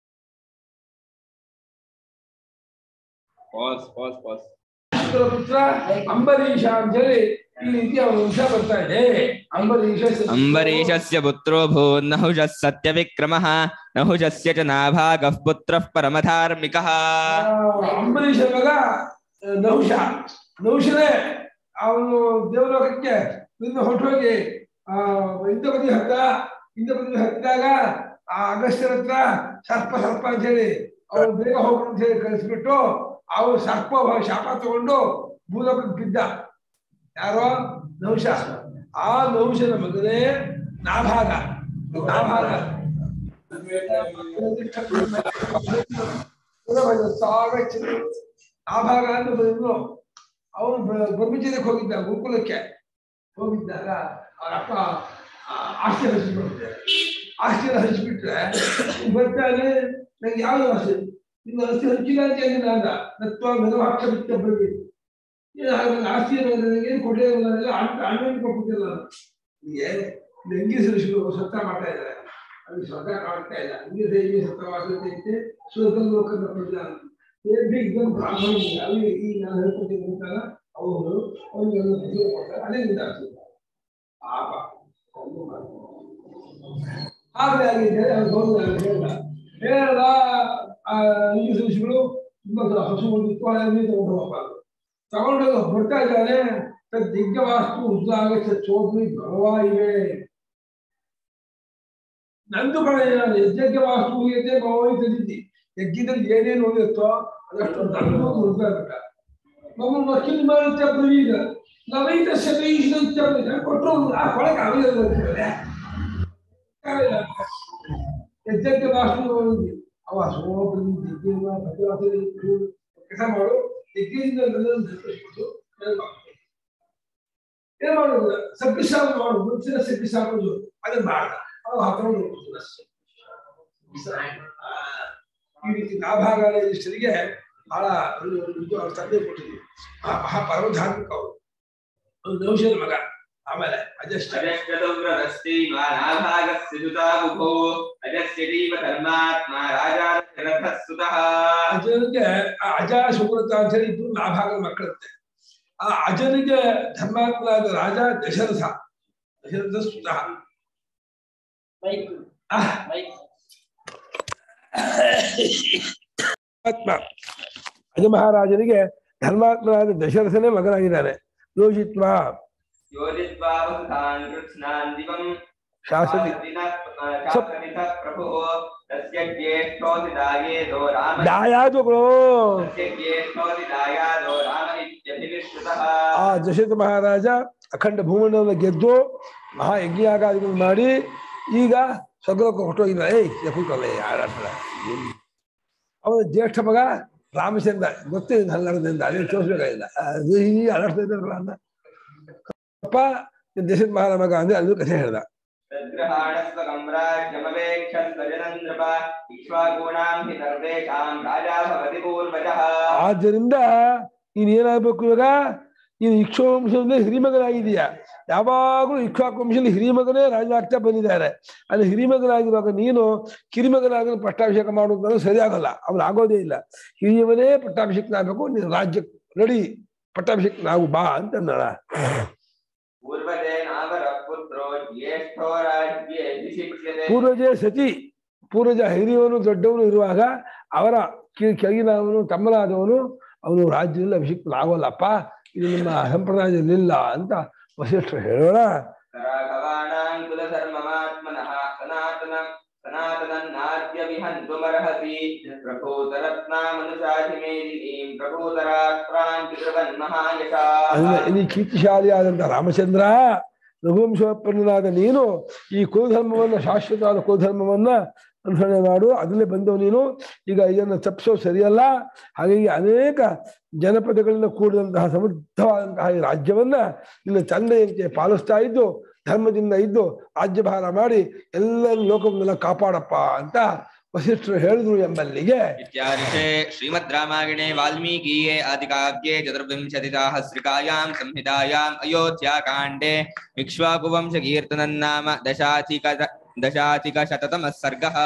Pause, pause, pause. ಪುತ್ರ ಪುತ್ರ ಅಂಬರೀಷ ಅಂತ ಹೇಳಿ ಈ ರೀತಿ ಅವನ ವಂಶ ಬರ್ತಾ ಇದೆ ಅಂಬರೀಷ अम्बरीशस्य पुत्रो भूर्नहुषः सत्यविक्रमः नहुषस्य च नाभागः पुत्रः परमधार्मिकः ಆ, ಅಂಬರೀಷ ಮಗ ಆ, ನಹುಷ ನಹುಷನೇ ಅವನು ದೇವಲೋಕಕ್ಕೆ ನಿನ್ನ ಹೊರಟೋಗಿ ಆ ಇಂದ್ರಪತಿ ಹತ್ತ ಇಂದ್ರಪತಿ ಹತ್ತಿದಾಗ ಆ ಅಗಸ್ತ್ಯರ ಹತ್ರ ಸರ್ಪ ಸರ್ಪ ಅಂತ ಹೇಳಿ ಅವನು ಬೇಗ ಹೋಗು ಅಂತ ಹೇಳಿ ಕಳಿಸ್ಬಿಟ್ಟು ಅವನು ಸರ್ಪ ಶಾಪ ತಗೊಂಡು ಭೂಲೋಕಕ್ಕೆ ಬಿದ್ದ ಯಾರೋ ನಹುಷ ಆ ನಹುಷನ ಮಗನೇ ನಾಭಾಗ ನಾಭಾಗ ನಾಭಾಗ ಅಂತ ಬಂದ್ರು ಅವನು ಬ್ರಹ್ಮಚರ್ಯಕ್ಕೆ ಹೋಗಿದ್ದ ಗುರುಕುಲಕ್ಕೆ ಹೋಗಿದ್ದಾಗ ಅವ್ರ ಅಪ್ಪ ಆ- ಆಸ್ತಿ ಹರಿಸ್ಬಿಟ್ರೆ ಆಸ್ತಿ ಹರಿಸ್ಬಿಟ್ರೆ ಬರ್ತಾನೆ ನಂಗೆ ಯಾವ ಆಸ್ತಿ ಇನ್ನು ಆಸ್ತಿ ಹಂಚಿಲ್ಲ ಅಂತ ಏನಿಲ್ಲ ಅಂದ ನತ್ವ ಮೆದುವಾಕ್ಷ ಬಿತ್ತ ಬರ್ಬೇಕು ಆಸ್ತಿ ಏನು ಕೊಟ್ಟಿಲ್ಲ ಅಣ್ಣ ಅಣ್ಣನಿಗೆ ಕೊಟ್ಟಿಲ್ಲ ಹೀಗೆ ಹೆಂಗಸರು ಸತ್ತ ಮಾಡ್ತಾ ಇದ್ದಾರೆ ಅದು ಸ್ವತಃ ಕಾಣ್ತಾ ಇಲ್ಲ ಹಿಂಗೆ ದೇವಿ ಸತ್ತವಾಗೈತೆ ಸ್ವರ್ಗ ಲೋಕದ ಪ್ರಜಾ ಇದನ್ನು ಬ್ರಾಹ್ಮಣ ಅಲ್ಲಿ ಈ ನಾನು ಹೇಳ್ಕೊಡ್ತೀನಿ ಅಂತಾಗ ಅವರು ಅವನಿಗೆ ಕೊಡ್ತಾರೆ ಅದೇ ನಿಧಾನ ಪಾಪ ಹಾಗೆ ಆಗಿದೆ ಅವ್ರು ಗೌರವ ಹೇಳ್ದ ಹೇಳ್ದ ಆ ಇಂಗ್ಲಿಷ್ ಋಷಿಗಳು ತುಂಬಾ ಹಸು ಬಂದಿತ್ತು ಅದನ್ನೇ ತಗೊಂಡು ಹೋಗ್ಬಾರ್ದು ತಗೊಂಡೋಗಿ ಹೊರಡ್ತಾ ಇದ್ದಾನೆ ತದ್ ದಿಗ್ಗವಾಸ್ತು ಉದ್ದಾಗಚ್ಚ ಚೋದ್ರಿ ಭಗವಾ ಇವೆ ನಂದು ಕಡೆ ಯಜ್ಞಕ್ಕೆ ವಾಸ್ತು ಇದೆ ಭಗವಾಯಿ ತಂದಿದ್ದಿ ಯಜ್ಞದಲ್ಲಿ ಏನೇನು ಉಳಿಯುತ್ತೋ ಅದಷ್ಟು ನಂದು ಉಳಿದಾಗಬೇಕ ಮಮ್ಮ ವಕೀಲ್ ಮಾಡುತ್ತೆ ಪ್ರವೀಣ ನವೈತ ಸತೀಶ್ ಕೊಟ್ಟರು ಆ ಕೊಳಗೆ ಅವೇ ಯಜ್ಞಕ್ಕೆ ವಾಸ್ತು ಅವ ಸೋಬ್ರಿ ದಿಗ್ಗೇನ ಭದ್ರಾಸನ ಕೆಲಸ ಮಾಡು ದಿಗ್ಗೇಯಿಂದ ನನ್ನನ್ನು ಧರಿಸ್ಬಿಟ್ಟು ಏನ್ ಮಾಡು? ಏನ್ ಮಾಡೋದು ಸಬ್ಬಿಸಾಮ ಮಾಡು ಮುಂಚಿನ ಸಬ್ಬಿಸಾಮದು ಅದನ್ನ ಮಾಡ ಅವ ಹಾಕೊಂಡು ಹೋಗ್ಬಿಡ್ತಾನೆ ಅಷ್ಟೇ. ಆ, ಈ ರೀತಿ ನಾಭಾಗ ಇಷ್ಟರಿಗೆ ಬಹಳ ಒಂದು ಇದು ಅವ್ರ ತಂದೆ ಕೊಟ್ಟಿದ್ರು ಆ ಮಹಾಪರಮಧಾರ್ಮಿಕ ಅವರು ಒಂದು ನೌಷಧ ಮಗ ಆಮೇಲೆ ಅಜಸ್ಟ್ अजश्चतुर्रदस्यैव नाभागस्य सुताबुभो अजस्यैव धर्मात्मा राजा दशरथः सुतः ಅಜನಿಗೆ ಆ ಅಜ ಸುಬ್ರತ ಅಂತ ಹೇಳಿ ಇಬ್ರು ನಾಭಾಗದ ಮಕ್ಕಳಂತೆ ಆ ಅಜನಿಗೆ ಧರ್ಮಾತ್ಮನಾದ ರಾಜ ದಶರಥ ದಶರಥ ಸುತ ಆತ್ಮ ಅಜ ಮಹಾರಾಜನಿಗೆ ಧರ್ಮಾತ್ಮನಾದ ದಶರಥನೇ ಮಗನಾಗಿದ್ದಾನೆ ಯೋಜಿತ್ವ योजित्वा वसुधान् कृत्स्नान् दिवं ಶಾಸತಿ शासनितः प्रभुः तस्य ज्येष्ठोऽसि दायेदो राम ದಾಯಾದುಗಳು तस्य ज्येष्ठोऽसि दायादो राम इत्यभिनिश्रुतः ಆ ದಶರಥ ಮಹಾರಾಜ ಅಖಂಡ ಭೂಮಂಡಲವನ್ನು ಗೆದ್ದು ಮಹಾಯಜ್ಞಾಗಾದಿಗಳು ಮಾಡಿ ಈಗ ಸ್ವರ್ಗಕ್ಕೆ ಹೊಟ್ಟೋಗಿದ್ದ ಏಯ್ ಕೂತ್ಕೊಳ್ಳೆ ಆಡಾಡ್ತಾಳೆ ಅವನ ಜ್ಯೇಷ್ಠ ಮಗ ರಾಮಚಂದ್ರ ಗೊತ್ತಿಲ್ಲ ಹನ್ನೆರಡದಿಂದ ಅದೇ ತೋರಿಸ್ಬೇಕಾಗಿಲ್ಲ ಅದು ಈ ಆಡಾಡ್ತಾ ಇದ್ದಾರಲ್ಲ ಅನ್ನ ಅಪ್ಪ ದಶರಥ ಮಹಾರಾಜ ಮಗ ಅಂದ್ರೆ ಅದು ಕಥೆ ಹೇಳ್ದ तद्ग्रहाणस्वकं राज्यमवेक्षस्वजनं नृप इक्ष्वाकूणां हि सर्वेषां राजा भवति पूर्वजः ಆದ್ದರಿಂದ ನೀನ್ ಏನಾಗ್ಬೇಕು ಇವಾಗ ನೀನು ಇಕ್ಷೋವಂಶದಲ್ಲಿ ಹಿರಿಮಗನಾಗಿದೀಯ ಯಾವಾಗಲೂ ಇಕ್ಷಾವಂಶದಲ್ಲಿ ಹಿರಿಮಗನೇ ರಾಜಾಗ್ತಾ ಬಂದಿದ್ದಾರೆ ಅಲ್ಲಿ ಹಿರಿಮಗನಾಗಿರುವಾಗ ನೀನು ಕಿರಿಮಗನಾಗಲು ಪಟ್ಟಾಭಿಷೇಕ ಮಾಡುವುದನ್ನು ಸರಿಯಾಗಲ್ಲ ಅವ್ನು ಆಗೋದೇ ಇಲ್ಲ ಹಿರಿಯವನೇ ಪಟ್ಟಾಭಿಷೇಕನಾಗಬೇಕು ನೀನು ರಾಜ್ಯ ರೆಡಿ ಪಟ್ಟಾಭಿಷೇಕನಾಗು ಬಾ ಅಂತ ಅಂದಳ पूर्वजेनावरः पुत्रो ज्येष्ठो राज्ये अभिषिच्यते ಪೂರ್ವಜ ಸತಿ ಪೂರ್ವಜ ಹಿರಿಯವನು ದೊಡ್ಡವನು ಇರುವಾಗ ಅವರ ಕಿ- ಕೆಳಗಿನವನು ತಮ್ಮನಾದವನು ಅವನು ರಾಜ್ಯದಲ್ಲಿ ಅಭಿಷಿಕ್ತನಾಗೋಲ್ಲಪ್ಪ ಇದು ನಿಮ್ಮ ಸಂಪ್ರದಾಯದಲ್ಲಿಲ್ಲ ಅಂತ ವಸಿಷ್ಠರು ಹೇಳೋಣ राघवाणां कुलधर्ममात्मनः सनातन सनातनन्नाद्य विहन्तुमर्हसि प्रभूतरत्नामनुशाधिमेदिनीं प्रभूतराष्ट्रां पितृवन्महायशाः ಅಂದ್ರೆ ನೀ ಕೀರ್ತಿಶಾಲಿಯಾದಂತ ರಾಮಚಂದ್ರ ರಘುವಂಶೋತ್ಪನ್ನನಾದ ನೀನು ಈ ಕುಲಧರ್ಮವನ್ನ ಶಾಶ್ವತವಾದ ಕುಲಧರ್ಮವನ್ನ ಅನುಸರಣೆ ಮಾಡು ಅದರಲ್ಲೇ ಬಂದವು ನೀನು ಈಗ ಇದನ್ನು ತಪ್ಪಿಸೋ ಸರಿಯಲ್ಲ ಹಾಗಾಗಿ ಅನೇಕ ಜನಪದಗಳಿಂದ ಕೂಡಿದಂತಹ ಸಮೃದ್ಧವಾದಂತಹ ಈ ರಾಜ್ಯವನ್ನ ನಿನ್ನ ತಂದೆಯಂತೆ ಪಾಲಿಸ್ತಾ ಇದ್ದು ಧರ್ಮದಿಂದ ಇದ್ದು ರಾಜ್ಯಭಾರ ಮಾಡಿ ಎಲ್ಲರೂ ಲೋಕವನ್ನೆಲ್ಲ ಕಾಪಾಡಪ್ಪ ಅಂತ ವಸಿಷ್ಠರು ಹೇಳಿದ್ರು ಎಂಬಲ್ಲಿಗೆ इत्यादिशे श्रीमद् रामायणे वाल्मीकीये आदिकाव्ये चतुर्विंशतिसाहस्रिकायां संहितायाम् अयोध्याकाण्डे इक्ष्वाकुवंशकीर्तनं नाम दशाधिक दशाधिकशततमः सर्गः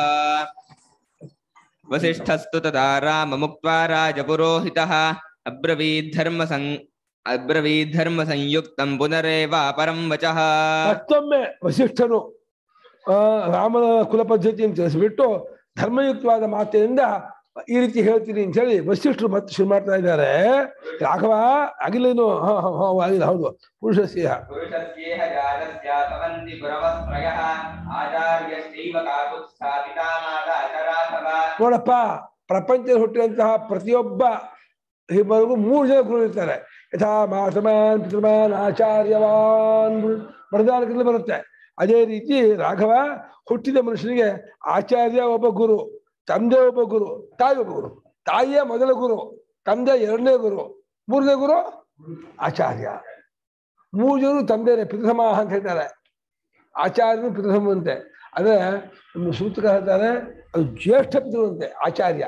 वसिष्ठस्तु तदा राममुक्त्वा राजपुरोहितः अब्रवीद्धर्मसं अब्रवीद्धर्मसंयुक्तं पुनरेवापरं वचः ಮತ್ತೊಮ್ಮೆ ವಸಿಷ್ಠನು ಆ ರಾಮನ ಕುಲ ಪದ್ಧತಿಯನ್ನು ತಿಳಿಸ್ಬಿಟ್ಟು ಧರ್ಮಯುಕ್ತವಾದ ಮಾತಿನಿಂದ ಈ ರೀತಿ ಹೇಳ್ತೀನಿ ಅಂತ ಹೇಳಿ ವಸಿಷ್ಠರು ಮತ್ತೆ ಶುರು ಮಾಡ್ತಾ ಇದ್ದಾರೆ ರಾಘವ ಆಗಿಲ್ಲೇನು ಹಾ ಹಾ ಹಾ ಆಗಿಲ್ಲ ಹೌದು ಪುರುಷಸ್ಯ पुरुषस्येह जातस्य भवन्ति पुरवस्त्रयः आचार्यश्चैव काकुत्स्थापिता माता च राघव ನೋಡಪ್ಪ ಪ್ರಪಂಚದಲ್ಲಿ ಹುಟ್ಟಿದಂತಹ ಪ್ರತಿಯೊಬ್ಬ ಇಬ್ಬರಿಗೂ ಮೂರು ಜನ ಗುರು ಇರ್ತಾರೆ ಯಥಾ ಮಾತಮಾನ್ ಪಿತೃಮಾನ್ ಆಚಾರ್ಯವಾನ್ ಬರದಾನಕದಲ್ಲಿ ಬರುತ್ತೆ ಅದೇ ರೀತಿ ರಾಘವ ಹುಟ್ಟಿದ ಮನುಷ್ಯನಿಗೆ ಆಚಾರ್ಯ ಒಬ್ಬ ಗುರು ತಂದೆ ಒಬ್ಬ ಗುರು ತಾಯಿ ಒಬ್ಬ ಗುರು ತಾಯಿಯ ಮೊದಲ ಗುರು ತಂದೆ ಎರಡನೇ ಗುರು ಮೂರನೇ ಗುರು ಆಚಾರ್ಯ ಮೂರು ಜನರು ತಂದೆನೆ ಪಿತೃಸಮ ಅಂತ ಹೇಳ್ತಾರೆ ಆಚಾರ್ಯನು ಪಿತೃಸಮಂತೆ ಅಂದ್ರೆ ನಮ್ಮ ಸೂತ್ರ ಹೇಳ್ತಾರೆ ಅದು ಜ್ಯೇಷ್ಠ ಪಿತೃವಂತೆ ಆಚಾರ್ಯ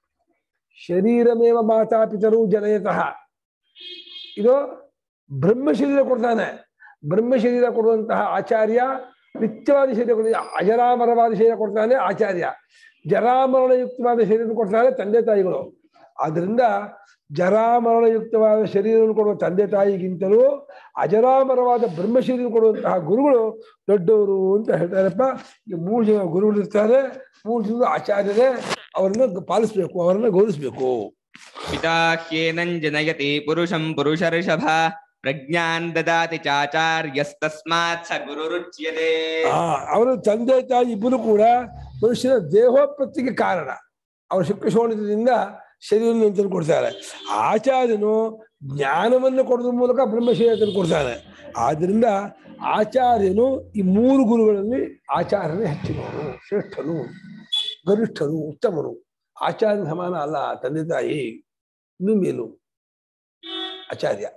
ಶರೀರಮೇವ ಮಾತಾ ಪಿತರು ಜನಯತಃ ಇದು ಬ್ರಹ್ಮ ಶರೀರ ಕೊಡ್ತಾನೆ ಬ್ರಹ್ಮ ಶರೀರ ಕೊಡುವಂತಹ ಆಚಾರ್ಯ ನಿತ್ಯವಾದ ಶರೀರ ಕೊಡ ಅಜರಾಮರವಾದ ಶರೀರ ಕೊಡ್ತಾನೆ ಆಚಾರ್ಯ ಜರಾಮರಣಯುಕ್ತವಾದ ಶರೀರ ಕೊಡ್ತಾನೆ ತಂದೆ ತಾಯಿಗಳು ಆದ್ರಿಂದ ಜರಾಮರಣಯುಕ್ತವಾದ ಶರೀರವನ್ನು ಕೊಡುವ ತಂದೆ ತಾಯಿಗಿಂತಲೂ ಅಜರಾಮರವಾದ ಬ್ರಹ್ಮ ಶರೀರ ಕೊಡುವಂತಹ ಗುರುಗಳು ದೊಡ್ಡವರು ಅಂತ ಹೇಳ್ತಾರಪ್ಪ ಈ ಮೂರು ಜನ ಗುರುಗಳು ಇರ್ತಾರೆ ಮೂರು ಜನ ಆಚಾರ್ಯರೇ ಅವರನ್ನ ಪಾಲಿಸ್ಬೇಕು ಅವರನ್ನ ಗೌರವಿಸ್ಬೇಕು पिता ह्येनं जनयति पुरुषं पुरुषर्षभ प्रज्ञान् ददाति चाचार्यस्तस्मात् स गुरुरुच्यते ಆ ಅವರ ತಂದೆ ತಾಯಿ ಇಬ್ಬರು ಕೂಡ ಮನುಷ್ಯನ ದೇಹೋತ್ಪತ್ತಿಗೆ ಕಾರಣ ಅವರ ಶುಕ್ರಶೋಣಿತದಿಂದ ಶರೀರವನ್ನು ತಂದು ಕೊಡ್ತಾರೆ ಆಚಾರ್ಯನು ಜ್ಞಾನವನ್ನು ಕೊಡೋದ್ರ ಮೂಲಕ ಬ್ರಹ್ಮಶರೀರ ಕೊಡ್ತಾನೆ ಆದ್ರಿಂದ ಆಚಾರ್ಯನು ಈ ಮೂರು ಗುರುಗಳಲ್ಲಿ ಆಚಾರ್ಯನೇ ಹೆಚ್ಚಿನವನು ಶ್ರೇಷ್ಠನು ಗರಿಷ್ಠನು ಉತ್ತಮನು ಆಚಾರ್ಯ ಸಮಾನ ಅಲ್ಲ ತಂದೆ ತಾಯಿ ಇನ್ನು ಮೇಲು ಆಚಾರ್ಯ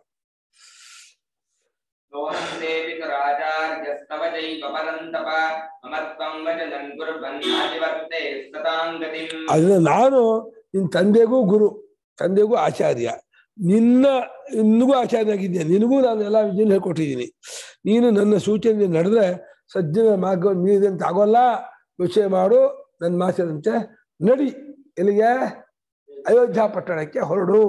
सोऽहं देवि राजार्यस्तव चैव परन्तप मम त्वं वचनं कुर्वन्नादिवर्ते सतां गतिम् ಅದನ್ನ ನಾನು ನಿನ್ನ ತಂದೆಗೂ ಗುರು ತಂದೆಗೂ ಆಚಾರ್ಯ ನಿನ್ನ ನಿನಗೂ ಆಚಾರ್ಯ ಆಗಿದ್ದೇನೆ ನಿನಗೂ ನಾನು ಎಲ್ಲ ವಿದ್ಯೆಯನ್ನು ಹೇಳ್ಕೊಟ್ಟಿದ್ದೀನಿ ನೀನು ನನ್ನ ಸೂಚನೆ ನಡೆದ್ರೆ ಸಜ್ಜನ ಮಾರ್ಗವನ್ನು ಮೀರಿದಂತೆ ಆಗೋಲ್ಲ ಯೋಚನೆ ಮಾಡು ನನ್ನ ಮಾತಿನಂತೆ ನಡಿ ಎಲ್ಲಿಗೆ ಅಯೋಧ್ಯ ಪಟ್ಟಣಕ್ಕೆ ಹೊರಡು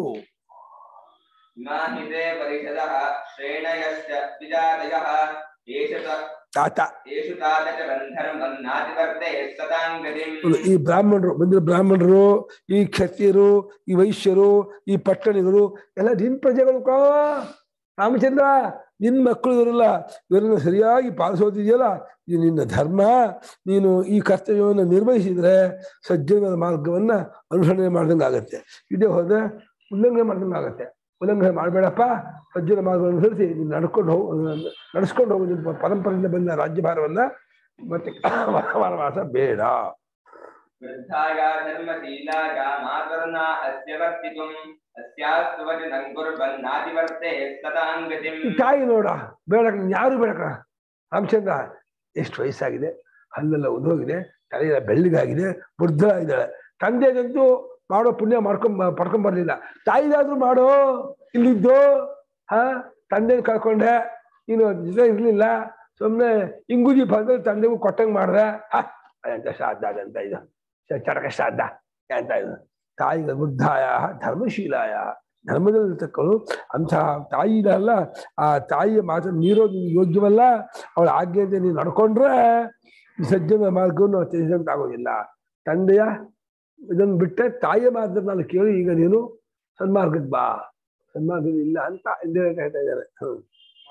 इमाहिते परिषदः श्रेणयश्च विजातयः एष च ತಾತ एषु तात च बन्धर्मं नातिवर्ते सतां गतिम् ನೋಡು, ಈ ಬ್ರಾಹ್ಮಣರು ಬಂದಿರೋ ಬ್ರಾಹ್ಮಣರು ಈ ಕ್ಷತ್ರಿಯರು ಈ ವೈಶ್ಯರು ಈ ಪಟ್ಟಣಿಗಳು ಎಲ್ಲ ನಿನ್ ಪ್ರಜೆಗಳು ಕೋ ರಾಮಚಂದ್ರ ನಿನ್ ಮಕ್ಕಳು ಇವರಲ್ಲ ಇವರನ್ನ ಸರಿಯಾಗಿ ಪಾಲಿಸೋದಿದೆಯಲ್ಲ ಇದು ನಿನ್ನ ಧರ್ಮ ನೀನು ಈ ಕರ್ತವ್ಯವನ್ನು ನಿರ್ವಹಿಸಿದ್ರೆ ಸಜ್ಜನ ಮಾರ್ಗವನ್ನ ಅನುಸರಣೆ ಮಾಡ್ದಂಗೆ ಆಗತ್ತೆ ಇದೇ ಹೋದ್ರೆ ಉಲ್ಲಂಘನೆ ಮಾಡ್ದಂಗೆ ಆಗತ್ತೆ ಉಲ್ಲಂಘನೆ ಮಾಡಬೇಡಪ್ಪ ಸಜ್ಜನ ಮಾರ್ಗ ಅನುಸರಿಸಿ ನೀನು ನಡ್ಕೊಂಡು ಹೋಗು ನಡೆಸ್ಕೊಂಡು ಹೋಗು ನಿನ್ನ ಪರಂಪರೆಯಿಂದ ಬಂದ ರಾಜ್ಯಭಾರವನ್ನ ಮತ್ತೆ ವನವಾಸ ಬೇಡ वृद्धाया धर्मशीलाया मातर्ना अस्य वर्तितुम् अस्यास्तु वचनं कुर्वन्नातिवर्ते सतां गतिम् ತಾಯಿ ನೋಡ ಬೇಡ ಯಾರು ಬೇಡಕ ರಾಮಚಂದ್ರ ಎಷ್ಟು ವಯಸ್ಸಾಗಿದೆ ಹಲ್ಲೆಲ್ಲ ಉದೋಗಿದೆ ತಲೆಯೆಲ್ಲ ಬೆಳ್ಳಿಗಾಗಿದೆ ವೃದ್ಧರಾಗಿದ್ದಾಳೆ ತಂದೆಗಂತೂ ಮಾಡೋ ಪುಣ್ಯ ಮಾಡ್ಕೊಂಡ್ ಪಡ್ಕೊಂಡ್ ಬರ್ಲಿಲ್ಲ ತಾಯಿದಾದ್ರೂ ಮಾಡೋ ಇಲ್ಲಿದ್ದು ಹಾ ತಂದೆ ಕಳ್ಕೊಂಡೆ ನೀನು ಜೊತೆ ಇರ್ಲಿಲ್ಲ ಸುಮ್ಮನೆ ಇಂಗುಜಿ ಬಂದ್ರೆ ತಂದೆಗೂ ಕೊಟ್ಟಂಗ್ ಮಾಡ್ದೆ ಹಾ ಎಂತ ಶ್ರಾದ್ದ ಅಂತ ಇದು ಚ- ಚರಕ ಶ್ರಾದ್ದ ಅಂತ ಇದು ತಾಯಿಗೆ ವೃದ್ಧಾಯ ಧರ್ಮಶೀಲಾಯ ಧರ್ಮದಲ್ಲಿರ್ತಕ್ಕಳು ಅಂತಹ ತಾಯಿನಲ್ಲ ಆ ತಾಯಿಯ ಮಾತನ್ನು ಮೀರೋದು ನಿನ್ಗೆ ಯೋಗ್ಯವಲ್ಲ ಅವಳ ಆಜ್ಞೆಯಿಂದ ನೀನು ನಡ್ಕೊಂಡ್ರೆ ಈ ಸಜ್ಜನ ಮಾರ್ಗವನ್ನು ತ್ಯಜಿಸಂತ ಆಗೋದಿಲ್ಲ ತಂದೆಯ ಇದನ್ನು ಬಿಟ್ಟೆ ತಾಯಿಯ ಮಾತನ್ನು ನಾನು ಕೇಳಿ ಈಗ ನೀನು ಸನ್ಮಾರ್ಗಕ್ಕೆ ಬಾ ಸನ್ಮಾರ್ಗದ ಇಲ್ಲ ಅಂತ ಇಂದಿರೇಟ್ ಹೇಳ್ತಾ ಇದ್ದಾರೆ ಹ್ಮ್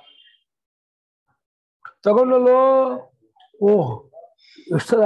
ತಗೊಂಡಲ್ಲೋ ಓಹ್ ಎಷ್ಟರ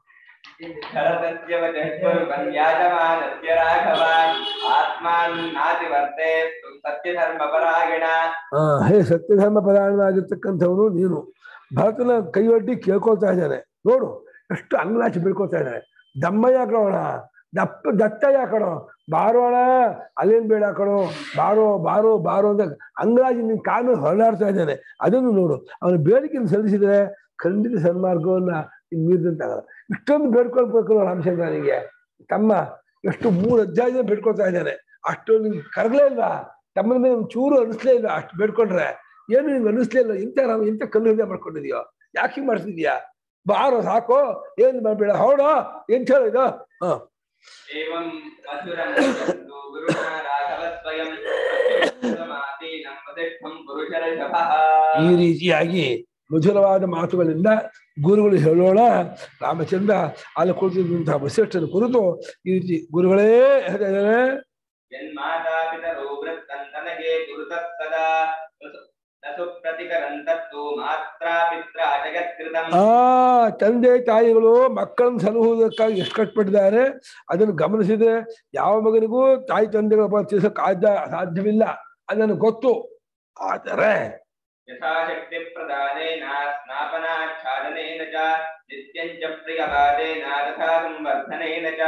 शरदस्य वचः कुर्वन्याजमानस्य राघव आत्मान्नातिवर्ते सत्यधर्मपरायण ಆ ಹೇ ಸತ್ಯಧರ್ಮ ಪರಾಯಣನಾಗಿರ್ತಕ್ಕಂಥವನು ನೀನು ಭರತನ ಕೈಯೊಡ್ಡಿ ಕೇಳ್ಕೊಳ್ತಾ ಇದ್ದಾನೆ ನೋಡು ಎಷ್ಟು ಅಂಗಲಾಚಿ ಬೀಳ್ಕೊಳ್ತಾ ಇದ್ದಾನೆ ದಮ್ಮ ಯಾಕಡೋಣ ದಪ್ಪ ದತ್ತ ಯಾಕಡೋ ಬಾರೋಣ ಅಲ್ಲೇನ್ ಬೇಡ ಕಣೋ ಬಾರೋ ಬಾರೋ ಬಾರೋ ಅಂತ ಅಂಗಲಾಚಿ ನಿನ್ ಕಾಲು ಹೊರಡಾಡ್ತಾ ಇದ್ದಾನೆ ಅದನ್ನು ನೋಡು ಅವನ ಬೇಡಿಕೆಯನ್ನು ಸಲ್ಲಿಸಿದ್ರೆ ಖಂಡಿತ ಸನ್ಮಾರ್ಗವನ್ನ ನೀನ್ ಮೀರಿದಂತಾಗಲ್ಲ ಇಷ್ಟೊಂದು ಬೇಡ್ಕೊಳ್ಬೇಕು ರಾಮಚಂದ್ರನಿಗೆ ತಮ್ಮ ಎಷ್ಟು ಮೂರು ಅಧ್ಯಾಯ ಬೇಡ್ಕೊಳ್ತಾ ಇದ್ದಾನೆ ಅಷ್ಟೊಂದು ನಿಂಗೆ ಕರಗಲೇ ಇಲ್ವಾ ತಮ್ಮನ ಮೇಲೆ ಒಂದ್ ಚೂರು ಅನಿಸ್ಲೇ ಇಲ್ಲ ಅಷ್ಟು ಬೇಡ್ಕೊಂಡ್ರೆ ಏನು ನಿಂಗೆ ಅನಿಸ್ಲೇ ಇಲ್ಲ ಇಂಥ ರಾಮ ಇಂಥ ಕಲ್ಲು ಹೃದಯ ಮಾಡ್ಕೊಂಡಿದ್ಯೋ ಯಾಕೆ ಹಿಂಗ್ ಮಾಡ್ತಿದ್ಯಾ ಬಾರೋ ಸಾಕು ಏನ್ ಮಾಡ್ಬೇಡ ಹೊರಡೋ ಎಂತ ಇದು ಹ एवं मधुरं वदन्तु गुरुणा राघवस्वयं प्रत्युत्तमासीनं वसिष्ठं पुरुषर्षभः ಈ ರೀತಿಯಾಗಿ ಮಧುರವಾದ ಮಾತುಗಳಿಂದ ಗುರುಗಳು ಹೇಳೋಣ ರಾಮಚಂದ್ರ ಅಲ್ಲಿ ಕುಳಿತಿದ್ದಂತಹ ವಸಿಷ್ಠನ ಕುರಿತು ಈ ರೀತಿ ಗುರುಗಳೇ ಹೇಳ್ತಾ ಇದ್ದಾರೆ यन्मातापितरो वृत्तन्तनगे गुरुतत्सदा न सुप्रतिकरन्तत्तु मात्रा पित्रा जगत्कृतम् ಆ ತಂದೆ ತಾಯಿಗಳು ಮಕ್ಕಳನ್ನು ಸಲಹುವುದಕ್ಕಾಗಿ ಎಷ್ಟು ಕಷ್ಟಪಟ್ಟಿದ್ದಾರೆ ಅದನ್ನು ಗಮನಿಸಿದ್ರೆ ಯಾವ ಮಗನಿಗೂ ತಾಯಿ ತಂದೆಗಳ ತಿಳಿಸಕ್ ಸಾಧ್ಯವಿಲ್ಲ ಅದನ್ನು ಗೊತ್ತು ಆದರೆ यथाशक्तिप्रदानेन स्नापनाच्छादनेन च नित्यं च प्रियवादेन तथा संवर्धनेन च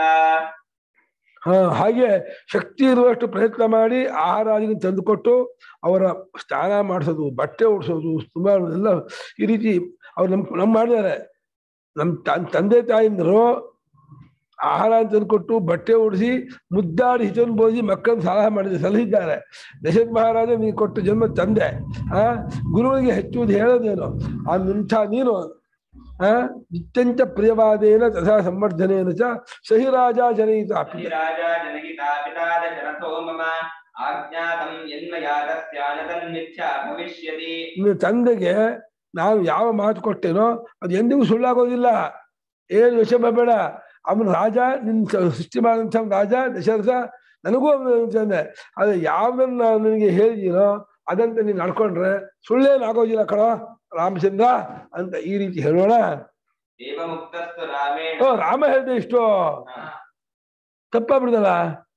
ಹಾ ಹಾಗೆ ಶಕ್ತಿ ಇರುವಷ್ಟು ಪ್ರಯತ್ನ ಮಾಡಿ ಆಹಾರ ಆದಿಗಳನ್ನು ತಂದುಕೊಟ್ಟು ಅವರ ಸ್ನಾನ ಮಾಡಿಸೋದು ಬಟ್ಟೆ ಓಡಿಸೋದು ತುಂಬ ಎಲ್ಲ ಈ ರೀತಿ ಅವ್ರು ನಮ್ ನಮ್ ಮಾಡಿದ್ದಾರೆ ನಮ್ ತನ್- ತಂದೆ ತಾಯಿಂದರು ಆಹಾರ ತಂದುಕೊಟ್ಟು ಬಟ್ಟೆ ಓಡಿಸಿ ಮುದ್ದಾಡಿ ಹಿತವನ್ನು ಬೋಧಿ ಮಕ್ಕಳನ್ನು ಸಲಹೆ ಮಾಡಿದ ಸಲಹಿದ್ದಾರೆ ದಶರಥ ಮಹಾರಾಜ ನೀನು ಕೊಟ್ಟ ಜನ್ಮ ತಂದೆ ಆ ಗುರುಗಳಿಗೆ ಹೆಚ್ಚುವುದು ಹೇಳೋದೇನು ಆ ನಿಂಥ ನೀನು ಆ ನಿತ್ಯಂಚ ಪ್ರಿಯವಾದೇನ ತಥಾ ಸಂವರ್ಧನೇನ ಚ ಸಹಿ ರಾಜ ಜನಯಿತ राजा जनयिता पिता दशरथो मम आज्ञातं यन्मया तस्या न तन्मिथ्या भविष्यति ನಿನ್ನ ತಂದೆಗೆ ನಾನು ಯಾವ ಮಾತು ಕೊಟ್ಟೇನೋ ಅದು ಎಂದಿಗೂ ಸುಳ್ಳಾಗೋದಿಲ್ಲ ಏನು ಯೋಚನೆ ಮಾಡಬೇಡ ಅವನು ರಾಜ ನಿನ್ನ ಸ- ಸೃಷ್ಟಿ ಮಾಡಿದಂಥ ರಾಜ ದಶರಥ ನನಗೂ ಅಂತಂದೆ ಅದು ಯಾವ್ದನ್ನ ನಾನು ನಿನಗೆ ಹೇಳಿದೀನೋ ಅದಂತ ನೀನು ನಡ್ಕೊಂಡ್ರೆ ಸುಳ್ಳೇನಾಗೋದಿಲ್ಲ ಕಣ ರಾಮಚಂದ್ರ ಅಂತ ಈ ರೀತಿ ಹೇಳೋಣ ಏವ ಮುಕ್ತಸ್ತು ರಾಮೇಣ ಓ ರಾಮ ಹೇಳ್ದೆ ಇಷ್ಟು ತಪ್ಪಾಗ್ಬಿಡ್ದಲ್ಲ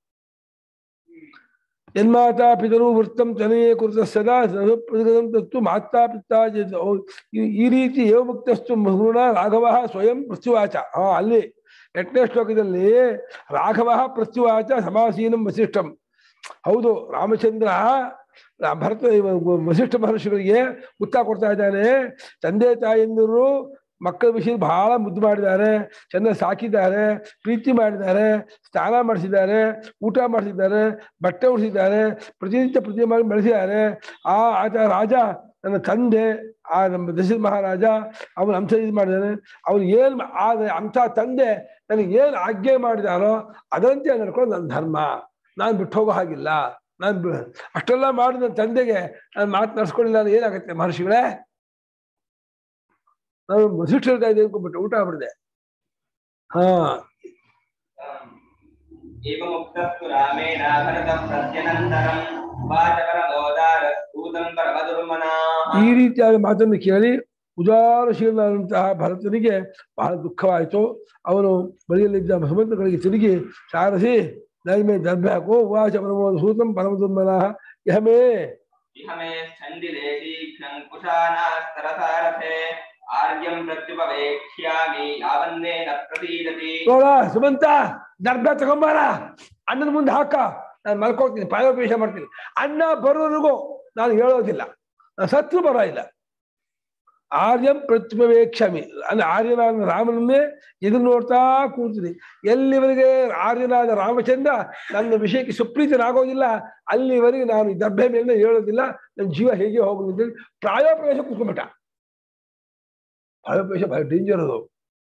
ಯನ್ಮಾತಾ ಪಿತರು ವೃತ್ತಂ ತನೆಯೇ ಕುರಿತ ಸದಾ ಪ್ರತಿಗತಂ ತತ್ತು ಮಾತಾ ಪಿತಾ ಚೇತ. ಓ, ಈ- ಈ ರೀತಿ ಏವ ಮುಕ್ತಸ್ತು ಮಗುಣ ರಾಘವ ಸ್ವಯಂ ಪ್ರತ್ಯುವಾಚ ಹಾ ಅಲ್ಲಿ ಎಂಟನೇ ಶ್ಲೋಕದಲ್ಲಿ ರಾಘವ ಪ್ರತ್ಯುವಾಚ ಸಮಾಸೀನಂ ವಸಿಷ್ಠಂ ಹೌದು ರಾಮಚಂದ್ರ ರಾ- ಭರತ ಇವ- ವಸಿಷ್ಠ ಮಹರ್ಷಿಗಳಿಗೆ ಉತ್ತರ ಕೊಡ್ತಾ ಇದ್ದಾನೆ ತಂದೆ ತಾಯಂದಿರು ಮಕ್ಕಳ ವಿಷಯ ಬಹಳ ಮುದ್ದು ಮಾಡಿದ್ದಾರೆ ಚೆನ್ನಾಗಿ ಸಾಕಿದ್ದಾರೆ ಪ್ರೀತಿ ಮಾಡಿದ್ದಾರೆ ಸ್ನಾನ ಮಾಡಿಸಿದ್ದಾರೆ ಊಟ ಮಾಡಿಸಿದ್ದಾರೆ ಬಟ್ಟೆ ಉಡಿಸಿದ್ದಾರೆ ಪ್ರತಿನಿತ್ಯ ಪ್ರತಿ ಮಾಡಿ ಬೆಳೆಸಿದ್ದಾರೆ ಆ ಆತ ರಾಜ ನನ್ನ ತಂದೆ ಆ ನಮ್ಮ ದಶರಥ ಮಹಾರಾಜ ಅವನ ಅಂಶ ಇದು ಮಾಡಿದ್ದಾನೆ ಅವನು ಏನ್ ಮಾ- ಆದ್ರೆ ಅಂಥ ತಂದೆ ನನಗೆ ಏನ್ ಆಜ್ಞೆ ಮಾಡಿದಾರೋ ಅದಂತೆ ನಡ್ಕೊಂಡು ನನ್ನ ಧರ್ಮ ನಾನು ಬಿಟ್ಟು ಹೋಗೋ ಹಾಗಿಲ್ಲ ನಾನು ಬಿ- ಅಷ್ಟೆಲ್ಲ ಮಾಡಿದ ನನ್ನ ತಂದೆಗೆ ನಾನು ಮಾತು ನಡ್ಸ್ಕೊಳ್ಳಿಲ್ಲ ಅಂದ್ರೆ ಏನಾಗುತ್ತೆ ಮಹರ್ಷಿಗಳೇ ನಾನು ವಸಿಷ್ಠ ಹೇಳ್ತಾ ಇದ್ದೆ ಅನ್ಕೊಂಡ್ಬಿಟ್ಟು ಊಟ ಆಗ್ಬಿಡಿದೆ ಹಾ ಏವ ಮುಕ್ತಸ್ತು ರಾಮೇಣ ಭರತಂ ಪ್ರತ್ಯನಂತರಂ ವಾಚಕರಮೋದಾರ ಸ್ತೂತಂ ಪರಮದುರ್ಮನಾ ಈ ರೀತಿಯಾದ ಮಾತನ್ನು ಕೇಳಿ ಉದಾರಶೀಲನಾದಂತಹ ಭರತನಿಗೆ ಬಹಳ ದುಃಖವಾಯಿತು ಅವನು ಬಳಿಯಲ್ಲಿದ್ದ ಹನುಮಂತಗಳಿಗೆ ತಿರುಗಿ ಸಾರಸಿ ನೈಮೆ ದರ್ಭೆ ಹಾಕು ವಾಚ ಪರಮ ಸೂತಂ ಪರಮ ದುರ್ಮನ ಯಹಮೇ ಇಹ ಮೇ ಸ್ಥಂಡಿಲೆ ಶೀಘ್ರಂ ಕುಶಾನಾಸ್ತರಸಾರಥೆ ಆರ್ಯಂ ಪ್ರತ್ಯುಪವೇಕ್ಷ್ಯಾಮಿ ಯಾವನ್ನೇನ ಪ್ರಸೀದತಿ ನೋಡ ಸುಮಂತ ದರ್ಭ ತಗೊಂಬಾರ ಅಣ್ಣನ ಮುಂದೆ ಹಾಕ ನಾನು ಮಲ್ಕೋತೀನಿ ಪಾಯೋಪೇಶ ಮಾಡ್ತೀನಿ ಅಣ್ಣ ಬರೋರಿಗೂ ನಾನು ಹೇಳೋದಿಲ್ಲ ನಾನು ಸತ್ರು ಬರೋದಿಲ್ಲ ಆರ್ಯಂ ಪ್ರತಿಪವೇಕ್ಷಮಿ ಅಂದ್ರೆ ಆರ್ಯನಾದ ರಾಮನನ್ನೇ ಎದುರು ನೋಡ್ತಾ ಕೂರ್ತೀನಿ ಎಲ್ಲಿವರೆಗೆ ಆರ್ಯನಾದ ರಾಮಚಂದ್ರ ನನ್ನ ವಿಷಯಕ್ಕೆ ಸುಪ್ರೀತನಾಗೋದಿಲ್ಲ ಅಲ್ಲಿವರೆಗೆ ನಾನು ಈ ದರ್ಭೆ ಮೇಲೆ ಹೇಳೋದಿಲ್ಲ ನನ್ನ ಜೀವ ಹೇಗೆ ಹೋಗುದು ಅಂತೇಳಿ ಪ್ರಾಯೋಪವೇಶ ಕೂತ್ಕೊಂಡ್ಬಿಟ್ಟ ಪ್ರಾಯೋಪವೇಶ ಬಹಳ ಡೇಂಜರ್ ಅದು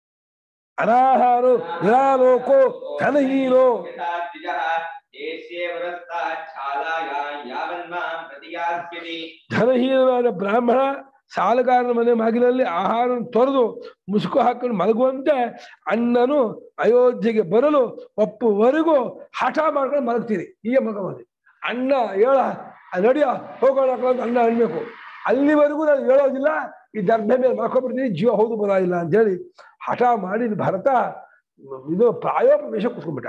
ಅನಾಹಾರೋ ನಿರಾಲೋಕೋ ಧನಹೀನೋ ಯಥಾ ದ್ವಿಜಃ ಏಷ್ಯೇ ವರಸ್ತಾತ್ ಛಾಲಾಯಾಂ ಯಾವನ್ಮಾಂ ಪ್ರತಿಯಾಸ್ಯತಿ ಧನಹೀನನಾದ ಬ್ರಾಹ್ಮಣ ಸಾಲಗಾರನ ಮನೆ ಮಗಿಲಲ್ಲಿ ಆಹಾರ ತೊರೆದು ಮುಸುಕು ಹಾಕೊಂಡು ಮಲಗುವಂತೆ ಅಣ್ಣನು ಅಯೋಧ್ಯೆಗೆ ಬರಲು ಒಪ್ಪುವರೆಗೂ ಹಠ ಮಾಡ್ಕೊಂಡು ಮಲಗ್ತೀರಿ ಹೀಗೆ ಮಲಗಬಹುದು ಅಣ್ಣ ಹೇಳ ನಡಿಯ ಹೋಗೋಣ ಅಂತ ಅಣ್ಣ ಅನ್ಬೇಕು ಅಲ್ಲಿವರೆಗೂ ನಾನು ಹೇಳೋದಿಲ್ಲ ಈ ದರ್ಭೆ ಮೇಲೆ ಮಲ್ಕೊಂಡ್ಬಿಡ್ತೀನಿ ಜೀವ ಹೌದು ಬರೋದಿಲ್ಲ ಅಂತ ಹೇಳಿ ಹಠ ಮಾಡಿ ಭರತ ಇದು ಪ್ರಾಯೋಪವೇಶ ಕುತ್ಕೊಂಡ್ಬಿಟ್ಟ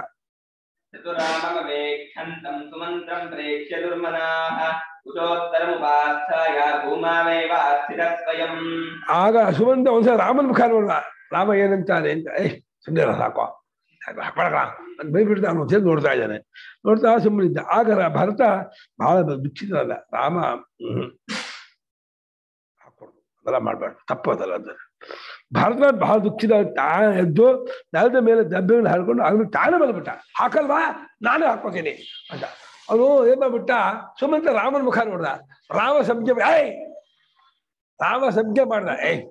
ಚತುರಾಮವೇಕ್ಷಂತಂ ಸುಮಂತ್ರಂ ಪ್ರೇಕ್ಷ್ಯ ದುರ್ಮನಾಃ ಕುಶೋತ್ತರಮುಪಾಸ್ಥಾಯ ಭೂಮಾಮೇವ ಸ್ಥಿತ ಸ್ವಯಂ ಆಗ ಸುಮಂತ ಒಂದ್ಸಲ ರಾಮನ ಮುಖ ನೋಡ ರಾಮ ಏನಂತಾನೆ ಅಂತ ಏ ಸುಮ್ಮನೆ ಸಾಕೋ ಹಾಕ್ಬೇಡ ಅಂತ ಬೈಬಿಡ್ದ ಅವನು ಅಂತ ಹೇಳಿ ನೋಡ್ತಾ ಇದ್ದಾನೆ ನೋಡ್ತಾ ಸುಮ್ಮನಿದ್ದ ಆಗ ರ- ಭರತ ಬಹಳ ದುಃಖಿತನಲ್ಲ ರಾಮ ಹ್ಮ್ ಹಾಕೊಡು ಅದೆಲ್ಲ ಮಾಡ್ಬಾರ್ದು ತಪ್ಪದಲ್ಲ ಅದು ಭಾರತ ಬಹಳ ದುಃಖಿತ ತಾ ಎದ್ದು ನೆಲದ ಮೇಲೆ ದಬ್ಬೆಗಳನ್ನ ಹರ್ಕೊಂಡು ಅವನು ತಾನೇ ಬಂದ್ಬಿಟ್ಟ ಹಾಕಲ್ವಾ ನಾನೇ ಹಾಕೋತೀನಿ ಅಂತ ಅವನು ಏನ್ ಮಾಡ್ಬಿಟ್ಟ ಸುಮಂತ ರಾಮನ ಮುಖ ನೋಡ್ದ ರಾಮ ಸಂಜೆ ಏಯ್ ರಾಮ ಸಂಜ್ಞೆ ಮಾಡ್ದ ಏಯ್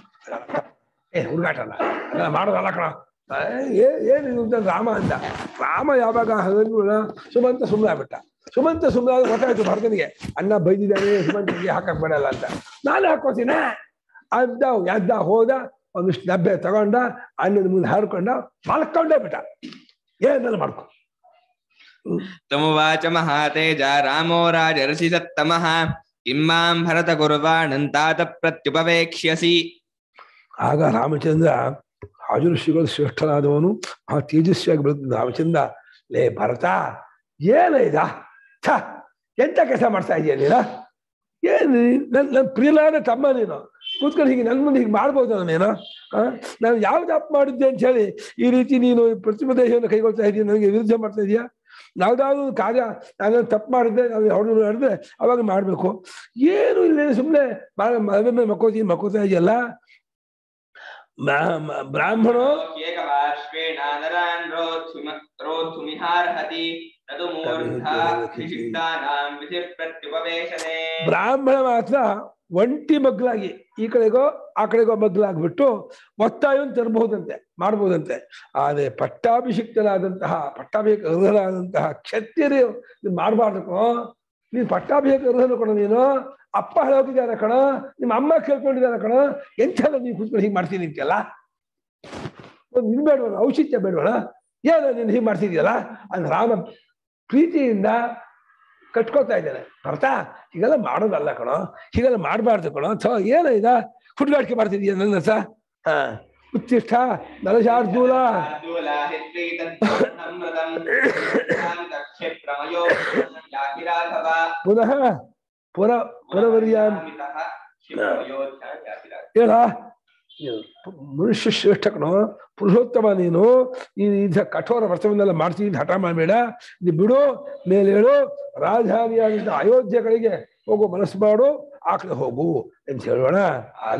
ಏ ಹುಡುಗಾಟ ಅಲ್ಲ ಅದೆಲ್ಲ ಮಾಡೋದಲ್ಲ ಕಣ ಏ- ಏನಿದು ಅಂತ ರಾಮ ಅಂದ ರಾಮ ಯಾವಾಗ ಹಗಲು ಸುಮಂತ ಸುಮ್ಮನೆ ಆಗ್ಬಿಟ್ಟ ಸುಮಂತ ಸುಮ್ಮನೆ ಗೊತ್ತಾಯ್ತು ಭರತನಿಗೆ ಅಣ್ಣ ಬೈದಿದ್ದಾನೆ ಸುಮಂತನಿಗೆ ಹಾಕಕ್ ಬಿಡಲ್ಲ ಅಂತ ನಾನು ಹಾಕೋತೀನಿ ಅದ್ದ ಎದ್ದ ಹೋದ ಒಂದಿಷ್ಟು ಡಬ್ಬೆ ತಗೊಂಡ ಅಣ್ಣನ ಮುಂದೆ ಹಾರ್ಕೊಂಡ ಮಲ್ಕೊಂಡೇ ಬಿಟ್ಟ ಏನೆಲ್ಲ ಮಾಡ್ಕೊ ತಮುವಾಚ ಮಹಾತೇಜ ರಾಮೋ ರಾಜರ್ಷಿ ಸತ್ತಮಃ किं मां भरत कुर्वाणन्तात प्रत्युपवेक्ष्यसि ಆಗ ರಾಮಚಂದ್ರ ರಾಜಋಷಿಗಳು ಶ್ರೇಷ್ಠನಾದವನು ಆ ತೇಜಸ್ವಿಯಾಗಿ ಬೆಳೆದ ರಾಮಚಂದ್ರ ಲೇ ಭರತ ಏನ ಇದ ಛ ಎಂತ ಕೆಲಸ ಮಾಡ್ತಾ ಇದೀಯ ನೀನು ಏನು ನನ್ ನನ್ನ ಪ್ರಿಯಲಾದ ತಮ್ಮ ನೀನು ಕೂತ್ಕೊಂಡು ಹೀಗೆ ನನ್ನ ಮುಂದೆ ಹೀಗೆ ಮಾಡ್ಬೋದ ನೀನು ಆ? ನಾನು ಯಾವ ತಪ್ಪು ಮಾಡಿದ್ದೆ ಅಂತ ಹೇಳಿ ಈ ರೀತಿ ನೀನು ಪ್ರತಿಪದೇಶವನ್ನು ಕೈಗೊಳ್ತಾ ಇದೀಯ ನನಗೆ ವಿರುದ್ಧ ಮಾಡ್ತಾ ಇದೀಯಾ ಯಾವ್ದಾದ್ರು ಒಂದು ಕಾರ್ಯ ನಾನು ತಪ್ಪು ಮಾಡಿದ್ದೆ ನಾವು ಹೊಡೆದು ನಡೆದ್ರೆ ಅವಾಗ ಮಾಡಬೇಕು ಏನು ಇಲ್ಲ ಸುಮ್ಮನೆ ಮದುವೆ ಮೇಲೆ ಮಕ್ಕೋತೀನಿ ಮಕ್ಕೋತಾ ಇದೆಯಲ್ಲ ಬ್ರಾಹ್ಮಣೋ ಏಕಪಾರ್ಶ್ವೇಣ ನರಾನ್ ರೋದ್ಧುಮ- ರೋದ್ಧುಮಿಹಾರ್ಹತಿ ತದು ಮೂರ್ಧಾಭಿಷಿಕ್ತಾನಾಂ ವಿಧಿ ಪ್ರತ್ಯುಪವೇಶನೆ ಬ್ರಾಹ್ಮಣ ಮಾತ್ರ ಒಂಟಿ ಮಗ್ಲಾಗಿ ಈ ಕಡೆಗೋ ಆ ಕಡೆಗೋ ಮಗ್ಲಾಗ್ಬಿಟ್ಟು ಒತ್ತಾಯವನ್ನು ತರಬಹುದಂತೆ ಮಾಡಬಹುದಂತೆ ಆದರೆ ಪಟ್ಟಾಭಿಷಿಕ್ತನಾದಂತಹ ಪಟ್ಟಾಭಿಷೇಕ ಅರ್ಹನಾದಂತಹ ಕ್ಷತ್ರಿಯರು ನೀನು ಮಾಡಬಾರ್ದಕ್ಕೋ ನೀನು ಪಟ್ಟಾಭಿಷೇಕ ಅರ್ಹನ ಕಣ ನೀನು ಅಪ್ಪ ಹೇಳೋಗಿದ್ದಾನೆ ಕಣ ನಿಮ್ಮ ಅಮ್ಮ ಕೇಳ್ಕೊಂಡಿದ್ದಾನೆ ಕಣ ಎಂಥಲ್ಲ ನೀವು ಕೂತ್ಕೊಂಡು ಹೀಗೆ ಮಾಡ್ತೀನಿ ಅಂತೆಲ್ಲ ಒಂದು ಇದು ಬೇಡವಣ ಔಷಧ್ಯ ಬೇಡವಣ ಏನೋ ನೀನು ಹೀಗೆ ಮಾಡ್ತಿದ್ಯಲ್ಲ ಅಂದ್ರೆ ರಾಮ ಪ್ರೀತಿಯಿಂದ ಕಟ್ಕೊಳ್ತಾ ಇದ್ದಾನೆ ಭರತ ಹೀಗೆಲ್ಲ ಮಾಡೋದಲ್ಲ ಕಣೋ ಹೀಗೆಲ್ಲ ಮಾಡಬಾರ್ದು ಕಣೋ ಅಥವಾ ಏನ ಇದ ಹುಡುಗಾಟಿಕೆ ಮಾಡ್ತಿದೀಯ ನನ್ನ ಸ ಹಾ ಉಚ್ಚಿಷ್ಠ ನಲಶಾರ್ದೂಲ ಪುನಃ ಪುರ ಪುರವರ್ಯಾಂ ಹೇಳ ಮನುಷ್ಯ ಶ್ರೇಷ್ಠ ಕಣೋ ಪುರುಷೋತ್ತಮ ನೀನು ಈ ಇಂಥ ಕಠೋರ ವ್ರತವನ್ನೆಲ್ಲ ಮಾಡ್ತೀನಿ ಹಠ ಮಾಡಬೇಡ ಇದು ಬಿಡು ಮೇಲೆ ಹೇಳು ರಾಜಧಾನಿಯಾದಂಥ ಅಯೋಧ್ಯೆ ಕಡೆಗೆ ಹೋಗೋ ಮನಸ್ಸು ಮಾಡು ಆ ಕಡೆ ಹೋಗು ಅಂತ ಹೇಳೋಣ ಆಗ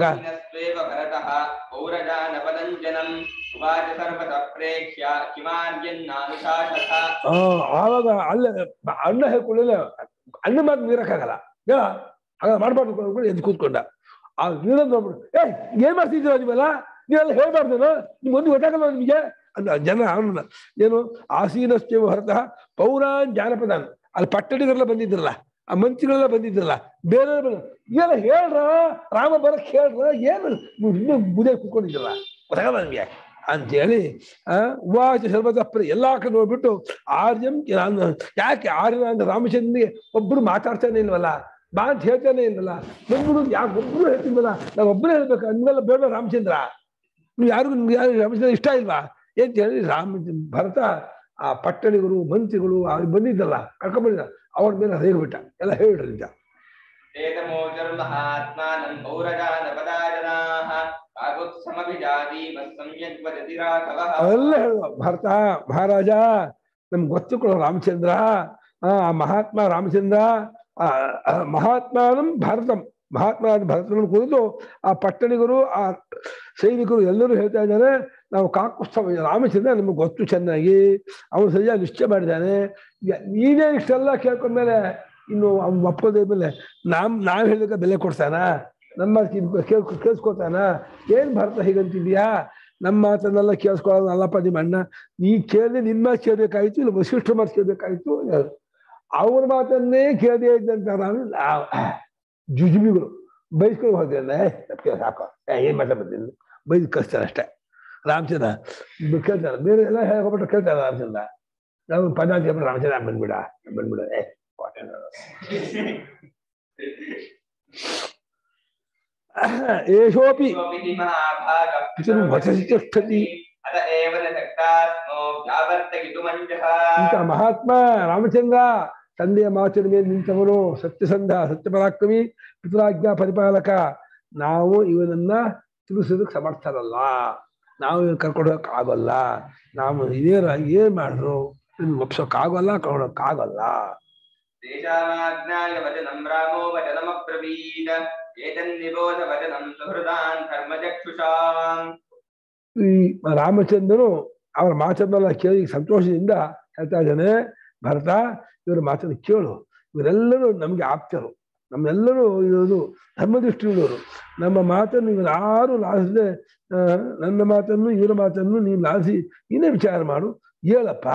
ಪೌರಜಾನಪದಂಜನಂ ಉವಾಚ ಸರ್ವತ ಪ್ರೇಕ್ಷ್ಯ ಕಿಮಾರ್ಯನ್ನಾನುಶಾಸಥ ಆ ಆವಾಗ ಅಲ್ಲ ಅಣ್ಣ ಹೇಳ್ಕೊಳ್ಳಿಲ್ಲ ಅಣ್ಣ ಮಾತು ಮೀರಕ್ಕಾಗಲ್ಲ ಹೇಳ ಹಾಗ ಮಾಡ್ಬಾರ್ದು ಅನ್ಕೊಂಡು ಎದ್ದು ಕೂತ್ಕೊಂಡ ಆ ವೀರನ್ ನೋಡ್ಬಿಡು ಏ ಏನ್ ಮಾಡ್ತಿದ್ದೀರ ನೀವೆಲ್ಲ ನೀವೆಲ್ಲ ಹೇಳ್ಬಾರ್ದೇನೋ ನಿಮ್ಗೆ ಒಂದು ಗೊತ್ತಾಗಲ್ಲ ನಿಮಗೆ ಅಂದ ಜನ ಅವನನ್ನ ಏನು ಆಸೀನಸ್ಯ ಹೊರತಃ ಪೌರಾನ್ ಜಾನಪದಾನ್ ಅಲ್ಲಿ ಪಟ್ಟಣಿಗರೆಲ್ಲ ಬಂದಿದ್ರಲ್ಲ ಆ ಮಂತ್ರಿಗಳೆಲ್ಲ ಬಂದಿದ್ರಲ್ಲ ಬೇರೆ ಬಂದ ಏನ ಹೇಳ್ರ ರಾಮ ಬರಕ್ ಹೇಳ್ರ ಏನು ನೀವು ಇನ್ನೂ ಬುದೇ ಕೂತ್ಕೊಂಡಿದ್ರಲ್ಲ ಗೊತ್ತಾಗಲ್ಲ ನಿಮಗೆ ಅಂತೇಳಿ ಆ ಉವಾಚ ಸರ್ವತಃ ಎಲ್ಲಾ ಕಡೆ ನೋಡ್ಬಿಟ್ಟು ಆರ್ಯಂ ನಾನು ಯಾಕೆ ಆರ್ಯ ಅಂದ್ರೆ ರಾಮಚಂದ್ರಿಗೆ ಒಬ್ರು ಮಾತಾಡ್ತಾನೆ ಇಲ್ವಲ್ಲ ಬಾ ಅಂತ ಹೇಳ್ತಾನೆ ಇಲ್ವಲ್ಲ ಬಂದ್ಬಿಡು ಯಾಕೆ ಒಬ್ರು ಹೇಳ್ತಿಲ್ವಲ್ಲ ನಾವು ಒಬ್ಬರೇ ಹೇಳ್ಬೇಕು ನಿಮ್ಗೆಲ್ಲ ಬೇಡ ರಾಮಚಂದ್ರ ನೀವು ಯಾರಿಗೂ ನಿಮ್ಗೆ ಯಾರು ರಾಮಚಂದ್ರ ಇಷ್ಟ ಇಲ್ವಾ ಅಂತ ಹೇಳಿ ರಾಮ ಭರತ ಆ ಪಟ್ಟಣಿಗರು ಮಂತ್ರಿಗಳು ಅವ್ರು ಬಂದಿದ್ದಲ್ಲ ಕರ್ಕೊಂಡ್ಬಂದಿದ್ದ ಅವ್ರ ಮೇಲೆ ರೇಗ್ಬಿಟ್ಟ ಎಲ್ಲ ಹೇಳ್ರಿ ಅಂತ ಏತಮೋಚರ್ಮಹಾತ್ಮಾನಂ ಪೌರಜಾನಪದಾಜನಾಃ ಕಾಗುತ್ಸಮಭಿಜಾತೀವ ಸಂಯಗ್ವದತಿ ರಾಘವಃ ಅವೆಲ್ಲ ಹೇಳುವ ಭರತ ಮಹಾರಾಜ ನಮ್ಗೆ ಗೊತ್ತು ಕೊಡೋ ರಾಮಚಂದ್ರ ಆ ಆ ಮಹಾತ್ಮ ರಾಮಚಂದ್ರ ಆ ಆ ಮಹಾತ್ಮಾನಂ ಭಾರತಂ ಮಹಾತ್ಮ ಭರತನನ್ನು ಕುರಿತು ಆ ಪಟ್ಟಣಿಗರು ಆ ಸೈನಿಕರು ಎಲ್ಲರೂ ಹೇಳ್ತಾ ಇದ್ದಾರೆ ನಾವು ಕಾಕುತ್ಸವ ರಾಮಚಂದ್ರ ನಮಗೆ ಗೊತ್ತು ಚೆನ್ನಾಗಿ ಅವನು ಸರಿಯಾಗಿ ನಿಶ್ಚಯ ಮಾಡಿದ್ದಾನೆ ಯ- ನೀನೇ ಇಷ್ಟೆಲ್ಲ ಕೇಳ್ಕೊಂಡ್ಮೇಲೆ ಇನ್ನು ಅವ್ನು ಒಪ್ಪೋದೇ ಮೇಲೆ ನಾವ್ ನಾವ್ ಹೇಳಿದ ಬೆಲೆ ಕೊಡ್ತಾನ ನಮ್ಮ ಮಾತ್ ಕಿ- ಕೇಳ್ ಕೇಳಿಸ್ಕೊತಾನ ಏನ್ ಭರತ ಹೀಗಂತಿದ್ಯಾ ನಮ್ಮ ಮಾತನ್ನೆಲ್ಲ ಕೇಳಿಸ್ಕೊಳ್ಳೋದು ಅಲ್ಲಪ್ಪ ನಿಮ್ಮ ಅಣ್ಣ ನೀ ಕೇಳಿ ನಿನ್ ಮಾತು ಕೇಳ್ಬೇಕಾಯ್ತು ಇಲ್ಲ ವಸಿಷ್ಠ ಮಾತು ಕೇಳ್ಬೇಕಾಯ್ತು ಅವ್ರ ಮಾತನ್ನೇ ಕೇಳದೇ ಇದ್ದಂತ ನಾವು ನಾವು ಜುಜುಬಿಗಳು ಬೈಸ್ಕೊಂಡು ಹೋದ್ರೆ ಸಾಕು ಏ, ಏನ್ ಮಾತ ಬಂದಿಲ್ಲ ಬೈದು ಕಳಿಸ್ತಾರೆ ಅಷ್ಟೇ ರಾಮಚಂದ್ರ ಬ- ಕೇಳ್ತಾರೆ ಬೇರೆ ಎಲ್ಲ ಹೇಳ್ಕೊಬಿಟ್ಟು ಕೇಳ್ತಾರೆ ರಾಮಚಂದ್ರ ನಾವು ಪದ ಅಂತ ಹೇಳ್ಬಿಟ್ಟು ರಾಮಚಂದ್ರ ಬಂದ್ಬಿಡ ಬಂದ್ಬಿಡ ಏ ಏಷೋಪಿ ಕೋಪಿ ಮಹಾಭಾಗಃ ಇದನ್ನು ವಚಸಿ ತಿಷ್ಠತಿ. ಅತ ಏವ ನ ಶಕ್ತಾಸ್ಮೋ ವ್ಯಾವರ್ತಯಿತುಮಂಜಃ ಇಂಥ ಮಹಾತ್ಮ ರಾಮಚಂದ್ರ ತಂದೆಯ ಮಾತಿನ ಮೇಲೆ ನಿಂತವನು ಸತ್ಯಸಂಧ ಸತ್ಯಪರಾಕ್ರಮಿ ಪಿತೃರಾಜ್ಞಾ ಪರಿಪಾಲಕ ನಾವು ಇವನನ್ನ ತಿಳಿಸೋದಕ್ಕೆ ಸಮರ್ಥರಲ್ಲ ನಾವು ಇವನ್ ಕರ್ಕೊಂಡು ಹೋಗಕ್ ಆಗಲ್ಲ ನಾವು ಇದೇನ ಏನ್ ಮಾಡಿದ್ರು ಇವ್ನ ಒಪ್ಸೋಕ್ ಆಗೋಲ್ಲ ಕರ್ಕೊಂಡೋಗಕ್ ಆಗಲ್ಲ ತೇಷಾಮಾಜ್ಞಾಯ ವಚನಂ ರಾಮೋ ವಚನಮಬ್ರವೀತ್ ಏತನ್ನಿಬೋಧ ವಚನಂ ಸುಹೃದಾನ್ ಧರ್ಮಚಕ್ಷುಷಾಂ ಈ ರಾಮಚಂದ್ರನು ಅವರ ಮಾತನ್ನೆಲ್ಲ ಕೇಳಿ ಸಂತೋಷದಿಂದ ಹೇಳ್ತಾ ಇದ್ದಾನೆ ಭರತ ಇವರ ಮಾತನ್ನು ಕೇಳು ಇವರೆಲ್ಲರೂ ನಮಗೆ ಆಪ್ತರು ನಮ್ಮೆಲ್ಲರೂ ಇರೋದು ಧರ್ಮದೃಷ್ಟಿಯುಳ್ಳವರು ನಮ್ಮ ಮಾತನ್ನು ಇವರು ಯಾರು ಲಾಲಿಸದೆ ಆ, ನನ್ನ ಮಾತನ್ನು ಇವರ ಮಾತನ್ನು ನೀನು ಲಾಲಿಸಿ ನೀನೇ ವಿಚಾರ ಮಾಡು ಹೇಳಪ್ಪ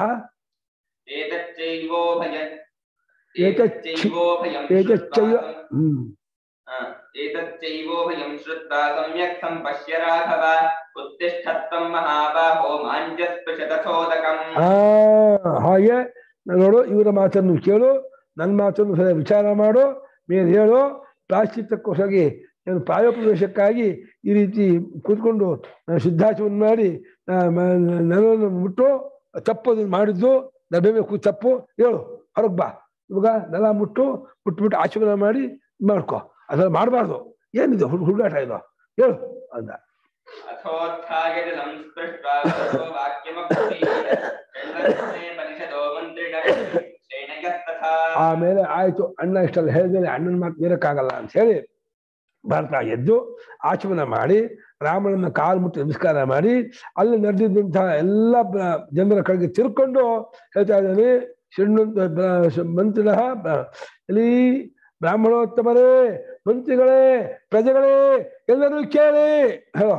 ಏತಚ್ಚೈವೋ ಭಯ ಏತಚ್ಚ- ಏತಚ್ಚೈವೋ ಭಯಂ ಏತಚ್ಚೈವ ಶ್ರುತ್ವಾ ಹ್ಮ್ ಆ, ಏತಚ್ಚೈವೋ ಭಯಂ ಶ್ರುತ್ವಾ ಸಮ್ಯಕ್ ಸಂಪಶ್ಯ ರಾಘವ ಉತ್ತಿಷ್ಠತ್ವಂ ಮಹಾಬಾಹೋ ಮಾಂಜಸ್ಪೃಶತಥೋದಕಂ ಆ ಹಾಗೆ ನೋಡು ಇವರ ಮಾತನ್ನು ಕೇಳು ನನ್ನ ಮಾತನ್ನು ಸರಿ ವಿಚಾರ ಮಾಡು ಮೇಲೆ ಹೇಳು ಪ್ರಾಶ್ಚಿತ್ತಕ್ಕೋಸ್ಕರಾಗಿ ಏನು ಪ್ರಾಯೋಪದೇಶಕ್ಕಾಗಿ ಈ ರೀತಿ ಕೂತ್ಕೊಂಡು ಆ, ಶುದ್ಧಾಚವನ್ನು ಮಾಡಿ ಆ, ಮ- ನೆಲವನ್ನು ಮುಟ್ಟು ತಪ್ಪದನ್ನು ಮಾಡಿದ್ದು ನಡುವೆ ಮೇಲೆ ಕೂತ್ ತಪ್ಪು ಹೇಳು ಹೊರಗೆ ಬಾ ಇವಾಗ ನೆಲ ಮುಟ್ಟು ಮುಟ್ಬಿಟ್ಟು ಆಚಮನ ಮಾಡಿ ಇದ್ ಮಾಡ್ಕೊ ಅದೆಲ್ಲ ಮಾಡಬಾರ್ದು ಏನಿದೆ ಹುಡ್ ಹುಡುಗಾಟ ಇದು ಹೇಳು ಅಂದ ಅಥೋತ್ಥಾಯ ಜಲಂ ಸ್ಪೃಷ್ಟ್ವಾ ವರೋ ವಾಕ್ಯಮಬ್ರವೀತ್ ಚಂದ್ರಸ್ನೇ ಪರಿಷದೋ ಮಂತ್ರಿಣ ಶ್ರೇಣಯಸ್ತಥಾ ಆಮೇಲೆ ಆಯ್ತು ಅಣ್ಣ ಇಷ್ಟೆಲ್ಲ ಹೇಳಿದ್ರೆ ಅಣ್ಣನ ಮಾತು ಮೀರಕ್ಕಾಗಲ್ಲ ಅಂತ ಹೇಳಿ ಭಾರತ ಎದ್ದು ಆಚಮನ ಮಾಡಿ ರಾಮನನ್ನ ಕಾಲು ಮುಟ್ಟಿ ನಮಸ್ಕಾರ ಮಾಡಿ ಅಲ್ಲಿ ನಡೆದಿದ್ದಂತಹ ಎಲ್ಲ ಬ- ಜನರ ಕಡೆಗೆ ತಿರ್ಕೊಂಡು ಹೇಳ್ತಾ ಇದ್ದಾನೆ ಶೃಣ್ವಂತ ಮಂತ್ರಿಣ ಇಲ್ಲಿ ಬ್ರಾಹ್ಮಣೋತ್ತಮರೇ ಮಂತ್ರಿಗಳೇ ಪ್ರಜೆಗಳೇ ಎಲ್ಲರೂ ಕೇಳಿ ಹೇಳೋ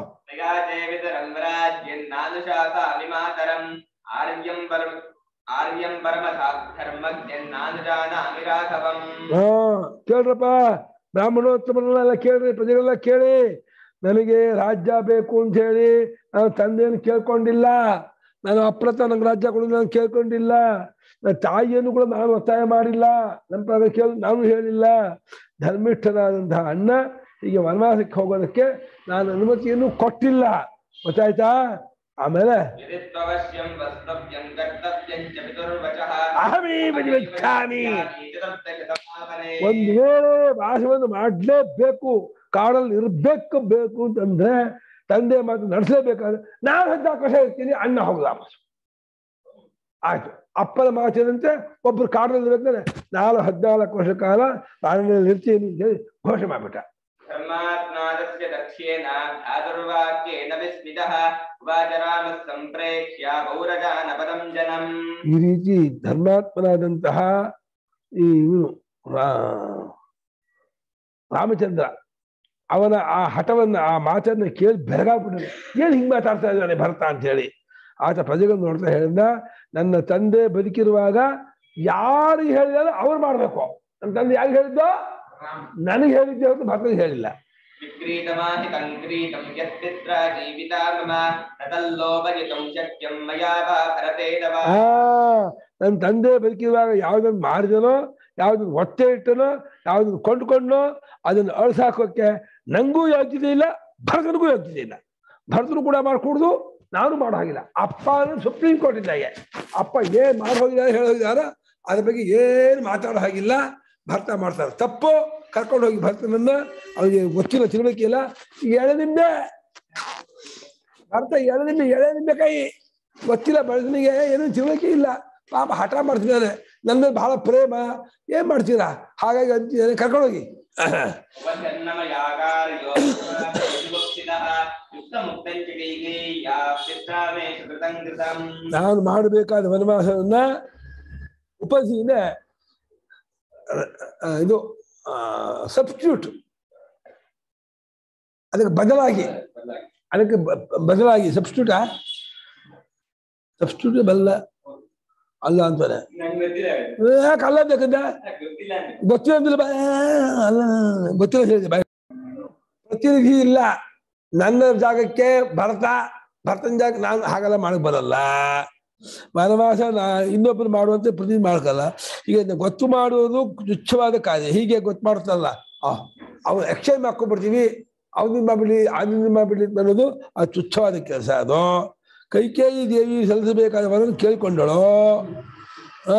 ಪ್ರಜಾಜೇವಿತರಂಗರಾಜ್ಯನ್ನಾನುಶಾಸಾಮಿ ಮಾತರಂ ಆರ್ಯಂ ಪರಮ ಆರ್ಯಂ ಪರಮಧಾ ಧರ್ಮಜ್ಞನ್ನಾನುಜಾನಾಮಿ ರಾಘವಂ ಹಾ ಕೇಳ್ರಪ್ಪ ಬ್ರಾಹ್ಮಣೋತ್ತಮರನ್ನೆಲ್ಲ ಕೇಳ್ರಿ ಪ್ರಜೆಗಳೆಲ್ಲ ಕೇಳಿ ನನಗೆ ರಾಜ್ಯ ಬೇಕು ಅಂತ ಹೇಳಿ ನಾನು ತಂದೆಯನ್ನು ಕೇಳ್ಕೊಂಡಿಲ್ಲ ನಾನು ಅಪ್ರತ ನಂಗೆ ರಾಜ್ಯ ಕೊಡು ನಾನು ಕೇಳ್ಕೊಂಡಿಲ್ಲ ನನ್ನ ತಾಯಿಯನ್ನು ಕೂಡ ನಾನು ಒತ್ತಾಯ ಮಾಡಿಲ್ಲ ನನ್ನ ಪ್ರಕಾರ ಕೇಳಿ ನಾನು ಹೇಳಿಲ್ಲ ಧರ್ಮಿಷ್ಠನಾದಂತಹ ಅಣ್ಣ ಹೀಗೆ ವನವಾಸಕ್ಕೆ ಹೋಗೋದಕ್ಕೆ ನಾನು ಅನುಮತಿಯನ್ನು ಕೊಟ್ಟಿಲ್ಲ ಗೊತ್ತಾಯ್ತಾ ಆಮೇಲೆ ವಿದಿತ್ವವಶ್ಯಂ ವಸ್ತವ್ಯಂ ಕರ್ತವ್ಯಂ ಚ ಪಿತುರ್ವಚಃ ಅಹಮೇವ ನಿಗಚ್ಛಾಮಿ. ಚತುರ್ಥಶತಮಾಪನೆ. ಒಂದು ವೇಳೆ ವಾಸವನ್ನು ಮಾಡಲೇಬೇಕು ಕಾಡಲ್ಲಿ ಇರ್ಬೇಕು ಬೇಕು ಅಂತಂದ್ರೆ ತಂದೆ ಮಾತು ನಡೆಸಲೇಬೇಕಾದ್ರೆ ನಾನು ಹದಿನಾಲ್ಕು ವರ್ಷ ಇರ್ತೀನಿ ಅಣ್ಣ ಹೋಗುದು ವಾಪಸ್ ಆಯ್ತು ಅಪ್ಪನ ಮಾತಿನಂತೆ ಒಬ್ರು ಕಾಡಲ್ಲಿ ಇರ್ಬೇಕಾದ್ರೆ ನಾನು ಹದಿನಾಲ್ಕು ವರ್ಷ ಕಾಲ ಕಾಡಿನಲ್ಲಿ ಇರ್ತೀನಿ ಅಂತ ಹೇಳಿ ಘೋಷಣೆ ಮಾಡ್ಬಿಟ್ಟ ಧರ್ಮಾತ್ಮಾದಸ್ಯ ದಕ್ಷ್ಯೇನ ಧಾತುರ್ವಾಕ್ಯೇನ ವಿಸ್ಮಿತಃ ಉವಾಚ ರಾಮಃ ಸಂಪ್ರೇಕ್ಷ್ಯ ಪೌರಜಾನಪದಂ ಜನಂ ಈ ರೀತಿ ಧರ್ಮಾತ್ಮನಾದಂತಹ ಈ ಇವನು ರಾ- ರಾಮಚಂದ್ರ ಅವನ ಆ ಹಠವನ್ನ ಆ ಮಾತನ್ನ ಕೇಳಿ ಬೆರಗಾಗ್ಬಿಟ್ಟು ಏನ್ ಹಿಂಗ್ ಮಾತಾಡ್ತಾ ಇದ್ದಾನೆ ಭರತ ಅಂತ ಹೇಳಿ ಆತ ಪ್ರಜೆಗಳು ನೋಡ್ತಾ ಹೇಳಿದ ನನ್ನ ತಂದೆ ಬದುಕಿರುವಾಗ ಯಾರು ಹೇಳಿದಾರೋ ಅವ್ರು ಮಾಡ್ಬೇಕು ನನ್ನ ತಂದೆ ಯಾರು ಹೇಳಿದ್ದೋ ನನಗೆ ಹೇಳಿದ್ದೆ ಹೊರತು ಭರತನಿಗೆ ಹೇಳಿಲ್ಲ ವಿಕ್ರೀತಮಾಹಿತಂ ಕ್ರೀತಂ ಯತ್ಪಿತ್ರ ಜೀವಿತಾ ಮಮ ತದಲ್ಲೋಪಜಿತಂ ಶಕ್ಯಂ ಮಯಾ ವಾ ಭರತೇನ ವಾ ಆ ನನ್ನ ತಂದೆ ಬದುಕಿರುವಾಗ ಯಾವ್ದನ್ನ ಮಾಡಿದನೋ ಯಾವ್ದನ್ನ ಹೊಟ್ಟೆ ಇಟ್ಟನೋ ಯಾವ್ದನ್ನ ಕೊಂಡ್ಕೊಂಡನೋ ಅದನ್ನ ಅಳ್ಸಾಕೋಕೆ ನಂಗೂ ಯೋಗ್ಯತೆ ಇಲ್ಲ ಭರತನಿಗೂ ಯೋಗ್ಯತೆ ಇಲ್ಲ ಭರತನು ಕೂಡ ಮಾಡ್ಕೊಡುದು ನಾನು ಮಾಡೋ ಹಾಗಿಲ್ಲ ಅಪ್ಪ ಅನ್ನೋದು ಸುಪ್ರೀಂ ಕೋರ್ಟ್ ಇದ್ದಾಗೆ ಅಪ್ಪ ಏನ್ ಮಾಡಿ ಹೋಗಿದ್ದಾರೆ ಹೇಳೋಗಿದಾರ ಅದ್ರ ಬಗ್ಗೆ ಏನು ಮಾತಾಡೋ ಹಾಗಿಲ್ಲ ಭರತ ಮಾಡ್ತಾರೆ ತಪ್ಪು ಕರ್ಕೊಂಡು ಹೋಗಿ ಭರತನನ್ನ ಅವನಿಗೆ ಗೊತ್ತಿಲ್ಲ ತಿಳುವಳಿಕೆ ಇಲ್ಲ ಈಗ ಎಳೆದಿಂದೆ ಭರತ ಎಳೆದಿಂದೆ ಎಳೆದಿಂದೆ ಕೈ ಗೊತ್ತಿಲ್ಲ ಭರತನಿಗೆ ಏನೂ ತಿಳುವಳಿಕೆ ಇಲ್ಲ ಪಾಪ ಹಠ ಮಾಡ್ತಿದ್ದಾನೆ ನನ್ನ ಮೇಲೆ ಬಹಳ ಪ್ರೇಮ ಏನ್ ಮಾಡ್ತೀರಾ ಹಾಗಾಗಿ ಅಂತಿದ್ದಾನೆ ಕರ್ಕೊಂಡೋಗಿ ವಚನ್ನಮಯಾಕಾರ್ಯೋ ವಿಭಕ್ತಿತಃ ಯುಕ್ತಮುಕ್ತಂ ಚ ಕೈಕೇಯ್ಯಾ ಪಿತ್ರಾ ಮೇ ಸುಕೃತಂ ಕೃತಂ ನಾನು ಮಾಡಬೇಕಾದ ವನವಾಸವನ್ನ ಉಪಸಿಯಿಂದ ಇದು ಸಬ್ಸ್ಟ್ಯೂಟ್ ಅದಕ್ಕೆ ಬದಲಾಗಿ ಅದಕ್ಕೆ ಬ- ಬದಲಾಗಿ ಸಬ್ಸ್ಟ್ಯೂಟಾ ಸಬ್ಸ್ಟ್ಯೂಟ್ ಬಲ್ಲ ಅಲ್ಲ ಅಂತಾನೆ ನಂಗೆ ಗೊತ್ತಿಲ್ಲ ಯಾಕೆ ಅಲ್ಲ ಬೇಕಂದ ಗೊತ್ತಿಲ್ಲ ನಂಗೆ. ಗೊತ್ತಿಲ್ಲ ಅಂದ್ರೆ ಬಾ- ಅಲ್ಲ ಗೊತ್ತಿಲ್ಲ ಹೇಳಿದೆ ಬಾಯ್ ಪ್ರತಿನಿಧಿ ಇಲ್ಲ ನನ್ನ ಜಾಗಕ್ಕೆ ಭರತ ಭರತನ ಜಾಗ ನಾನು ಹಾಗೆಲ್ಲ ಮಾಡಕ್ ಬರಲ್ಲ ವನವಾಸ ನಾ ಇನ್ನೊಬ್ಬರು ಮಾಡುವಂತೆ ಪ್ರತಿನಿಧಿ ಮಾಡ್ಕಲ್ಲ ಈಗ ಇದ್ನ ಗೊತ್ತು ಮಾಡುವುದು ತುಚ್ಛವಾದ ಕಾರ್ಯ ಹೀಗೆ ಗೊತ್ತು ಮಾಡ್ತಲ್ಲ ಆ ಅವ್ನು ಎಕ್ಸ್ಚೇಂಜ್ ಮಾಡ್ಕೊಂಡ್ಬಿಡ್ತೀವಿ ಅವನಿಂದ ಮಾಡ್ಬಿಡ್ಲಿ ಅವನಿಂದ ಮಾಡ್ಬಿಡ್ಲಿ ಅಂತ ಅನ್ನೋದು ಅದು ತುಚ್ಛವಾದ ಕೆಲಸ ಅದು ಕೈಕೇಯಿ ದೇವಿ ಸಲ್ಲಿಸಬೇಕಾದ ವರನ್ನು ಕೇಳಿಕೊಂಡಳು ಆ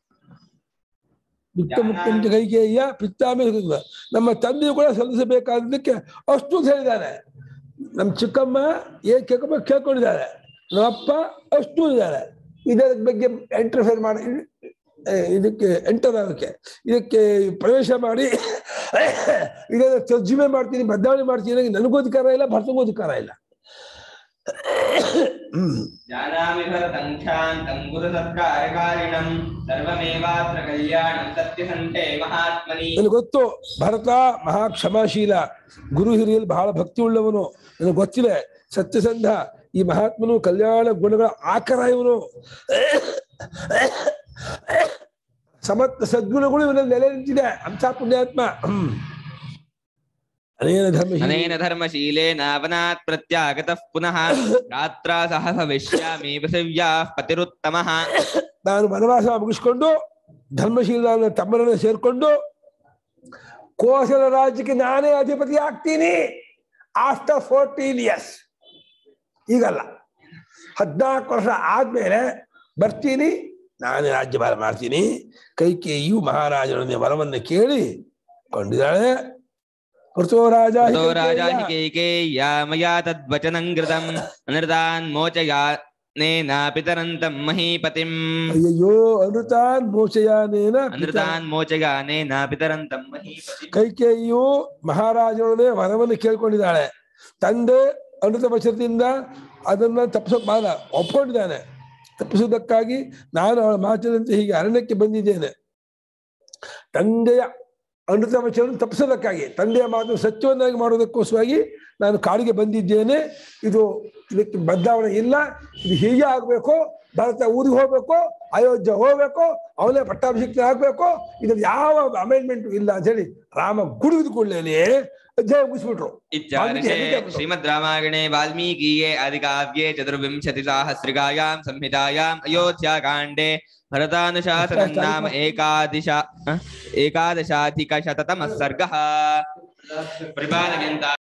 ಮಿತ್ತ ಮುಕ್ತಂತ ಕೈಕೇಯ ಪಿತ್ತಾಮೆ ನಮ್ಮ ತಂದೆಯು ಕೂಡ ಸಲ್ಲಿಸಬೇಕಾದದಕ್ಕೆ ಅಷ್ಟು ಅಂತ ಹೇಳಿದ್ದಾನೆ ನಮ್ಮ ಚಿಕ್ಕಮ್ಮ ಏನ್ ಕೇಳ್ಕೊಂಬ ಕೇಳ್ಕೊಂಡಿದ್ದಾರೆ ನಮ್ಮಪ್ಪ ಅಷ್ಟು ಇದ್ದಾರೆ ಇದರ ಬಗ್ಗೆ ಎಂಟರ್ಫೇರ್ ಮಾಡಿ ಏ, ಇದಕ್ಕೆ ಎಂಟರ್ ಆಗೋಕ್ಕೆ ಇದಕ್ಕೆ ಪ್ರವೇಶ ಮಾಡಿ ಇದನ್ನ ತರ್ಜುಮೆ ಮಾಡ್ತೀನಿ ಬದಲಾವಣೆ ಮಾಡ್ತೀನಿ ಅನ್ನೋಕೆ ನನಗೂ ಅಧಿಕಾರ ಇಲ್ಲ ಭರ್ತನಿಗೂ ಅಧಿಕಾರ ಇಲ್ಲ ಹ್ಮ್ ಜಾನಾಮಿ ಭರತಂ ಕ್ಷಾಂತಂ ಗುರು ಸತ್ಕಾರಕಾರಿಣಂ ಸರ್ವಮೇವಾತ್ರ ಕಲ್ಯಾಣಂ ಸತ್ಯಸಂಧೆ ಮಹಾತ್ಮನಿ ನನಗೆ ಗೊತ್ತು ಭರತ ಮಹಾ ಕ್ಷಮಾಶೀಲ ಗುರು ಹಿರಿಯಲ್ಲಿ ಬಹಳ ಭಕ್ತಿ ಉಳ್ಳವನು ನನಗೆ ಗೊತ್ತಿದೆ ಸತ್ಯಸಂಧ ಈ ಮಹಾತ್ಮನು ಕಲ್ಯಾಣ ಗುಣಗಳ ಆಕರ ಇವನು ಸಮರ್ಥ ಸದ್ಗುಣಗಳು ಇವನಲ್ಲಿ ನೆಲೆ ನಿಂತಿದೆ ಅಂತ ಪುಣ್ಯಾತ್ಮ ಹ್ಮ್ ಅನೇನ ಧರ್ಮ अनेन धर्मशीलेन वनात् प्रत्यागतः पुनः रात्रा सह भविष्यामि पृथिव्याः पतिरुत्तमः ನಾನು ವನವಾಸ ಮುಗಿಸ್ಕೊಂಡು ಧರ್ಮಶೀಲ ತಮ್ಮನನ್ನು ಸೇರ್ಕೊಂಡು ಕೋಸಲ ರಾಜ್ಯಕ್ಕೆ ನಾನೇ ಅಧಿಪತಿ ಆಗ್ತೀನಿ ಆಫ್ಟರ್ ಫೋರ್ಟೀನ್ ಇಯರ್ಸ್ ಈಗಲ್ಲ ಹದಿನಾಲ್ಕು ವರ್ಷ ಆದ್ಮೇಲೆ ಬರ್ತೀನಿ ನಾನೇ ರಾಜ್ಯಭಾರ ಮಾಡ್ತೀನಿ ಕೈಕೇಯಿಯು ಮಹಾರಾಜರೊಂದಿಗೆ ವರವನ್ನು ಕೇಳಿ ಕೊಂಡಿದ್ದಾಳೆ ಪೃಥೋ ರಾಜ ततो राजा हि कैकेय्या मया तद्वचनं कृतम् अनृतान् मोचयानेन पितरन्तं महीपतिम् ಅಯ್ಯಯ್ಯೋ ಅನೃತಾನ್ ಮೋಚಯಾನೇನ अनृतान् मोचयानेन पितरन्तं महीपतिम् ಕೈಕೇಯಿಯು ಮಹಾರಾಜರೊಡನೆ ವರವನ್ನು ಕೇಳ್ಕೊಂಡಿದ್ದಾಳೆ ತಂದೆ ಅಮೃತ ವಚನದಿಂದ ಅದನ್ನ ತಪ್ಪಿಸೋಕ್ ಮಾಡಲ್ಲ ಒಪ್ಕೊಂಡಿದ್ದಾನೆ ತಪ್ಪಿಸುವುದಕ್ಕಾಗಿ ನಾನು ಅವಳ ಮಾತಿನಂತೆ ಹೀಗೆ ಅರಣ್ಯಕ್ಕೆ ಬಂದಿದ್ದೇನೆ ತಂದೆಯ ಅಮೃತ ವಚನ ತಪ್ಪಿಸೋದಕ್ಕಾಗಿ ತಂದೆಯ ಮಾತು ಸತ್ಯವನ್ನಾಗಿ ಮಾಡೋದಕ್ಕೋಸ್ಕರವಾಗಿ ನಾನು ಕಾಡಿಗೆ ಬಂದಿದ್ದೇನೆ ಇದು ಇದಕ್ಕೆ ಬದಲಾವಣೆ ಇಲ್ಲ ಇದು ಹೀಗೆ ಆಗ್ಬೇಕು ಭಾರತ ಊರಿಗೆ ಹೋಗ್ಬೇಕು ಅಯೋಧ್ಯೆ ಹೋಗ್ಬೇಕು ಅವನೇ ಪಟ್ಟಾಭಿಷಿಕ್ತ ಆಗ್ಬೇಕು ಇದ್ರಲ್ಲಿ ಯಾವ ಅಮೆಂಡ್ಮೆಂಟ್ ಇಲ್ಲ ಅಂತ ಹೇಳಿ ರಾಮ ಗುಡುಗಿದ ಕೂಡಲೇ ಅಧ್ಯಾಯ ಮುಗಿಸ್ಬಿಟ್ರು इत्यार्षे श्रीमद् रामायणे वाल्मीकीये आदिकाव्ये चतुर्विंशतिसाहस्रिकायां संहितायाम् अयोध्याकाण्डे भरतानुशासनं नाम एकादश एकादशाधिकशततमः सर्गः प्रतिपादयन्ता